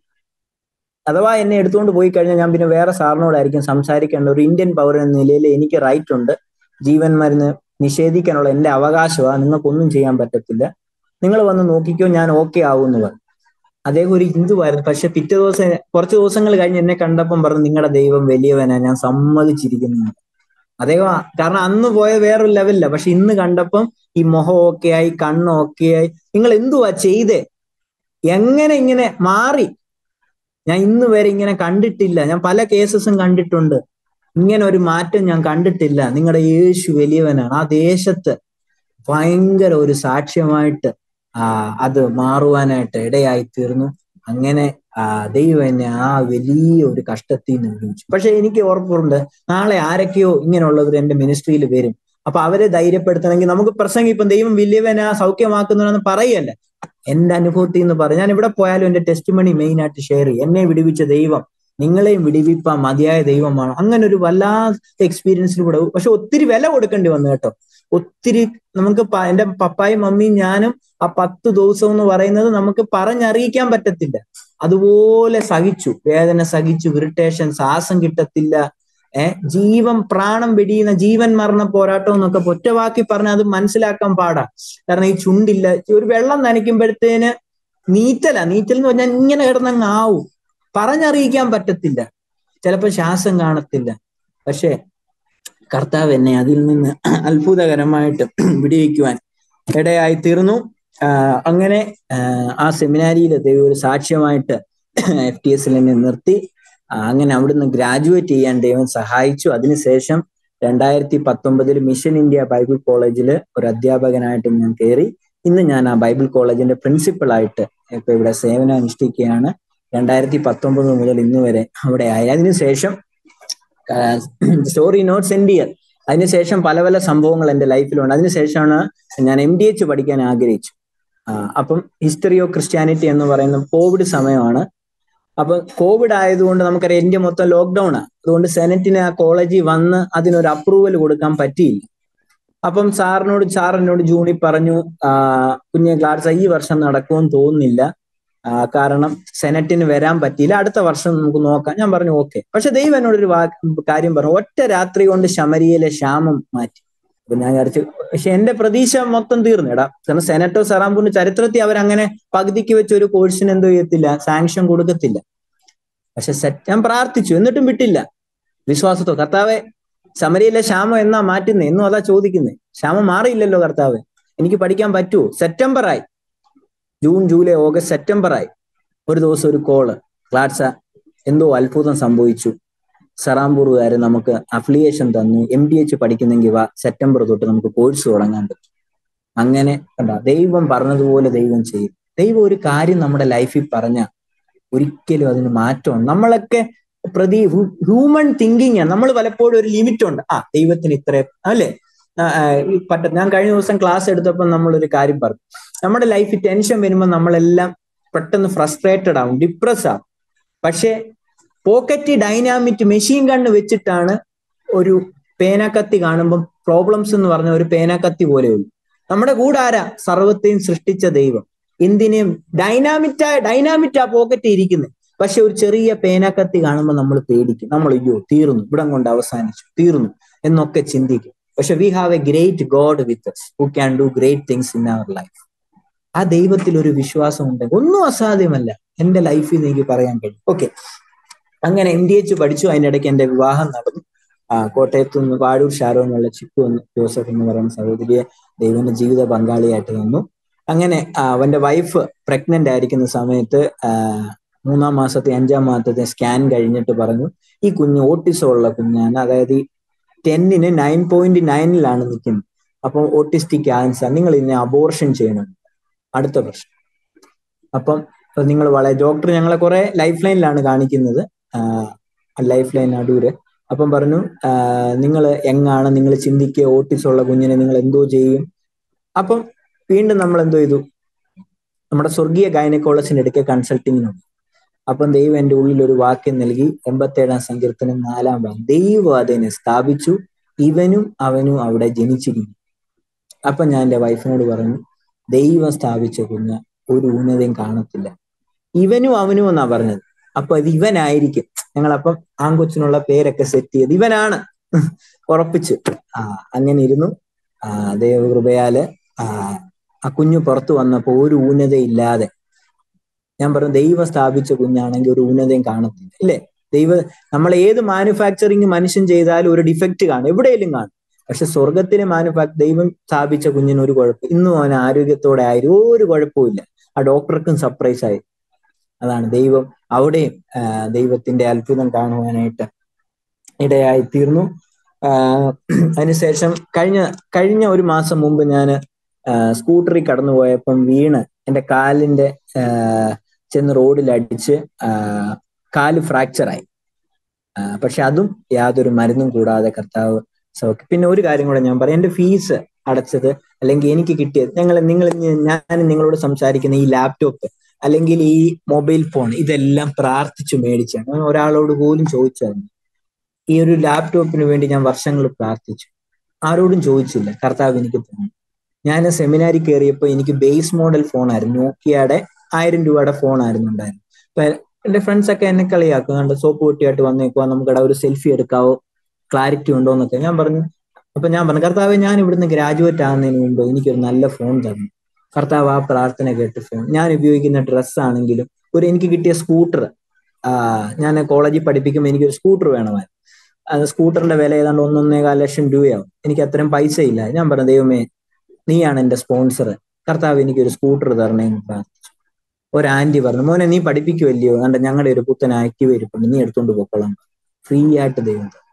അഥവാ എന്നെ എടുത്തുകൊണ്ട് പോയി കഴിഞ്ഞാൽ ഞാൻ പിന്നെ വേറെ സാറിനോടായിരിക്കും സംസാരിക്കേണ്ട ഒരു ഇന്ത്യൻ പൗരൻ എന്ന നിലയിൽ എനിക്ക് റൈറ്റ് ഉണ്ട് ജീവൻ മരുന്ന് നിഷേധിക്കാനുള്ള എന്റെ അവകാശമാണ് നിങ്ങൾക്കൊന്നും ചെയ്യാൻ പറ്റത്തില്ല നിങ്ങൾ വന്ന് നോക്കിക്കോ ഞാൻ ഓക്കെ ആവും എന്ന് പറഞ്ഞു അദ്ദേഹം ഒരു ഹിന്ദുവായിരുന്നു പക്ഷെ പിറ്റേ ദിവസം കുറച്ച് ദിവസങ്ങൾ കഴിഞ്ഞ് എന്നെ കണ്ടപ്പം പറഞ്ഞു നിങ്ങളുടെ ദൈവം വലിയവനാ ഞാൻ സമ്മതിച്ചിരിക്കുന്നു അദ്ദേഹം കാരണം അന്ന് പോയ വേറൊരു ലെവലില്ല പക്ഷെ ഇന്ന് കണ്ടപ്പം ഈ മുഖം ഓക്കെ ആയി കണ്ണ് ഓക്കെ ആയി നിങ്ങൾ എന്തുവാ ചെയ്തേ എങ്ങനെ ഇങ്ങനെ മാറി ഞാൻ ഇന്ന് വരെ ഇങ്ങനെ കണ്ടിട്ടില്ല ഞാൻ പല കേസസും കണ്ടിട്ടുണ്ട് ഇങ്ങനെ ഒരു മാറ്റം ഞാൻ കണ്ടിട്ടില്ല നിങ്ങളുടെ യേശു വലിയവനാണ് ആ ദേശത്ത് ഭയങ്കര ഒരു സാക്ഷ്യമായിട്ട് ആ അത് മാറുവാനായിട്ട് ഇടയായി തീർന്നു അങ്ങനെ ആ ദൈവം എന്നെ ആ വലിയ ഒരു കഷ്ടത്തിൽ നിന്ന് വിളിച്ചു പക്ഷെ എനിക്ക് ഉറപ്പുണ്ട് നാളെ ആരൊക്കെയോ ഇങ്ങനെയുള്ളവർ എന്റെ മിനിസ്ട്രിയിൽ വരും അപ്പൊ അവരെ ധൈര്യപ്പെടുത്തണമെങ്കിൽ നമുക്ക് പ്രസംഗിപ്പം ദൈവം വലിയവനാ സൗഖ്യമാക്കുന്നവനെന്ന് പറയല്ല എന്റെ അനുഭവത്തിൽ നിന്ന് പറയും ഞാൻ ഇവിടെ പോയാലും എന്റെ ടെസ്റ്റ് മണി മെയിൻ ആയിട്ട് ഷെയർ ചെയ്യും എന്നെ വിടുവിച്ച ദൈവം നിങ്ങളെയും വിടിവിപ്പാൻ മതിയായ ദൈവമാണ് അങ്ങനെ ഒരു വല്ലാത്ത എക്സ്പീരിയൻസിലൂടെ പക്ഷെ ഒത്തിരി വില കൊടുക്കേണ്ടി വന്നു കേട്ടോ ഒത്തിരി നമുക്ക് പ- എന്റെ പപ്പായും മമ്മിയും ഞാനും ആ പത്ത് ദിവസം എന്ന് പറയുന്നത് നമുക്ക് പറഞ്ഞറിയിക്കാൻ പറ്റത്തില്ല അതുപോലെ സഹിച്ചു വേദന സഹിച്ചു ഇറിറ്റേഷൻ ശ്വാസം കിട്ടത്തില്ല ഏഹ് ജീവൻ പ്രാണം വെടിയുന്ന ജീവൻ മരണ പോരാട്ടം എന്നൊക്കെ ഒറ്റവാക്കി പറഞ്ഞാൽ അത് മനസ്സിലാക്കാൻ പാടാ കാരണം ഈ ചുണ്ടില്ല ഒരു വെള്ളം നനയ്ക്കുമ്പോഴത്തേന് നീറ്റല നീറ്റൽ എന്ന് പറഞ്ഞാൽ ഇങ്ങനെ കിടന്നങ്ങ് ആവും പറഞ്ഞറിയിക്കാൻ പറ്റത്തില്ല ചിലപ്പോൾ ശ്വാസം കാണത്തില്ല പക്ഷെ കർത്താവ് എന്നെ അതിൽ നിന്ന് അത്ഭുതകരമായിട്ട് വിടിവെക്കുവാൻ ഇടയായി തീർന്നു ആഹ് അങ്ങനെ ആഹ് ആ സെമിനാരിയിൽ ദൈവം ഒരു സാക്ഷ്യമായിട്ട് എഫ് ടി എസിൽ എന്നെ നിർത്തി ആ, അങ്ങനെ അവിടുന്ന് ഗ്രാജുവേറ്റ് ചെയ്യാൻ ദൈവം സഹായിച്ചു അതിനുശേഷം രണ്ടായിരത്തി പത്തൊമ്പതിൽ മിഷൻ ഇന്ത്യ ബൈബിൾ കോളേജിൽ ഒരു അധ്യാപകനായിട്ട് ഞാൻ കയറി ഇന്ന് ഞാൻ ആ ബൈബിൾ കോളേജിന്റെ പ്രിൻസിപ്പളായിട്ട് ഇപ്പൊ ഇവിടെ സേവനം അനുഷ്ഠിക്കുകയാണ് രണ്ടായിരത്തി പത്തൊമ്പത് മുതൽ ഇന്ന് വരെ അവിടെ ആയി അതിനുശേഷം story notes N D L അതിനുശേഷം പല പല സംഭവങ്ങൾ എൻ്റെ ലൈഫിലുണ്ട് അതിനുശേഷമാണ് ഞാൻ എം ഡി എച്ച് പഠിക്കാൻ ആഗ്രഹിച്ചു ആ, അപ്പം ഹിസ്റ്ററി ഓഫ് ക്രിസ്ത്യാനിറ്റി എന്ന് പറയുന്ന കോവിഡ് സമയമാണ് അപ്പൊ കോവിഡ് ആയതുകൊണ്ട് നമുക്കറിയാം ഇന്ത്യ മൊത്തം ലോക്ക്ഡൌൺ ആണ് അതുകൊണ്ട് സെനറ്റിന് ആ കോളേജിൽ വന്ന് അതിനൊരു അപ്രൂവൽ കൊടുക്കാൻ പറ്റിയില്ല അപ്പം സാറിനോട് സാർ എന്നോട് ജൂണിൽ പറഞ്ഞു ആ, കുഞ്ഞെ ക്ലാസ് ഈ വർഷം നടക്കുമെന്ന് തോന്നുന്നില്ല ആ, കാരണം സെനറ്റിന് വരാൻ പറ്റിയില്ല അടുത്ത വർഷം നമുക്ക് നോക്കാം ഞാൻ പറഞ്ഞു ഓക്കെ പക്ഷെ ദൈവം എന്നോടൊരു വാ കാര്യം പറഞ്ഞു ഒറ്റ രാത്രി കൊണ്ട് ശമരിയിലെ ക്ഷാമം മാറ്റി അപ്പൊ ഞാൻ വിചാരിച്ചു പക്ഷെ എന്റെ പ്രതീക്ഷ മൊത്തം തീർന്നു എടാ കാരണം സെനറ്റോ സെറാംപൂറിന്റെ ചരിത്രത്തിൽ അവരങ്ങനെ പകുതിക്ക് വെച്ച് ഒരു കോഴ്സിന് എന്തോ ചെയ്യത്തില്ല സാങ്ഷൻ കൊടുക്കത്തില്ല പക്ഷെ സെറ്റ് ഞാൻ പ്രാർത്ഥിച്ചു എന്നിട്ടും വിട്ടില്ല വിശ്വാസത്തോ കർത്താവെ സമരിയിലെ ക്ഷാമം എന്നാ മാറ്റുന്നേ എന്നും അതാ ചോദിക്കുന്നേ ക്ഷാമം മാറിയില്ലല്ലോ കർത്താവെ എനിക്ക് പഠിക്കാൻ പറ്റുമോ സെപ്റ്റംബർ ആയി ജൂൺ ജൂലൈ ഓഗസ്റ്റ് സെപ്റ്റംബർ ആയി ഒരു ദിവസം ഒരു കോള് ക്ലാഡ്സ എന്തോ അത്ഭുതം സംഭവിച്ചു സറാംപൂറുകാർ നമുക്ക് അഫിലിയേഷൻ തന്നു എം ഡി എച്ച് പഠിക്കുന്നെങ്കിൽ വാ സെപ്റ്റംബർ തൊട്ട് നമുക്ക് കോഴ്സ് തുടങ്ങാൻ പറ്റും അങ്ങനെ കണ്ട ദൈവം പറഞ്ഞതുപോലെ ദൈവം ചെയ്യും ദൈവം ഒരു കാര്യം നമ്മുടെ ലൈഫിൽ പറഞ്ഞ ഒരിക്കലും അതിന് മാറ്റമുണ്ട് നമ്മളൊക്കെ പ്രതി ഹ്യൂമൻ തിങ്കിങ് ആണ് നമ്മൾ പലപ്പോഴും ഒരു ലിമിറ്റ് ഉണ്ട് ആ ദൈവത്തിന് ഇത്ര അല്ലേ ആ, ആ, ഈ പറ്റ ഞാൻ കഴിഞ്ഞ ദിവസം ക്ലാസ് എടുത്തപ്പോൾ നമ്മളൊരു കാര്യം പറഞ്ഞു നമ്മുടെ ലൈഫിൽ ടെൻഷൻ വരുമ്പോൾ നമ്മളെല്ലാം പെട്ടെന്ന് ഫ്രസ്ട്രേറ്റഡ് ആവും ഡിപ്രസ് ആവും പക്ഷേ പോക്കറ്റ് ഡൈനാമിറ്റ് മെഷീൻ കണ്ണ് വെച്ചിട്ടാണ് ഒരു പേനക്കത്തി കാണുമ്പോൾ പ്രോബ്ലംസ് എന്ന് പറഞ്ഞ ഒരു പേനക്കത്തി പോലെയുള്ളൂ നമ്മുടെ കൂടെ ആരാ സർവത്തെയും സൃഷ്ടിച്ച ദൈവം എന്തിനേയും ഡൈനാമിറ്റാ ഡൈനാമിറ്റ് ആ പോക്കറ്റ് ഇരിക്കുന്നത് പക്ഷെ ഒരു ചെറിയ പേനക്കത്തി കാണുമ്പോൾ നമ്മൾ പേടിക്കും നമ്മൾ അയ്യോ തീർന്നു ഇവിടം കൊണ്ട് അവസാനിച്ചു തീർന്നു എന്നൊക്കെ ചിന്തിക്കും പക്ഷെ we have a great God with us who can do great things in our life ആ ദൈവത്തിൽ ഒരു വിശ്വാസം ഉണ്ടെങ്കിൽ ഒന്നും അസാധ്യമല്ല എന്റെ ലൈഫിൽ നിന്ന് എനിക്ക് പറയാൻ കഴിയും ഓക്കെ അങ്ങനെ എം ഡി എച്ച് പഠിച്ചു അതിന്റെ ഇടയ്ക്ക് എന്റെ വിവാഹം നടന്നു ആ കോട്ടയത്ത് നിന്ന് വാഴൂർ ഷാരോ എന്നുള്ള ചിക്കു എന്ന് ജോസഫ് എന്ന് പറയുന്ന സഹോദരിയെ ദൈവന്റെ ജീവിത പങ്കാളിയായിട്ട് തന്നു അങ്ങനെ ആ, അവന്റെ വൈഫ് പ്രഗ്നന്റ് ആയിരിക്കുന്ന സമയത്ത് ആ, മൂന്നാം മാസത്തെ അഞ്ചാം മാസത്തെ സ്കാൻ കഴിഞ്ഞിട്ട് പറഞ്ഞു ഈ കുഞ്ഞ് ഓട്ടിസം ഉള്ള കുഞ്ഞാണ് അതായത് ഈ ടെന്നിന് നയൻ പോയിന്റ് നയനിലാണ് നിൽക്കുന്നത് അപ്പം ഓട്ടിസ്റ്റിക് ആൻസർ നിങ്ങൾ ഇതിനെ അബോർഷൻ ചെയ്യണം അടുത്ത പ്രശ്നം അപ്പം നിങ്ങൾ വളരെ ഡോക്ടർ ഞങ്ങളെ കുറെ ലൈഫ് ലൈനിലാണ് കാണിക്കുന്നത് ലൈഫ് ലൈൻ അടൂര് അപ്പം പറഞ്ഞു നിങ്ങൾ എങ്ങാണ് നിങ്ങൾ ചിന്തിക്കുക ഓട്ടിസം ഉള്ള കുഞ്ഞിനെ നിങ്ങൾ എന്തോ ചെയ്യും അപ്പം വീണ്ടും നമ്മൾ എന്തോ ചെയ്തു നമ്മുടെ സ്വർഗീയ ഗൈനക്കോളജിന്റെ അടുക്കെ കൺസൾട്ടിങ്ങിനുണ്ട് അപ്പം ദൈവം എൻ്റെ ഉള്ളിൽ ഒരു വാക്യം നൽകി എൺപത്തേഴാം സങ്കീർത്തനം നാലാം ഭാഗം ദൈവം അതിനെ സ്ഥാപിച്ചു ഇവനും അവനും അവിടെ ജനിച്ചിരിക്കുന്നു അപ്പൊ ഞാൻ എൻ്റെ വൈഫിനോട് പറഞ്ഞു ദൈവം സ്ഥാപിച്ച കുഞ്ഞ് ഒരു ഊന്നതയും കാണത്തില്ല ഇവനും അവനും എന്നാ പറഞ്ഞത് അപ്പൊ ഇത് ഇവനായിരിക്കും ഞങ്ങളപ്പം ആങ്കൊച്ചിനുള്ള പേരൊക്കെ സെറ്റ് ചെയ്ത് ഇവനാണ് ഉറപ്പിച്ച് ആ അങ്ങനെ ഇരുന്നു ആ ദൈവകൃപയാല് ആ ആ കുഞ്ഞു പുറത്തു വന്നപ്പോ ഒരു ഊന്നതയില്ലാതെ ഞാൻ പറഞ്ഞു ദൈവം സ്ഥാപിച്ച കുഞ്ഞാണെങ്കിൽ ഒരു ഊന്നതയും കാണത്തില്ല ഇല്ലേ ദൈവ നമ്മൾ ഏത് മാനുഫാക്ചറിങ് മനുഷ്യൻ ചെയ്താലും ഒരു ഡിഫക്റ്റ് കാണും എവിടെയെങ്കിലും കാണും പക്ഷെ സ്വർഗത്തിലെ മാനുഫാക്ചർ ദൈവം സ്ഥാപിച്ച കുഞ്ഞിന് ഒരു കുഴപ്പം ഇന്നും അവൻ ആരോഗ്യത്തോടെ ആയിരുന്നു ഒരു കുഴപ്പമില്ല ആ ഡോക്ടർക്കും സർപ്രൈസ് ആയി അതാണ് ദൈവം അവിടെയും ആ, ദൈവത്തിന്റെ അത്ഭുതം കാണുവാനായിട്ട് ഇടയായി തീർന്നു ആഹ് അതിനുശേഷം കഴിഞ്ഞ കഴിഞ്ഞ ഒരു മാസം മുമ്പ് ഞാൻ സ്കൂട്ടറിൽ കടന്നു പോയപ്പം വീണ് എൻ്റെ കാലിന്റെ ആഹ് ചെന്ന് റോഡിൽ അടിച്ച് ആഹ് കാല് ഫ്രാക്ചറായി ആഹ് പക്ഷെ അതും യാതൊരു മരുന്നും കൂടാതെ കർത്താവ് സൗഖ്യം പിന്നെ ഒരു കാര്യം കൂടെ ഞാൻ പറയാം എൻ്റെ ഫീസ് അടച്ചത് അല്ലെങ്കിൽ എനിക്ക് കിട്ടിയത് ഞങ്ങൾ നിങ്ങൾ ഞാൻ നിങ്ങളോട് സംസാരിക്കുന്ന ഈ ലാപ്ടോപ്പ് അല്ലെങ്കിൽ ഈ മൊബൈൽ ഫോൺ ഇതെല്ലാം പ്രാർത്ഥിച്ചു മേടിച്ചാണ് ഞാൻ ഒരാളോട് പോലും ചോദിച്ചായിരുന്നു ഈ ഒരു ലാപ്ടോപ്പിന് വേണ്ടി ഞാൻ വർഷങ്ങൾ പ്രാർത്ഥിച്ചു ആരോടും ചോദിച്ചില്ല കർത്താവ് എനിക്ക് തന്നു ഞാൻ സെമിനാരിൽ കയറിയപ്പോൾ എനിക്ക് ബേസ് മോഡൽ ഫോണായിരുന്നു നോക്കിയയുടെ ആയിരം രൂപയുടെ ഫോണായിരുന്നു ഉണ്ടായിരുന്നു അപ്പൊ എന്റെ ഫ്രണ്ട്സ് ഒക്കെ എന്നെ കളിയാക്കും കണ്ട് സോപ്പ് പൊട്ടിയായിട്ട് വന്നേക്കുവാ നമുക്കിടെ ഒരു സെൽഫി എടുക്കാവോ ക്ലാരിറ്റി ഉണ്ടോ എന്നൊക്കെ ഞാൻ പറഞ്ഞു അപ്പൊ ഞാൻ പറഞ്ഞു കർത്താവ് ഞാൻ ഇവിടുന്ന് ഗ്രാജുവേറ്റ് ആകുന്നതിന് മുമ്പ് എനിക്കൊരു നല്ല ഫോൺ തന്നു കർത്താവ് ആ പ്രാർത്ഥന കേട്ട് ഫോൺ ഞാൻ ഉപയോഗിക്കുന്ന ഡ്രസ്സ് ആണെങ്കിലും ഒരു എനിക്ക് കിട്ടിയ സ്കൂട്ടർ ഞാൻ കോളേജിൽ പഠിപ്പിക്കുമ്പോൾ എനിക്കൊരു സ്കൂട്ടർ വേണമായിരുന്നു അത് സ്കൂട്ടറിന്റെ വില ഏതാണ്ട് ഒന്നൊന്നേകാൽ ലക്ഷം രൂപയാവും എനിക്ക് അത്രയും പൈസ ഇല്ല ഞാൻ പറഞ്ഞു ദൈവമേ നീയാണ് എന്റെ സ്പോൺസർ കർത്താവ് എനിക്കൊരു സ്കൂട്ടർ തരണേന്ന് പ്രാർത്ഥിച്ചു ഒരു ആന്റി പറഞ്ഞു മോനെ നീ പഠിപ്പിക്കുമല്ലയോ കണ്ട ഞങ്ങളുടെ ഒരു പുത്തൻ ആക്റ്റീവ് ഇരിപ്പുണ്ട് നീ എടുത്തോണ്ട് പോക്കോളാം ഫ്രീ ആയിട്ട് ദൈവം തന്നു.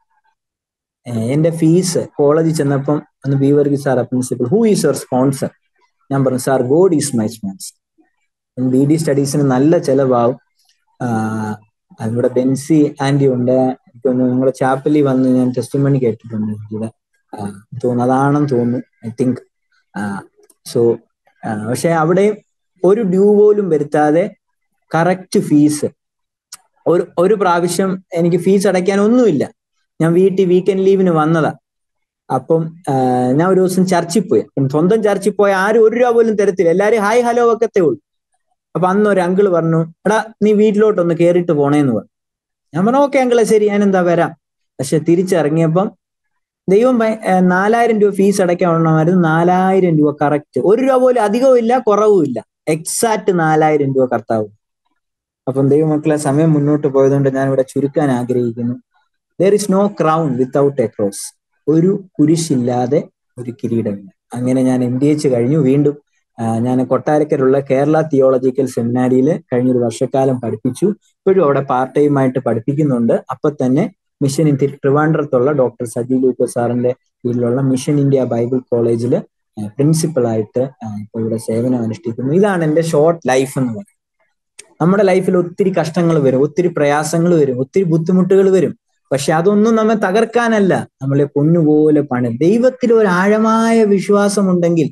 ഏഹ് എന്റെ ഫീസ് കോളേജിൽ ചെന്നപ്പം അന്ന് B Varghese sir principal who is your sponsor ഞാൻ പറഞ്ഞു sir God is my sponsor B D സ്റ്റഡീസിന് നല്ല ചെലവാകും ആഹ് ഇവിടെ ബെൻസി ആന്റി ഉണ്ട് എനിക്ക് തോന്നുന്നു നിങ്ങളുടെ ചാപ്പലിൽ വന്ന് ഞാൻ ടെസ്റ്റ് മണി കേട്ടിട്ടുണ്ട് ഇവിടെ ആഹ് തോന്നുന്നു അതാണെന്ന് തോന്നുന്നു ഐ തിങ്ക് സോ പക്ഷെ അവിടെ ഒരു ഡ്യൂ പോലും വരുത്താതെ കറക്റ്റ് ഫീസ് ഒരു ഒരു പ്രാവശ്യം എനിക്ക് ഫീസ് അടയ്ക്കാൻ ഒന്നുമില്ല ഞാൻ വീട്ടിൽ വീക്കെൻഡ് ലീവിന് വന്നതാ അപ്പം ആഹ് ഞാൻ ഒരു ദിവസം ചർച്ചിൽ പോയി അപ്പം സ്വന്തം ചർച്ചിൽ പോയ ആരും ഒരു രൂപ പോലും തരത്തില്ല എല്ലാരും ഹായ് ഹലോ വെക്കത്തേ ഉള്ളൂ അപ്പൊ അന്ന് ഒരു അങ്കിള് പറഞ്ഞു എടാ നീ വീട്ടിലോട്ടൊന്ന് കേറിയിട്ട് പോണേന്ന് പറഞ്ഞു ഞാൻ പറഞ്ഞു ഓക്കെ അങ്കിളെ ശരി ഞാൻ എന്താ വരാം പക്ഷെ തിരിച്ചിറങ്ങിയപ്പം ദൈവം ഭയ- ഏർ നാലായിരം രൂപ ഫീസ് അടയ്ക്കാൻ ഉള്ളമായിരുന്നു നാലായിരം രൂപ കറക്റ്റ് ഒരു രൂപ പോലും അധികവും ഇല്ല കുറവും ഇല്ല എക്സാക്ട് നാലായിരം രൂപ കർത്താവ് അപ്പം ദൈവമക്കളെ സമയം മുന്നോട്ട് പോയതുകൊണ്ട് ഞാൻ ഇവിടെ ചുരുക്കാൻ ആഗ്രഹിക്കുന്നു there is no crown without a cross ഒരു കുരിശില്ലാതെ ഒരു കിരീടമില്ല അങ്ങനെ ഞാൻ എം ഡി എച്ച് കഴിഞ്ഞു വീണ്ടും ആ, ഞാൻ കൊട്ടാരക്കരുള്ള കേരള തിയോളജിക്കൽ സെമിനാരിയിൽ കഴിഞ്ഞൊരു വർഷക്കാലം പഠിപ്പിച്ചു ഇപ്പോഴും അവിടെ പാർട്ട് ടൈം ആയിട്ട് പഠിപ്പിക്കുന്നുണ്ട് അപ്പൊ തന്നെ മിഷൻ ഇൻ ട്രിവാൻഡ്രത്തുള്ള ഡോക്ടർ സജി ലൂക്കോ സാറിന്റെ കീഴിലുള്ള മിഷൻ ഇന്ത്യ ബൈബിൾ കോളേജിൽ പ്രിൻസിപ്പളായിട്ട് ഇപ്പൊ ഇവിടെ സേവനം അനുഷ്ഠിക്കുന്നു ഇതാണ് എന്റെ ഷോർട്ട് ലൈഫ് എന്ന് പറയുന്നത് നമ്മുടെ ലൈഫിൽ ഒത്തിരി കഷ്ടങ്ങൾ വരും ഒത്തിരി പ്രയാസങ്ങൾ വരും ഒത്തിരി ബുദ്ധിമുട്ടുകൾ വരും പക്ഷെ അതൊന്നും നമ്മെ തകർക്കാനല്ല നമ്മളെ പൊന്നുപോലെ പണി ദൈവത്തിൽ ഒരു ആഴമായ വിശ്വാസമുണ്ടെങ്കിൽ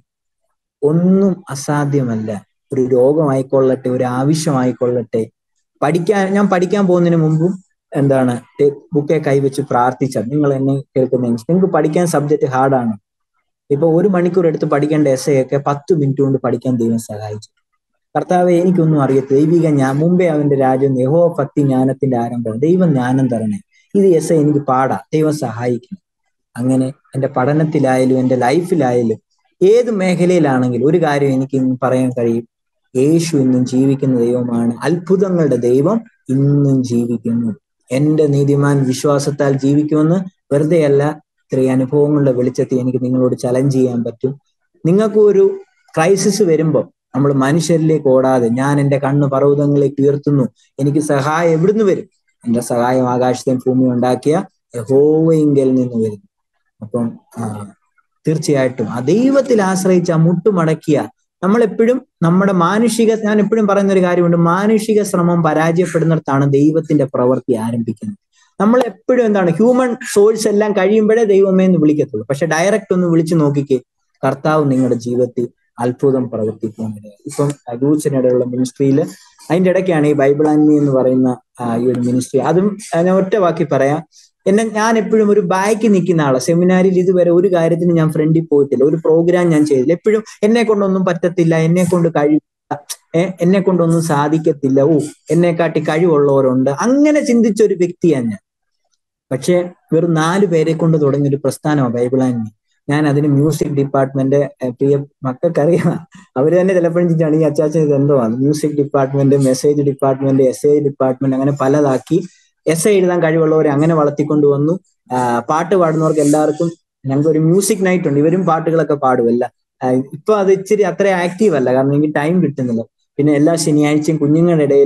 ഒന്നും അസാധ്യമല്ല ഒരു രോഗമായിക്കൊള്ളട്ടെ ഒരു ആവശ്യമായിക്കൊള്ളട്ടെ പഠിക്കാൻ ഞാൻ പഠിക്കാൻ പോകുന്നതിന് മുമ്പും എന്താണ് ബുക്കെ കൈവച്ച് പ്രാർത്ഥിച്ചാൽ നിങ്ങൾ എന്നെ കേൾക്കുന്ന നിങ്ങൾക്ക് പഠിക്കാൻ സബ്ജക്ട് ഹാർഡാണ് ഇപ്പൊ ഒരു മണിക്കൂർ എടുത്ത് പഠിക്കേണ്ട എസ് ഒക്കെ പത്ത് മിനിറ്റ് കൊണ്ട് പഠിക്കാൻ ദൈവം സഹായിച്ചു കർത്താവെ എനിക്കൊന്നും അറിയത്തില്ല ദൈവിക ഞാൻ മുമ്പേ അവന്റെ രാജ്യം യഹോ ഭക്തി ജ്ഞാനത്തിന്റെ ആരംഭം ദൈവം ജ്ഞാനം തരണേ ഇത് എസ് എനിക്ക് പാടാ ദൈവം സഹായിക്കണം അങ്ങനെ എന്റെ പഠനത്തിലായാലും എന്റെ ലൈഫിലായാലും ഏത് മേഖലയിലാണെങ്കിലും ഒരു കാര്യം എനിക്ക് ഇന്ന് പറയാൻ കഴിയും യേശു ഇന്നും ജീവിക്കുന്ന ദൈവമാണ് അത്ഭുതങ്ങളുടെ ദൈവം ഇന്നും ജീവിക്കുന്നു എന്റെ നീതിമാൻ വിശ്വാസത്താൽ ജീവിക്കുമെന്ന് വെറുതെയല്ല ഇത്രയും അനുഭവങ്ങളുടെ വെളിച്ചത്തിൽ എനിക്ക് നിങ്ങളോട് ചലഞ്ച് ചെയ്യാൻ പറ്റും നിങ്ങൾക്ക് ഒരു ക്രൈസിസ് വരുമ്പോൾ നമ്മൾ മനുഷ്യരിലേക്ക് ഓടാതെ ഞാൻ എന്റെ കണ്ണ് പർവ്വതങ്ങളിലേക്ക് ഉയർത്തുന്നു എനിക്ക് സഹായം എവിടുന്ന് വരും എന്റെ സഹായം ആകാശത്തെയും ഭൂമി ഉണ്ടാക്കിയ യഹോവയിങ്കൽ നിന്ന് വരുന്നു അപ്പം തീർച്ചയായിട്ടും ആ ദൈവത്തിൽ ആശ്രയിച്ച് ആ മുട്ടുമടക്കിയ നമ്മളെപ്പോഴും നമ്മുടെ മാനുഷിക ഞാൻ എപ്പോഴും പറയുന്ന ഒരു കാര്യമുണ്ട് മാനുഷിക ശ്രമം പരാജയപ്പെടുന്നിടത്താണ് ദൈവത്തിന്റെ പ്രവൃത്തി ആരംഭിക്കുന്നത് നമ്മൾ എപ്പോഴും എന്താണ് ഹ്യൂമൻ സോഴ്സ് എല്ലാം കഴിയുമ്പോഴേ ദൈവമേ എന്ന് വിളിക്കത്തുള്ളൂ പക്ഷെ ഡയറക്റ്റ് ഒന്ന് വിളിച്ചു നോക്കിക്കേ കർത്താവ് നിങ്ങളുടെ ജീവിതത്തിൽ അത്ഭുതം പ്രവർത്തിക്കാൻ ഇടയായി ഇപ്പം യൂസിനിടെയുള്ള മിനിസ്ട്രിയിൽ അതിന്റെ ഇടയ്ക്കാണ് ഈ ബൈബിൾ ആൻമി എന്ന് പറയുന്ന ഈ ഒരു മിനിസ്ട്രി അതും ഞാൻ ഒറ്റ വാക്കി പറയാം എന്നെ ഞാൻ എപ്പോഴും ഒരു ബാക്ക് നിൽക്കുന്ന ആളാണ് സെമിനാരിൽ ഇതുവരെ ഒരു കാര്യത്തിന് ഞാൻ ഫ്രണ്ടിൽ പോയിട്ടില്ല ഒരു പ്രോഗ്രാം ഞാൻ ചെയ്തില്ല എപ്പോഴും എന്നെ കൊണ്ടൊന്നും പറ്റത്തില്ല എന്നെ കൊണ്ട് കഴിവില്ല ഏഹ് എന്നെ കൊണ്ടൊന്നും സാധിക്കത്തില്ല ഓ എന്നെ കാട്ടി കഴിവുള്ളവരുണ്ട് അങ്ങനെ ചിന്തിച്ച ഒരു വ്യക്തിയാണ് ഞാൻ പക്ഷെ വെറും നാല് പേരെ കൊണ്ട് തുടങ്ങിയ ഒരു പ്രസ്ഥാനമാണ് ബൈബിൾ ആൻമി ഞാൻ അതിന് മ്യൂസിക് ഡിപ്പാർട്ട്മെന്റ് പ്രിയ മക്കൾക്കറിയാം അവര് തന്നെ ചിലപ്പോഴും ചിന്തിച്ചാണ് ഈ അച്ചാച്ചൻ ഇത് എന്തോ ആണ് music department message department S I department അങ്ങനെ പലതാക്കി എസ് ഐ എഴുതാൻ കഴിവുള്ളവരെ അങ്ങനെ വളർത്തിക്കൊണ്ട് വന്നു പാട്ട് പാടുന്നവർക്ക് എല്ലാവർക്കും ഞങ്ങൾക്ക് ഒരു മ്യൂസിക് നൈറ്റ് ഉണ്ട് ഇവരും പാട്ടുകളൊക്കെ പാടുമല്ല ഇപ്പൊ അത് ഇച്ചിരി അത്ര ആക്റ്റീവ് അല്ല കാരണം എനിക്ക് ടൈം കിട്ടുന്നില്ല പിന്നെ എല്ലാ ശനിയാഴ്ചയും കുഞ്ഞുങ്ങളുടെ ഇടയിൽ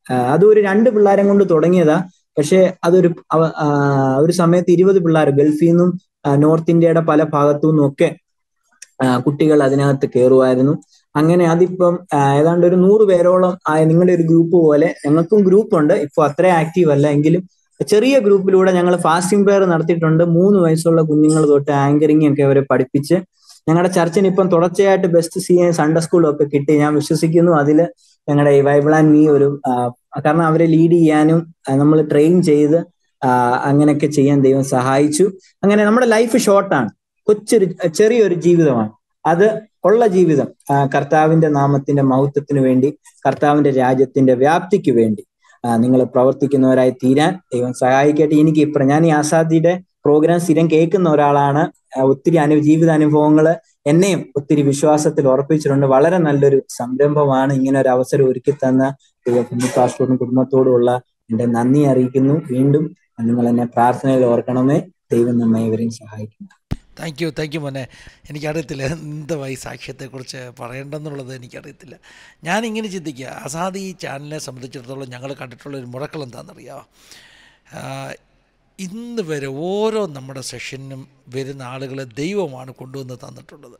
ആ, അതും ഒരു രണ്ട് പിള്ളേരെ കൊണ്ട് തുടങ്ങിയതാ പക്ഷെ അതൊരു അവ- ആ, ഒരു സമയത്ത് ഇരുപത് പിള്ളേർ ഗൾഫിൽ നിന്നും ആ, നോർത്ത് ഇന്ത്യയുടെ പല ഭാഗത്തു നിന്നും ഒക്കെ ആ, കുട്ടികൾ അതിനകത്ത് കയറുമായിരുന്നു അങ്ങനെ അതിപ്പം ആ, ഏതാണ്ട് ഒരു നൂറ് പേരോളം ആയ നിങ്ങളുടെ ഒരു ഗ്രൂപ്പ് പോലെ ഞങ്ങൾക്കും ഗ്രൂപ്പ് ഉണ്ട് ഇപ്പൊ അത്ര ആക്റ്റീവ് അല്ല എങ്കിലും ചെറിയ ഗ്രൂപ്പിലൂടെ ഞങ്ങൾ ഫാസ്റ്റിംഗ് പ്രെയർ നടത്തിയിട്ടുണ്ട് മൂന്ന് വയസ്സുള്ള കുഞ്ഞുങ്ങൾ തൊട്ട് ആങ്കറിംഗ് ഒക്കെ അവരെ പഠിപ്പിച്ച് ഞങ്ങളുടെ ചർച്ചിന് ഇപ്പം തുടർച്ചയായിട്ട് ബെസ്റ്റ് സി എ സൺഡേ സ്കൂളും ഒക്കെ കിട്ടി ഞാൻ വിശ്വസിക്കുന്നു അതിൽ ഞങ്ങളുടെ ഈ ബൈബിൾ ആൻഡ് മീ ഒരു ആ, കാരണം അവരെ ലീഡ് ചെയ്യാനും നമ്മൾ ട്രെയിൻ ചെയ്ത് ആ, അങ്ങനെയൊക്കെ ചെയ്യാൻ ദൈവം സഹായിച്ചു അങ്ങനെ നമ്മുടെ ലൈഫ് ഷോർട്ടാണ് കൊച്ചൊരു ചെറിയൊരു ജീവിതമാണ് അത് ഉള്ള ജീവിതം ആ, കർത്താവിന്റെ നാമത്തിന്റെ മഹത്വത്തിന് വേണ്ടി കർത്താവിന്റെ രാജ്യത്തിന്റെ വ്യാപ്തിക്ക് വേണ്ടി നിങ്ങൾ പ്രവർത്തിക്കുന്നവരായി തീരാൻ ദൈവം സഹായിക്കട്ടെ എനിക്ക് ഇപ്പം ഞാൻ ഈ ആസാദിയുടെ പ്രോഗ്രാം സ്ഥിരം കേൾക്കുന്ന ഒരാളാണ് ആ, ഒത്തിരി അനു ജീവിതാനുഭവങ്ങൾ എന്നെയും ഒത്തിരി വിശ്വാസത്തിൽ ഉറപ്പിച്ചിട്ടുണ്ട് വളരെ നല്ലൊരു സംരംഭമാണ് ഇങ്ങനെ ഒരു അവസരം ഒരുക്കി തന്ന ദൈവത്തിന്റെ പാസ്റ്റോടും കുടുംബത്തോടുമുള്ള എന്റെ നന്ദി അറിയിക്കുന്നു വീണ്ടും നിങ്ങൾ എന്നെ പ്രാർത്ഥനയിൽ ഓർക്കണമേ ദൈവം നമ്മെ ഇവരെയും സഹായിക്കുന്നു താങ്ക് യു താങ്ക് യു മോനെ എനിക്കറിയത്തില്ല എന്തുവായി സാക്ഷ്യത്തെക്കുറിച്ച് പറയേണ്ടെന്നുള്ളത് എനിക്കറിയത്തില്ല ഞാനിങ്ങനെ ചിന്തിക്കുക അസാദ് ഈ ചാനലിനെ സംബന്ധിച്ചിടത്തോളം ഞങ്ങൾ കണ്ടിട്ടുള്ള ഒരു മുഴക്കൾ എന്താണെന്നറിയാമോ ആ, ഇന്ന് വരെ ഓരോ നമ്മുടെ സെഷനും വരുന്ന ആളുകളെ ദൈവമാണ് കൊണ്ടുവന്ന് തന്നിട്ടുള്ളത്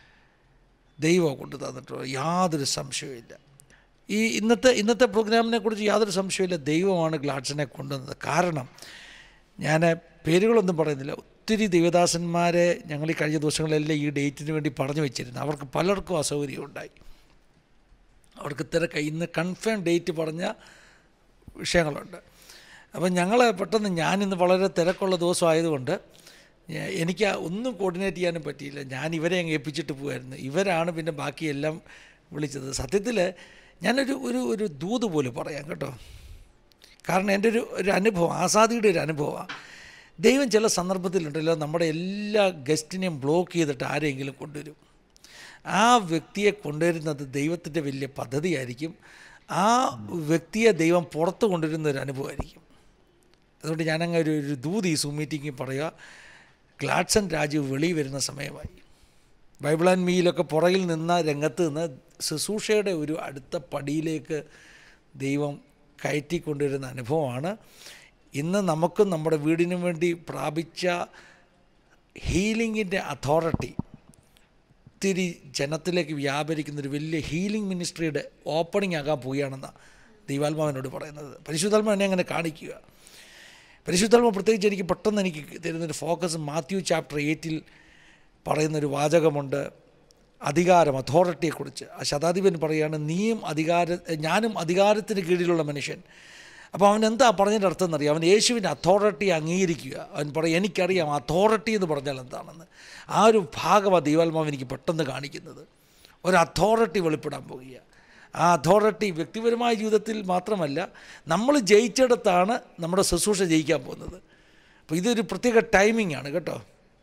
ദൈവം കൊണ്ടു തന്നിട്ടുള്ളത് യാതൊരു സംശയവുമില്ല ഈ ഇന്നത്തെ ഇന്നത്തെ പ്രോഗ്രാമിനെ കുറിച്ച് യാതൊരു സംശയമില്ല ദൈവമാണ് ഗ്ലാഡ്സിനെ കൊണ്ടുവന്നത് കാരണം ഞാൻ പേരുകളൊന്നും പറയുന്നില്ല ഒത്തിരി ദൈവദാസന്മാരെ ഞങ്ങൾ ഈ കഴിഞ്ഞ ദിവസങ്ങളെല്ലാം ഈ ഡേറ്റിന് വേണ്ടി പറഞ്ഞു വെച്ചിരുന്നു അവർക്ക് പലർക്കും അസൗകര്യം ഉണ്ടായി അവർക്ക് തിരക്ക് ഇന്ന് കൺഫേം ഡേറ്റ് പറഞ്ഞ വിഷയങ്ങളുണ്ട് അപ്പം ഞങ്ങൾ പെട്ടെന്ന് ഞാനിന്ന് വളരെ തിരക്കുള്ള ദിവസം ആയതുകൊണ്ട് ഞാ- എനിക്ക് ആ ഒന്നും കോർഡിനേറ്റ് ചെയ്യാനും പറ്റിയില്ല ഞാൻ ഇവരെ അങ്ങ് ഏൽപ്പിച്ചിട്ട് പോകുമായിരുന്നു ഇവരാണ് പിന്നെ ബാക്കിയെല്ലാം വിളിച്ചത് സത്യത്തിൽ ഞാനൊരു ഒരു ഒരു ദൂത് പോലും പറയാം കേട്ടോ കാരണം എൻ്റെ ഒരു ഒരു അനുഭവം ആസാദിയുടെ ഒരു അനുഭവമാണ് ദൈവം ചില സന്ദർഭത്തിലുണ്ടല്ലോ നമ്മുടെ എല്ലാ ഗസ്റ്റിനെയും ബ്ലോക്ക് ചെയ്തിട്ട് ആരെങ്കിലും കൊണ്ടുവരും ആ വ്യക്തിയെ കൊണ്ടുവരുന്നത് ദൈവത്തിൻ്റെ വലിയ പദ്ധതിയായിരിക്കും ആ വ്യക്തിയെ ദൈവം പുറത്ത് കൊണ്ടുവരുന്ന ഒരു അനുഭവമായിരിക്കും അതുകൊണ്ട് ഞാനങ്ങ് ഒരു ഒരു ദൂത് ഈ സൂം മീറ്റിങ്ങിൽ പറയുക ഗ്ലാഡ്സൺ രാജു വെളി വരുന്ന സമയമായി ബൈബിൾ ആൻഡ് മീയിലൊക്കെ പുറകിൽ നിന്ന രംഗത്ത് നിന്ന് ശുശ്രൂഷയുടെ ഒരു അടുത്ത പടിയിലേക്ക് ദൈവം കയറ്റിക്കൊണ്ടുവരുന്ന അനുഭവമാണ് ഇന്ന് നമുക്കും നമ്മുടെ വീടിനും വേണ്ടി പ്രാപിച്ച ഹീലിങ്ങിൻ്റെ അതോറിറ്റി ഒത്തിരി ജനത്തിലേക്ക് വ്യാപരിക്കുന്ന ഒരു വലിയ ഹീലിംഗ് മിനിസ്ട്രിയുടെ ഓപ്പണിംഗ് ആകാൻ പോവുകയാണെന്നാണ് ദൈവാത്മാവിനോട് പറയുന്നത് പരിശുദ്ധാത്മാ എന്നെ അങ്ങനെ കാണിക്കുക പരിശുദ്ധാത്മ പ്രത്യേകിച്ച് എനിക്ക് പെട്ടെന്ന് എനിക്ക് തരുന്നൊരു ഫോക്കസ് മാത്യു ചാപ്റ്റർ എയ്റ്റിൽ പറയുന്നൊരു വാചകമുണ്ട് അധികാരം അതോറിറ്റിയെക്കുറിച്ച് ആ ശതാധിപൻ പറയുകയാണ് നീയും അധികാര ഞാനും അധികാരത്തിന് കീഴിലുള്ള മനുഷ്യൻ അപ്പോൾ അവൻ എന്താ പറഞ്ഞതിൻ്റെ അർത്ഥം എന്നറിയാം അവൻ യേശുവിൻ്റെ അതോറിറ്റി അംഗീകരിക്കുക അവൻ പറയും എനിക്കറിയാം അതോറിറ്റി എന്ന് പറഞ്ഞാൽ എന്താണെന്ന് ആ ഒരു ഭാഗമാണ് ദൈവാത്മാവ് എനിക്ക് പെട്ടെന്ന് കാണിക്കുന്നത് ഒരു അതോറിറ്റി വെളിപ്പെടാൻ പോകുക ആ അതോറിറ്റി വ്യക്തിപരമായ ജീവിതത്തിൽ മാത്രമല്ല നമ്മൾ ജയിച്ചിടത്താണ് നമ്മുടെ ശുശ്രൂഷ ജയിക്കാൻ പോകുന്നത് അപ്പോൾ ഇതൊരു പ്രത്യേക ടൈമിംഗ് ആണ് കേട്ടോ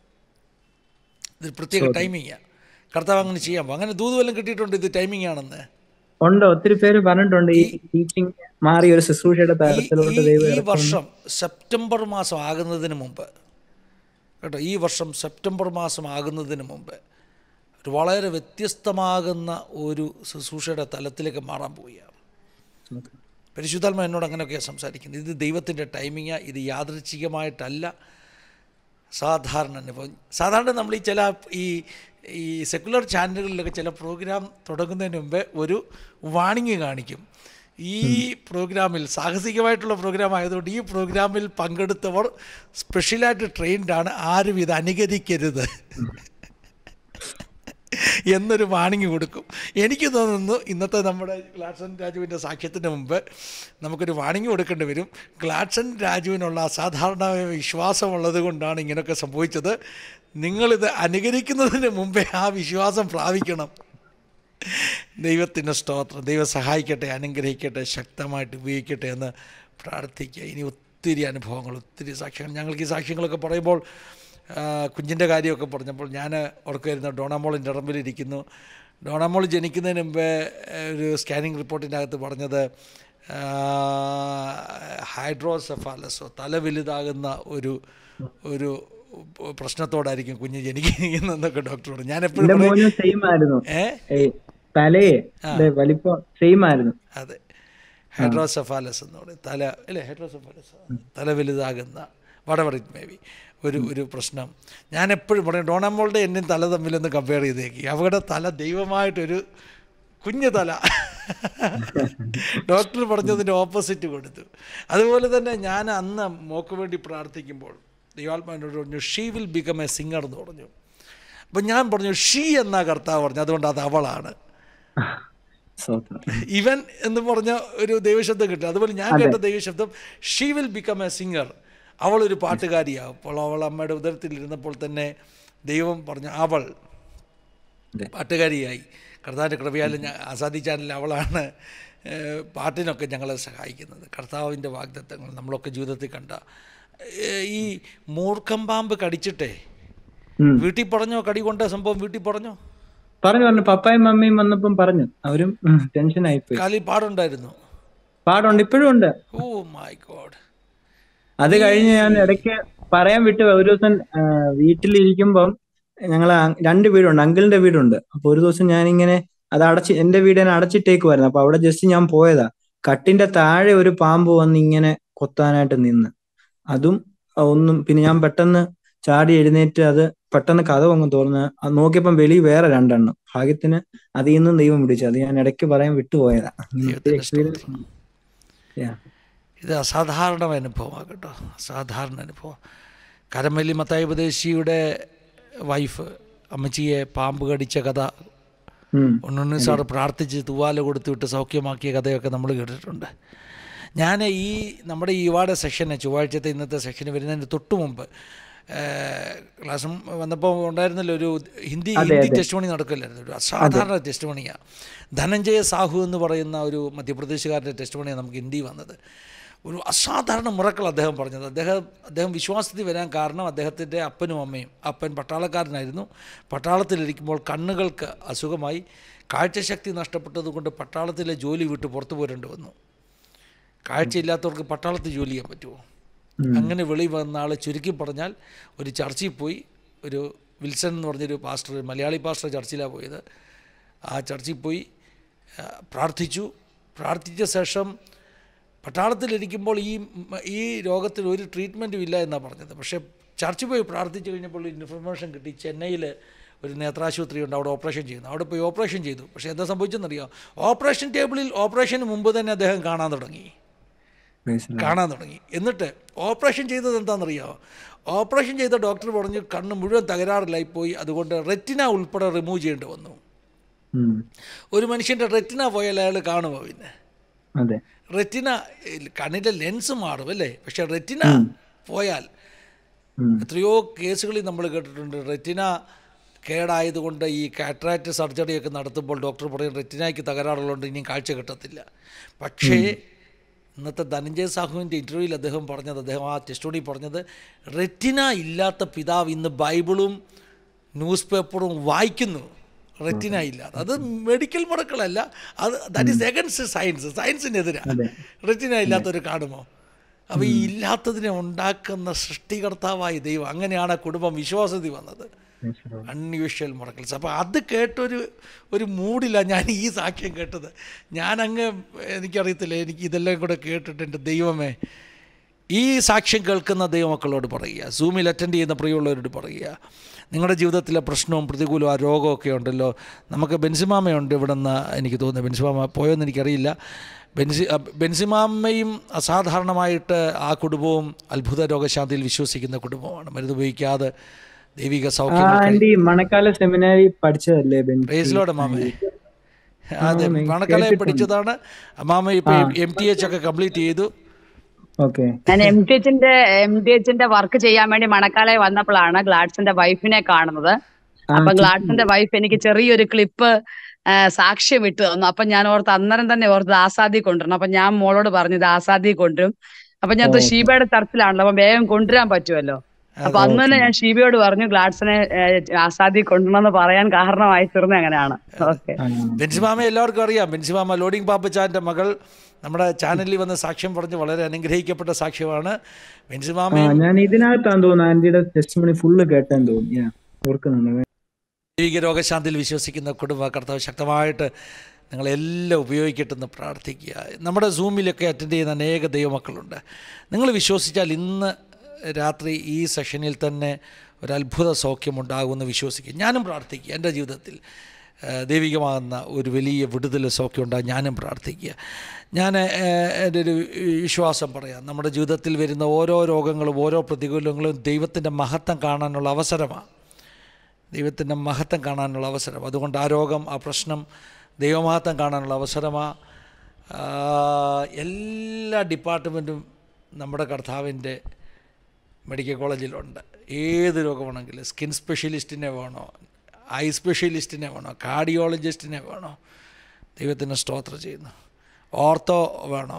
ഇതൊരു പ്രത്യേക ടൈമിങ്ങാണ് കർത്താവ് അങ്ങനെ ചെയ്യാൻ പോകും അങ്ങനെ ദൂത് വല്ലതും കിട്ടിയിട്ടുണ്ട് ഇത് ടൈമിംഗ് ആണെന്ന് ഉണ്ട് ഒത്തിരി പേര് പറഞ്ഞിട്ടുണ്ട് ഈ ടീച്ചിങ് മാറി ഒരു ശുശ്രൂഷയുടെ ഈ- തരത്തിലോട്ട് ഈ- ദൈവം ഈ ഇറക്കുന്നു. വർഷം സെപ്റ്റംബർ മാസം ആകുന്നതിന് മുമ്പ് കേട്ടോ ഈ വർഷം സെപ്റ്റംബർ മാസം ആകുന്നതിന് മുമ്പ് ഒരു വളരെ വ്യത്യസ്തമാകുന്ന ഒരു ശുശ്രൂഷയുടെ തലത്തിലേക്ക് മാറാൻ പോവുകയാണ് പരിശുദ്ധാത്മ എന്നോട് അങ്ങനെയൊക്കെയാണ് സംസാരിക്കുന്നത് ഇത് ദൈവത്തിൻ്റെ ടൈമിങ്ങാണ് ഇത് യാദൃച്ഛികമായിട്ടല്ല സാധാരണ അനുഭവം സാധാരണ നമ്മൾ ഈ ചില ഈ ഈ സെക്കുലർ ചാനലുകളിലൊക്കെ ചില പ്രോഗ്രാം തുടങ്ങുന്നതിന് മുമ്പേ ഒരു വാണിംഗ് കാണിക്കും ഈ പ്രോഗ്രാമിൽ സാഹസികമായിട്ടുള്ള പ്രോഗ്രാം ആയതുകൊണ്ട് ഈ പ്രോഗ്രാമിൽ പങ്കെടുത്തവർ സ്പെഷ്യലായിട്ട് ട്രെയിൻഡാണ് ആരും ഇത് അനുകരിക്കരുത് എന്നൊരു വാണിംഗ് കൊടുക്കും എനിക്ക് തോന്നുന്നു ഇന്നത്തെ നമ്മുടെ ഗ്ലാഡ്സൺ രാജുവിൻ്റെ സാക്ഷ്യത്തിന് മുമ്പ് നമുക്കൊരു വാണിംഗ് കൊടുക്കേണ്ടി വരും ഗ്ലാഡ്സൺ രാജുവിനുള്ള അസാധാരണമായ വിശ്വാസമുള്ളത് കൊണ്ടാണ് ഇങ്ങനെയൊക്കെ സംഭവിച്ചത് നിങ്ങളിത് അനുകരിക്കുന്നതിന് മുമ്പേ ആ വിശ്വാസം പ്രാപിക്കണം ദൈവത്തിൻ്റെ സ്തോത്രം ദൈവം സഹായിക്കട്ടെ അനുഗ്രഹിക്കട്ടെ ശക്തമായിട്ട് ഉപയോഗിക്കട്ടെ എന്ന് പ്രാർത്ഥിക്കുക ഇനി ഒത്തിരി അനുഭവങ്ങൾ ഒത്തിരി സാക്ഷ്യങ്ങൾ ഞങ്ങൾക്ക് ഈ സാക്ഷ്യങ്ങളൊക്കെ പറയുമ്പോൾ ആ, കുഞ്ഞിൻ്റെ കാര്യമൊക്കെ പറഞ്ഞപ്പോൾ ഞാൻ ഓർക്കുമായിരുന്നു ഡോണാമോൾ ഇറമ്പിലിരിക്കുന്നു ഡോണാമോൾ ജനിക്കുന്നതിന് മുമ്പേ ആ, ഒരു സ്കാനിങ് റിപ്പോർട്ടിൻ്റെ അകത്ത് പറഞ്ഞത് ഹൈഡ്രോസെഫാലസോ തല വലുതാകുന്ന ഒരു ഒരു പ്രശ്നത്തോടായിരിക്കും കുഞ്ഞ് ജനിക്കുന്നതെന്നൊക്കെ ഡോക്ടർ പറഞ്ഞു ഞാൻ എപ്പോഴും എന്റെ പറയും മോനും സെയിം ആയിരുന്നു ഏ ഏയ് തലയെ ദേ വലിപ്പം സെയിം ആയിരുന്നു അതെ ഹൈഡ്രോസെഫാലസ് എന്ന് പറയും തല അല്ലേ ഹൈഡ്രോസെഫാലസ് തല വലുതാകുന്ന വടവർ ഇറ്റ് മേ ബി ഒരു ഒരു പ്രശ്നം ഞാൻ എപ്പോഴും പറയും ഡോണമോളുടെ എന്നെയും തല തമ്മിലൊന്ന് കമ്പയർ ചെയ്തേക്ക് അവരുടെ തല ദൈവമായിട്ടൊരു കുഞ്ഞു തല ഡോക്ടർ പറഞ്ഞതിൻ്റെ ഓപ്പോസിറ്റ് കൊടുത്തു അതുപോലെ തന്നെ ഞാൻ അന്ന് മോക്ക് വേണ്ടി പ്രാർത്ഥിക്കുമ്പോൾ ദൈവാത്മാവിനോട് പറഞ്ഞു she will become a singer എന്ന് പറഞ്ഞു അപ്പം ഞാൻ പറഞ്ഞു ഷീ എന്നാ കർത്താവ് പറഞ്ഞു അതുകൊണ്ട് അത് അവളാണ് സ്തോത്രം ഇവൻ എന്ന് പറഞ്ഞ ഒരു ദൈവശബ്ദം കിട്ടും അതുപോലെ ഞാൻ കേട്ട ദൈവശബ്ദം she will become a singer അവളൊരു പാട്ടുകാരിയാവും അപ്പോൾ അവൾ അമ്മയുടെ ഉദരത്തിൽ ഇരുന്നപ്പോൾ തന്നെ ദൈവം പറഞ്ഞു അവൾ അതെ. പാട്ടുകാരിയായി കർത്താവിൻ്റെ കൃപയാലും ഞാൻ ആസാദി ചാനലിൽ അവളാണ് ഏഹ്, പാട്ടിനൊക്കെ ഞങ്ങളെ സഹായിക്കുന്നത് കർത്താവിൻ്റെ വാഗ്ദത്തങ്ങൾ നമ്മളൊക്കെ ജീവിതത്തിൽ കണ്ട ഏഹ്, ഈ മൂർഖം പാമ്പ് കടിച്ചിട്ടേ ഉം. വീട്ടിൽ പറഞ്ഞോ കടി കൊണ്ട സംഭവം വീട്ടിൽ പറഞ്ഞോ പറഞ്ഞു പറഞ്ഞു പപ്പായും മമ്മിയും വന്നപ്പം പറഞ്ഞു അവരും ടെൻഷൻ ആയിപ്പോയി കാലിൽ പാടുണ്ടായിരുന്നു പാടുണ്ട് ഇപ്പോഴും ഉണ്ട് ഓ മൈ ഗോഡ് അത് കഴിഞ്ഞ് ഞാൻ ഇടയ്ക്ക് പറയാൻ വിട്ടു ഒരു ദിവസം ആ, വീട്ടിലിരിക്കുമ്പം ഞങ്ങൾ രണ്ട് വീടുണ്ട് അങ്കിളിന്റെ വീടുണ്ട് അപ്പൊ ഒരു ദിവസം ഞാനിങ്ങനെ അത് അടച്ച് എന്റെ വീട് ഞാൻ അടച്ചിട്ടേക്കുമായിരുന്നു അപ്പൊ അവിടെ ജസ്റ്റ് ഞാൻ പോയതാ കട്ടിന്റെ താഴെ ഒരു പാമ്പ് വന്ന് ഇങ്ങനെ കൊത്താനായിട്ട് നിന്ന് അതും ആ, ഒന്നും പിന്നെ ഞാൻ പെട്ടെന്ന് ചാടി എഴുന്നേറ്റ് അത് പെട്ടെന്ന് കഥ അങ്ങ് തുറന്ന് അത് നോക്കിയപ്പം വെളി വേറെ രണ്ടെണ്ണം ഭാഗ്യത്തിന് അതിൽ നിന്നും ദൈവം പിടിച്ചു അത് ഞാൻ ഇടയ്ക്ക് പറയാൻ വിട്ടുപോയതാ ദൈവത്തിന്റെ എക്സ്പീരിയൻസ് സ്തോത്രം. ഇത് അസാധാരണ അനുഭവമാണ് കേട്ടോ അസാധാരണ അനുഭവം കരമല്ലി മത്തായി ഉപദേശിയുടെ വൈഫ് അമ്മച്ചിയെ പാമ്പ് കടിച്ച കഥ ഉണ്ണുണ്ണി സാറ് പ്രാർത്ഥിച്ച് തൂവാല കൊടുത്തു വിട്ട് സൗഖ്യമാക്കിയ കഥയൊക്കെ നമ്മൾ കേട്ടിട്ടുണ്ട് ഞാൻ ഈ നമ്മുടെ ഈ യുവാടെ സെഷന് ചൊവ്വാഴ്ചത്തെ ഇന്നത്തെ സെഷന് വരുന്നതിന് തൊട്ട് മുമ്പ് ക്ലാസ്സും വന്നപ്പോൾ ഉണ്ടായിരുന്നല്ലോ ഒരു ഹിന്ദി ഹിന്ദി ടെസ്റ്റ് മണി നടക്കില്ലായിരുന്നു ഒരു അസാധാരണ ടെസ്റ്റ് മണിയാണ് ധനഞ്ജയ സാഹു എന്ന് പറയുന്ന ഒരു മധ്യപ്രദേശുകാരൻ്റെ ടെസ്റ്റ് മണിയാണ് നമുക്ക് ഹിന്ദി വന്നത് ഒരു അസാധാരണ മുറക്കൾ അദ്ദേഹം പറഞ്ഞത് അദ്ദേഹം അദ്ദേഹം വിശ്വാസത്തിൽ വരാൻ കാരണം അദ്ദേഹത്തിൻ്റെ അപ്പനും അമ്മയും അപ്പൻ പട്ടാളക്കാരനായിരുന്നു പട്ടാളത്തിലിരിക്കുമ്പോൾ കണ്ണുകൾക്ക് അസുഖമായി കാഴ്ചശക്തി നഷ്ടപ്പെട്ടതുകൊണ്ട് പട്ടാളത്തിലെ ജോലി വിട്ട് പുറത്തു പോരേണ്ടി വന്നു കാഴ്ചയില്ലാത്തവർക്ക് പട്ടാളത്തിൽ ജോലി ചെയ്യാൻ പറ്റുമോ അങ്ങനെ വെളി വന്ന ആൾ ചുരുക്കി പറഞ്ഞാൽ ഒരു ചർച്ചിൽ പോയി ഒരു വിൽസൺ എന്ന് പറഞ്ഞൊരു പാസ്റ്റർ മലയാളി പാസ്റ്റർ ചർച്ചിലാണ് പോയത് ആ ചർച്ചിൽ പോയി ആ, പ്രാർത്ഥിച്ചു പ്രാർത്ഥിച്ച ശേഷം പട്ടാളത്തിലിരിക്കുമ്പോൾ ഈ മ- ഈ രോഗത്തിന് ഒരു ട്രീറ്റ്മെൻറ്റും ഇല്ല എന്നാണ് പറഞ്ഞത് പക്ഷേ ചർച്ചിൽ പോയി പ്രാർത്ഥിച്ചു കഴിഞ്ഞപ്പോൾ ഇൻഫർമേഷൻ കിട്ടി ചെന്നൈയിൽ ഒരു നേത്രാശുപത്രി ഉണ്ട് അവിടെ ഓപ്പറേഷൻ ചെയ്യുന്നു അവിടെ പോയി ഓപ്പറേഷൻ ചെയ്തു പക്ഷേ എന്താ സംഭവിച്ചെന്നറിയാം ഓപ്പറേഷൻ ടേബിളിൽ ഓപ്പറേഷന് മുമ്പ് തന്നെ അദ്ദേഹം കാണാൻ തുടങ്ങി കാണാൻ തുടങ്ങി എന്നിട്ട് ഓപ്പറേഷൻ ചെയ്തത് എന്താണെന്നറിയോ ഓപ്പറേഷൻ ചെയ്ത ഡോക്ടർ പറഞ്ഞു കണ്ണ് മുഴുവൻ തകരാറിലായി പോയി അതുകൊണ്ട് റെറ്റിന ഉൾപ്പെടെ റിമൂവ് ചെയ്യേണ്ടി വന്നു ഒരു മനുഷ്യൻ്റെ റെറ്റിന പോയാൽ അയാൾ കാണുമോ പിന്നെ അതെ റെറ്റിന കണ്ണിൻ്റെ ലെൻസ് മാറും അല്ലേ പക്ഷെ റെറ്റിന പോയാൽ ഉം. എത്രയോ കേസുകളിൽ നമ്മൾ കേട്ടിട്ടുണ്ട് റെറ്റിന കേടായതുകൊണ്ട് ഈ കാട്രാക്റ്റ് സർജറിയൊക്കെ നടത്തുമ്പോൾ ഡോക്ടർ പറയും റെറ്റിനയ്ക്ക് തകരാറുള്ളതുകൊണ്ട് ഇനിയും കാഴ്ച കിട്ടത്തില്ല പക്ഷേ ഇന്നത്തെ ധനഞ്ജയ സാഹുവിൻ്റെ ഇൻ്റർവ്യൂവിൽ അദ്ദേഹം പറഞ്ഞത് അദ്ദേഹം ആ ടെസ്റ്റോണി പറഞ്ഞത് റെറ്റിന ഇല്ലാത്ത പിതാവ് ഇന്ന് ബൈബിളും ന്യൂസ് പേപ്പറും വായിക്കുന്നു റെറ്റിന ഇല്ലാതെ അത് മെഡിക്കൽ മുറക്കളല്ല അത് ദാറ്റ് ഈസ് എഗൻസ്റ്റ് സയൻസ് സയൻസിനെതിരാണ് റെറ്റിന ഇല്ലാത്തൊരു കാണുമോ അപ്പോൾ ഈ ഇല്ലാത്തതിനെ ഉണ്ടാക്കുന്ന സൃഷ്ടികർത്താവായ ദൈവം അങ്ങനെയാണ് ആ കുടുംബം വിശ്വാസത്തിൽ വന്നത് അൺയൂഷ്വൽ മുറക്കൽസ് അപ്പോൾ അത് കേട്ടൊരു ഒരു മൂഡില്ല ഞാൻ ഈ സാക്ഷ്യം കേട്ടത് ഞാനങ്ങ് എനിക്കറിയത്തില്ല എനിക്ക് ഇതെല്ലാം കൂടെ കേട്ടിട്ട് എൻ്റെ ദൈവമേ ഈ സാക്ഷ്യം കേൾക്കുന്ന ദൈവമക്കളോട് പറയുക സൂമിൽ അറ്റൻഡ് ചെയ്യുന്ന പ്രിയമുള്ളവരോട് പറയുക നിങ്ങളുടെ ജീവിതത്തിലെ പ്രശ്നവും പ്രതികൂലവും ആ രോഗമൊക്കെ ഉണ്ടല്ലോ നമുക്ക് ബെൻസിമാമയുണ്ട് ഇവിടെ നിന്ന് എനിക്ക് തോന്നുന്നു ബെൻസിമാമ പോയോന്ന് എനിക്കറിയില്ല ബെൻസി അ, ബെൻസിമാമയും അസാധാരണമായിട്ട് ആ കുടുംബവും അത്ഭുത രോഗശാന്തിയിൽ വിശ്വസിക്കുന്ന കുടുംബമാണ് മരുന്ന് ഉപയോഗിക്കാതെ ദൈവിക ആ സൗഖ്യം ആന്റി മണക്കാല സെമിനാരി പഠിച്ചതല്ലേ ബെൻസി? പ്രേസിലോടെ മാമേ അതെ ആ, മണക്കലയെ കേട്ടിട്ടുണ്ട്. പഠിച്ചതാണ് മാമ ഇപ്പോൾ എം ടി എച്ച് ഒക്കെ കംപ്ലീറ്റ് ചെയ്തു ഓക്കെ ഞാൻ എം ടി എച്ചിന്റെ എം ടി എച്ചിന്റെ വർക്ക് ചെയ്യാൻ വേണ്ടി മണക്കാലയിൽ വന്നപ്പോഴാണ് ഗ്ലാഡ്സിന്റെ വൈഫിനെ കാണുന്നത് അപ്പൊ ഗ്ലാഡ്സിന്റെ വൈഫ് എനിക്ക് ചെറിയൊരു ക്ലിപ്പ് സാക്ഷ്യം ഇട്ട് തന്നു അപ്പൊ ഞാൻ ഓർത്ത് അന്നേരം തന്നെ ഓർത്ത് ആസാദി കൊണ്ടുവരണം അപ്പൊ ഞാൻ മോളോട് പറഞ്ഞു ഇത് ആസാദി കൊണ്ടുവരും അപ്പൊ ഞാൻ ഓ. ഷീബയുടെ ചർച്ചിലാണല്ലോ അപ്പൊ വേഗം കൊണ്ടുവരാൻ പറ്റുമല്ലോ അപ്പൊ അന്ന് തന്നെ ഞാൻ ഷീബയോട് പറഞ്ഞു ഗ്ലാഡ്സിനെ ആസാദി കൊണ്ടുവരണമെന്ന് പറയാൻ കാരണമായി തീർന്നത് അങ്ങനെയാണ് ഓക്കെ ബെൻസിമാമ എല്ലാവർക്കും അറിയാം ബെൻസിമാമ ലോഡിംഗ് പാപ്പച്ചാൻ്റെ മകൾ നമ്മുടെ ചാനലിൽ വന്ന് സാക്ഷ്യം പറഞ്ഞ് വളരെ അനുഗ്രഹിക്കപ്പെട്ട സാക്ഷ്യമാണ് ആ ബെൻസിമാമയും ഞാൻ ഇതിനകത്താന്ന് തോന്നുന്നു ആന്റിയുടെ ടെസ്റ്റ് മണി ഫുള്ള് കേട്ടെന്ന് തോന്നുന്നു ഞാൻ ഓർക്കുന്നുണ്ട് ദൈവിക രോഗശാന്തിയിൽ വിശ്വസിക്കുന്ന കുടുംബ കർത്താവ് ശക്തമായിട്ട് നിങ്ങളെല്ലാം ഉപയോഗിക്കട്ടെന്ന് പ്രാർത്ഥിക്കുക നമ്മുടെ സൂമിലൊക്കെ അറ്റൻഡ് ചെയ്യുന്ന അനേക ദൈവമക്കളുണ്ട് നിങ്ങൾ വിശ്വസിച്ചാൽ ഇന്ന് രാത്രി ഈ സെഷനിൽ തന്നെ ഒരു അത്ഭുത സൗഖ്യമുണ്ടാകുമെന്ന് വിശ്വസിക്കുക ഞാനും പ്രാർത്ഥിക്കുക എൻ്റെ ജീവിതത്തിൽ ആ, ദൈവികമാകുന്ന ഒരു വലിയ വിടുതൽ സൗഖ്യം ഉണ്ടാകും ഞാനും പ്രാർത്ഥിക്കുക ഞാൻ ആ, എൻ്റെ ഒരു വിശ്വാസം പറയാം നമ്മുടെ ജീവിതത്തിൽ വരുന്ന ഓരോ രോഗങ്ങളും ഓരോ പ്രതികൂലങ്ങളും ദൈവത്തിൻ്റെ മഹത്വം കാണാനുള്ള അവസരമാണ് ദൈവത്തിൻ്റെ മഹത്വം കാണാനുള്ള അവസരം അതുകൊണ്ട് ആ രോഗം ആ പ്രശ്നം ദൈവമഹത്വം കാണാനുള്ള അവസരമാണ് എല്ലാ ഡിപ്പാർട്ട്മെൻറ്റും നമ്മുടെ കർത്താവിൻ്റെ മെഡിക്കൽ കോളേജിലുണ്ട് ഏത് രോഗമാണെങ്കിലും സ്കിൻ സ്പെഷ്യലിസ്റ്റിനെ വേണോ ഐ സ്പെഷ്യലിസ്റ്റിനെ വേണോ കാർഡിയോളജിസ്റ്റിനെ വേണോ ദൈവത്തിന് സ്തോത്രം ചെയ്യുന്നു ഓർത്തോ വേണോ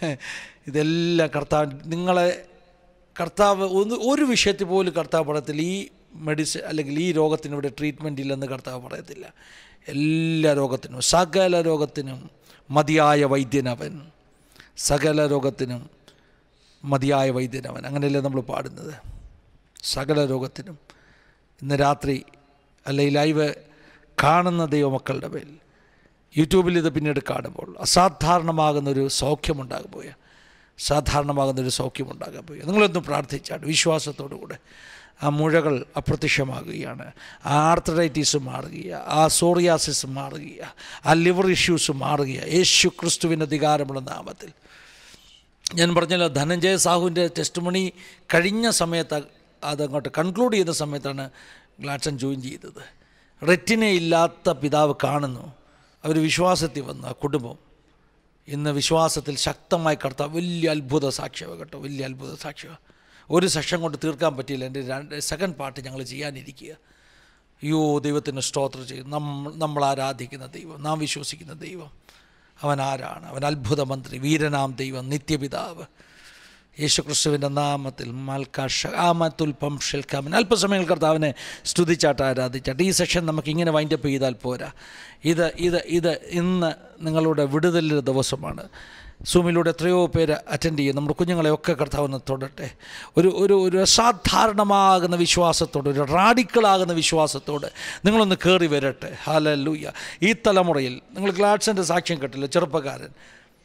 ഇതെല്ലാം കർത്താവ് നിങ്ങളെ കർത്താവ് ഒന്ന് ഒരു വിഷയത്തിൽ പോലും കർത്താവ് പറയത്തില്ല ഈ മെഡിസിൻ അല്ലെങ്കിൽ ഈ രോഗത്തിന് ഇവിടെ ട്രീറ്റ്മെൻ്റ് ഇല്ലെന്ന് കർത്താവ് പറയത്തില്ല എല്ലാ രോഗത്തിനും സകല രോഗത്തിനും മതിയായ വൈദ്യനവൻ സകല രോഗത്തിനും മതിയായ വൈദ്യനവൻ അങ്ങനെയല്ലേ നമ്മൾ പാടുന്നത് സകല രോഗത്തിനും ഇന്ന് രാത്രി അല്ലെ ലൈവ് കാണുന്ന ദൈവമക്കളുടെ മേൽ യൂട്യൂബിൽ ഇത് പിന്നീട് കാണുമ്പോൾ അസാധാരണമാകുന്നൊരു സൗഖ്യമുണ്ടാകുമ്പോയ സാധാരണമാകുന്നൊരു സൗഖ്യമുണ്ടാകാൻ പോയി നിങ്ങളൊന്ന് പ്രാർത്ഥിച്ചാണ് വിശ്വാസത്തോടു കൂടെ ആ മുഴകൾ അപ്രത്യക്ഷമാകുകയാണ് ആ ആർത്തഡൈറ്റീസ് മാറുകയാണ് ആ സോറിയാസിസ് മാറുകയാണ് ആ ലിവർ ഇഷ്യൂസ് മാറുകയാണ് യേശു ക്രിസ്തുവിൻ്റെ അധികാരമുള്ള നാമത്തിൽ ഞാൻ പറഞ്ഞല്ലോ ധനഞ്ജയ സാഹുവിൻ്റെ ടെസ്റ്റ് മണി കഴിഞ്ഞ സമയത്ത് അതങ്ങോട്ട് കൺക്ലൂഡ് ചെയ്ത സമയത്താണ് ഗ്ലാഡ്സൺ ജോയിൻ ചെയ്തത് റെറ്റിനെ ഇല്ലാത്ത പിതാവ് കാണുന്നു അവർ വിശ്വാസത്തിൽ വന്നു ആ കുടുംബം ഇന്ന് വിശ്വാസത്തിൽ ശക്തമായി കർത്താവ് വലിയ അത്ഭുത സാക്ഷ്യമാണ് കേട്ടോ വലിയ അത്ഭുത സാക്ഷ്യമാണ് ഒരു സെഷൻ കൊണ്ട് തീർക്കാൻ പറ്റിയില്ല എൻ്റെ രണ്ട് സെക്കൻഡ് പാർട്ട് ഞങ്ങൾ ചെയ്യാനിരിക്കുക അയ്യോ ദൈവത്തിന് സ്തോത്രം ചെയ്യും നമ്മൾ നമ്മൾ ആരാധിക്കുന്ന ദൈവം നാം വിശ്വസിക്കുന്ന ദൈവം അവൻ ആരാണ് അവൻ അത്ഭുത മന്ത്രി വീരനാം ദൈവം നിത്യപിതാവ് യേശുക്രിസ്തുവിൻ്റെ നാമത്തിൽ മൽക്കാമത്തുൽ പംഷൽ കാമൻ അല്പസമയങ്ങൾ കർത്താവിനെ സ്തുതിച്ചാട്ട് ആരാധിച്ചാട്ട് ഈ സെഷൻ നമുക്ക് ഇങ്ങനെ വൈൻഡപ്പ് ചെയ്താൽ പോരാ ഇത് ഇത് ഇത് ഇന്ന് നിങ്ങളുടെ വിടുതലിൻ്റെ ദിവസമാണ് സൂമിലൂടെ എത്രയോ പേര് അറ്റൻഡ് ചെയ്യും നമ്മുടെ കുഞ്ഞുങ്ങളെയൊക്കെ കർത്താവിനെ തൊടട്ടെ ഒരു ഒരു ഒരു അസാധാരണമാകുന്ന വിശ്വാസത്തോട് ഒരു റാഡിക്കളാകുന്ന വിശ്വാസത്തോട് നിങ്ങളൊന്ന് കയറി വരട്ടെ ഹാലൂയ്യ ഈ തലമുറയിൽ നിങ്ങൾ ഗ്ലാഡ്സൻ്റെ സാക്ഷ്യം കേട്ടില്ല ചെറുപ്പക്കാരൻ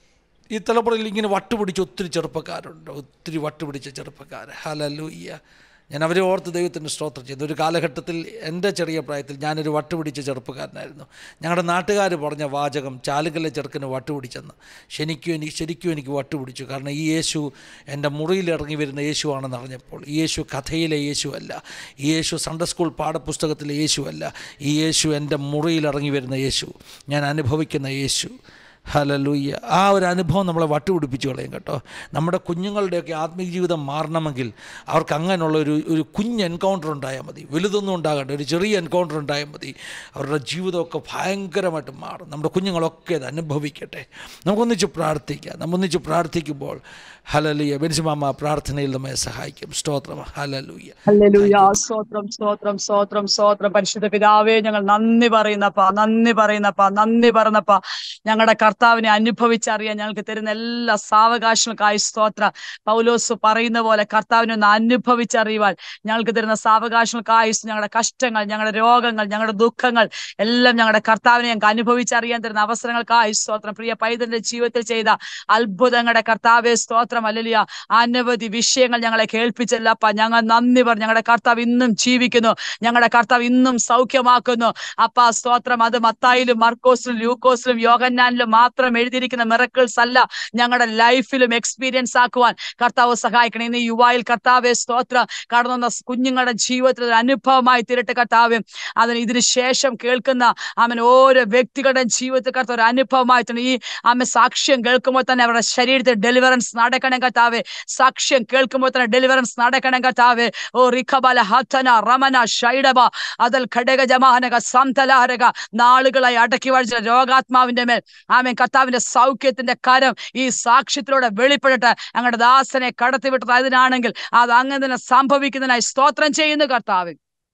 ഈ തലമുറയിൽ ഇങ്ങനെ വട്ടുപിടിച്ച ഒത്തിരി ചെറുപ്പക്കാരുണ്ട് ഒത്തിരി വട്ടുപിടിച്ച ചെറുപ്പക്കാർ ഹലലൂയ്യ ഞാൻ അവരെ ഓർത്ത് ദൈവത്തിന് സ്തോത്രം ചെയ്തു ഒരു കാലഘട്ടത്തിൽ എൻ്റെ ചെറിയ പ്രായത്തിൽ ഞാനൊരു വട്ടുപിടിച്ച ചെറുപ്പക്കാരനായിരുന്നു ഞങ്ങളുടെ നാട്ടുകാർ പറഞ്ഞ വാചകം ചാലുകല്ലെ ചെറുക്കന് വട്ടുപിടിച്ചെന്ന് ശനിക്കും എനിക്ക് ശരിക്കും എനിക്ക് വട്ടുപിടിച്ചു കാരണം ഈ യേശു എൻ്റെ മുറിയിൽ ഇറങ്ങി വരുന്ന യേശു ആണെന്ന് അറിഞ്ഞപ്പോൾ ഈ യേശു കഥയിലെ യേശു അല്ല ഈ യേശു സൺഡേ സ്കൂൾ പാഠപുസ്തകത്തിലെ യേശു അല്ല ഈ യേശു എൻ്റെ മുറിയിൽ ഇറങ്ങി വരുന്ന യേശു ഞാൻ അനുഭവിക്കുന്ന യേശു ഹലലൂയ്യ ആ ഒരു അനുഭവം നമ്മളെ വട്ടുപിടിപ്പിച്ച് കളയും കേട്ടോ നമ്മുടെ കുഞ്ഞുങ്ങളുടെയൊക്കെ ആത്മീയ ജീവിതം മാറണമെങ്കിൽ അവർക്ക് അങ്ങനെയുള്ള ഒരു ഒരു കുഞ്ഞ് എൻകൗണ്ടർ ഉണ്ടായാൽ മതി വലുതൊന്നും ഉണ്ടാകണ്ട ഒരു ചെറിയ എൻകൗണ്ടർ ഉണ്ടായാൽ മതി അവരുടെ ജീവിതമൊക്കെ ഭയങ്കരമായിട്ട് മാറും നമ്മുടെ കുഞ്ഞുങ്ങളൊക്കെ അത് അനുഭവിക്കട്ടെ നമുക്കൊന്നിച്ച് പ്രാർത്ഥിക്കാം നമ്മൊന്നിച്ച് പ്രാർത്ഥിക്കുമ്പോൾ ഹലലൂയ ബെൻസിമാമ പ്രാർത്ഥനയിൽ നമ്മെ സഹായിക്കും സ്തോത്രം ഹലലൂയ ഹല്ലേലൂയ സ്തോത്രം സ്തോത്രം സ്തോത്രം സ്തോത്രം പരിശുദ്ധ പിതാവേ ഞങ്ങൾ നന്ദി പറയുന്നപ്പ നന്ദി പറയുന്നപ്പ നന്ദി പറഞ്ഞപ്പ ഞങ്ങളുടെ കർത്താവിനെ അനുഭവിച്ചറിയാൻ ഞങ്ങൾക്ക് തരുന്ന എല്ലാ സാവകാശങ്ങൾക്കായി സ്തോത്ര പൗലോസ് പറയുന്ന പോലെ കർത്താവിനെ ഒന്ന് അനുഭവിച്ചറിയുവാൻ ഞങ്ങൾക്ക് തരുന്ന സാവകാശങ്ങൾക്കായി ഞങ്ങളുടെ കഷ്ടങ്ങൾ ഞങ്ങളുടെ രോഗങ്ങൾ ഞങ്ങളുടെ ദുഃഖങ്ങൾ എല്ലാം ഞങ്ങളുടെ കർത്താവിനെ ഞങ്ങൾക്ക് അനുഭവിച്ചറിയാൻ തരുന്ന അവസരങ്ങൾക്കായി സ്തോത്രം പ്രിയ പൈതന്റെ ജീവിതത്തിൽ ചെയ്ത അത്ഭുതങ്ങളുടെ കർത്താവെ സ്തോത്രം അല്ലലിയ അനവധി വിഷയങ്ങൾ ഞങ്ങളെ കേൾപ്പിച്ചല്ലപ്പ ഞങ്ങൾ നന്ദി പറഞ്ഞു ഞങ്ങളുടെ കർത്താവ് ഇന്നും ജീവിക്കുന്നു ഞങ്ങളുടെ കർത്താവ് ഇന്നും സൗഖ്യമാക്കുന്നു അപ്പ സ്തോത്രം അത് മത്തായിലും മർക്കോസിലും ലൂക്കോസിലും യോഗന്നാനിലും മാത്രം എഴുതിയിരിക്കുന്ന മിറക്കിൾസ് അല്ല ഞങ്ങളുടെ ലൈഫിലും എക്സ്പീരിയൻസ് ആക്കുവാൻ കർത്താവ് സഹായിക്കണം ഇന്ന് ഈ യുവായിൽ കർത്താവെ സ്തോത്ര കടന്നു വന്ന കുഞ്ഞുങ്ങളുടെ ജീവിതത്തിൽ ഒരു അനുഭവമായി തീരട്ടെ കർത്താവ് അതിന് ഇതിന് ശേഷം കേൾക്കുന്ന അവൻ ഓരോ വ്യക്തികളുടെ ജീവിതത്തിൽ കർത്താവ് ഒരു അനുഭവമായി തന്നെ ഈ അമ്മ സാക്ഷ്യം കേൾക്കുമ്പോൾ തന്നെ അവരുടെ ശരീരത്തിൽ ഡെലിവറൻസ് നടക്കണം കർത്താവെ സാക്ഷ്യം കേൾക്കുമ്പോൾ തന്നെ ഡെലിവറൻസ് നടക്കണം കർത്താവെ ഓ റിഖബല ഹത്തന റമന ഷൈഡബ അതൽ ഘടക ജമാനക സന്തലാരക നാളുകളായി അടക്കി വഴിച്ച രോഗാത്മാവിന്റെ മേൽ ആമേൻ കർത്താവിന്റെ സൗഖ്യത്തിന്റെ കരം ഈ സാക്ഷ്യത്തിലൂടെ വെളിപ്പെടട്ടെ ഞങ്ങളുടെ ദാസനെ കടത്തിവിട്ടത് അതിനാണെങ്കിൽ അത് അങ്ങനെ തന്നെ സംഭവിക്കുന്നതിനായി സ്തോത്രം ചെയ്യുന്നു കർത്താവ്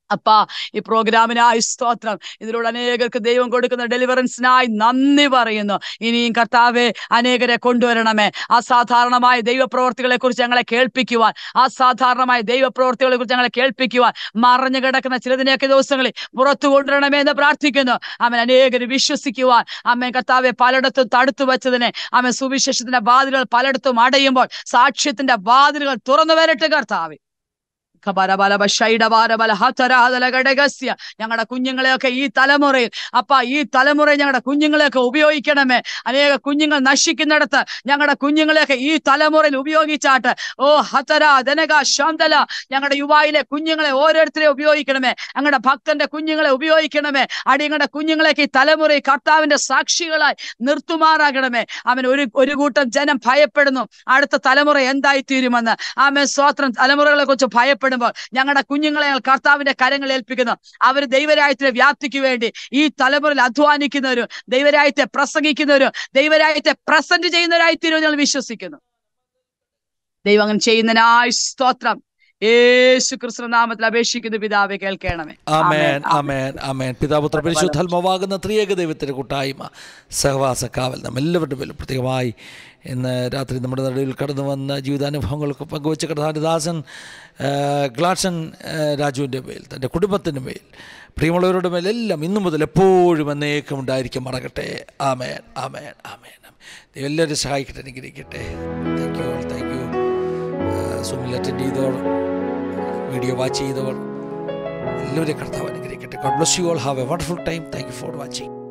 അപ്പാ ഈ പ്രോഗ്രാമിനായി സ്തോത്രം ഇതിലൂടെ അനേകർക്ക് ദൈവം കൊടുക്കുന്ന ഡെലിവറൻസിനായി നന്ദി പറയുന്നു ഇനിയും കർത്താവെ അനേകരെ കൊണ്ടുവരണമേ അസാധാരണമായ ദൈവപ്രവർത്തികളെ കുറിച്ച് ഞങ്ങളെ കേൾപ്പിക്കുവാൻ അസാധാരണമായ ദൈവപ്രവർത്തികളെ കുറിച്ച് ഞങ്ങളെ കേൾപ്പിക്കുവാൻ മറഞ്ഞു കിടക്കുന്ന ചിലതിനെയൊക്കെ ദിവസങ്ങളിൽ പുറത്തു കൊണ്ടുവരണമേ എന്ന് പ്രാർത്ഥിക്കുന്നു അവൻ അനേകർ വിശ്വസിക്കുവാൻ അമ്മ കർത്താവെ പലയിടത്തും തടുത്തു വെച്ചതിനെ അവൻ സുവിശേഷത്തിന്റെ വാതിലുകൾ പലയിടത്തും അടയുമ്പോൾ സാക്ഷ്യത്തിന്റെ വാതിലുകൾ തുറന്നു വരട്ടെ കർത്താവെ ഞങ്ങളുടെ കുഞ്ഞുങ്ങളെയൊക്കെ ഈ തലമുറയിൽ അപ്പ ഈ തലമുറയിൽ ഞങ്ങളുടെ കുഞ്ഞുങ്ങളെയൊക്കെ ഉപയോഗിക്കണമേ അനേക കുഞ്ഞുങ്ങൾ നശിക്കുന്നിടത്ത് ഞങ്ങളുടെ കുഞ്ഞുങ്ങളെയൊക്കെ ഈ തലമുറയിൽ ഉപയോഗിച്ചാട്ട് ഓ ഹതര ധനക ശാന്തല ഞങ്ങളുടെ യുവായിലെ കുഞ്ഞുങ്ങളെ ഓരോരുത്തരെ ഉപയോഗിക്കണമേ ഞങ്ങളുടെ ഭക്തന്റെ കുഞ്ഞുങ്ങളെ ഉപയോഗിക്കണമേ അടിയങ്ങളുടെ കുഞ്ഞുങ്ങളെയൊക്കെ ഈ തലമുറയിൽ കർത്താവിന്റെ സാക്ഷികളായി നിർത്തുമാറാകണമേ അവൻ ഒരു ഒരു കൂട്ടം ജനം ഭയപ്പെടുന്നു അടുത്ത തലമുറ എന്തായി തീരുമെന്ന് ആമേ സ്വാത്രം തലമുറകളെ കുറിച്ച് ഭയപ്പെടുമ്പോൾ ഞങ്ങളുടെ കുഞ്ഞുങ്ങളെ ഞങ്ങൾ കർത്താവിന്റെ കരങ്ങൾ ഏൽപ്പിക്കുന്നു അവർ ദൈവരായത്തിന്റെ വ്യാപ്തിക്ക് വേണ്ടി ഈ തലമുറയിൽ അധ്വാനിക്കുന്നവരും ദൈവരായത്തെ പ്രസംഗിക്കുന്നവരും ദൈവരായത്തെ പ്രസന്റ് ചെയ്യുന്നവരായി തീരുമെന്ന് ഞങ്ങൾ വിശ്വസിക്കുന്നു ദൈവം അങ്ങനെ ചെയ്യുന്നതിനായി സ്തോത്രം യേശു ക്രിസ്തു നാമത്തിൽ അപേക്ഷിക്കുന്ന പിതാവെ കേൾക്കണമേ ആമേൻ ആമേൻ ആമേൻ പിതാപുത്ര പരിശുദ്ധാത്മാവാകുന്ന ത്രിയേക ദൈവത്തിൻ്റെ കൂട്ടായ്മ സഹവാസ കാവൽ നാം എല്ലാവരുടെ പേരും പ്രത്യേകമായി ഇന്ന് രാത്രി നമ്മുടെ നടുവിൽ കടന്നു വന്ന ജീവിതാനുഭവങ്ങൾക്ക് പങ്കുവച്ച കർത്താദാസൻ ഗ്ലാഡ്സൺ രാജുവിൻ്റെ മേൽ തൻ്റെ കുടുംബത്തിൻ്റെ മേൽ പ്രിയമുള്ളവരുടെ മേൽ എല്ലാം ഇന്നു മുതൽ എപ്പോഴും എന്നേക്കും ഉണ്ടായിരിക്കും മറക്കട്ടെ ആമേൻ ആമേൻ ആമേൻ ദൈവം എല്ലാവരും സഹായിക്കട്ടെ അനുഗ്രഹിക്കട്ടെ താങ്ക് യു താങ്ക് യു സുമിൽ അറ്റൻഡ് ചെയ്തോൾ വീഡിയോ വാച്ച് ചെയ്തവർ എല്ലാവരെയും കർത്താവ് അനുഗ്രഹിക്കട്ടെ God bless you all have a wonderful time thank you for watching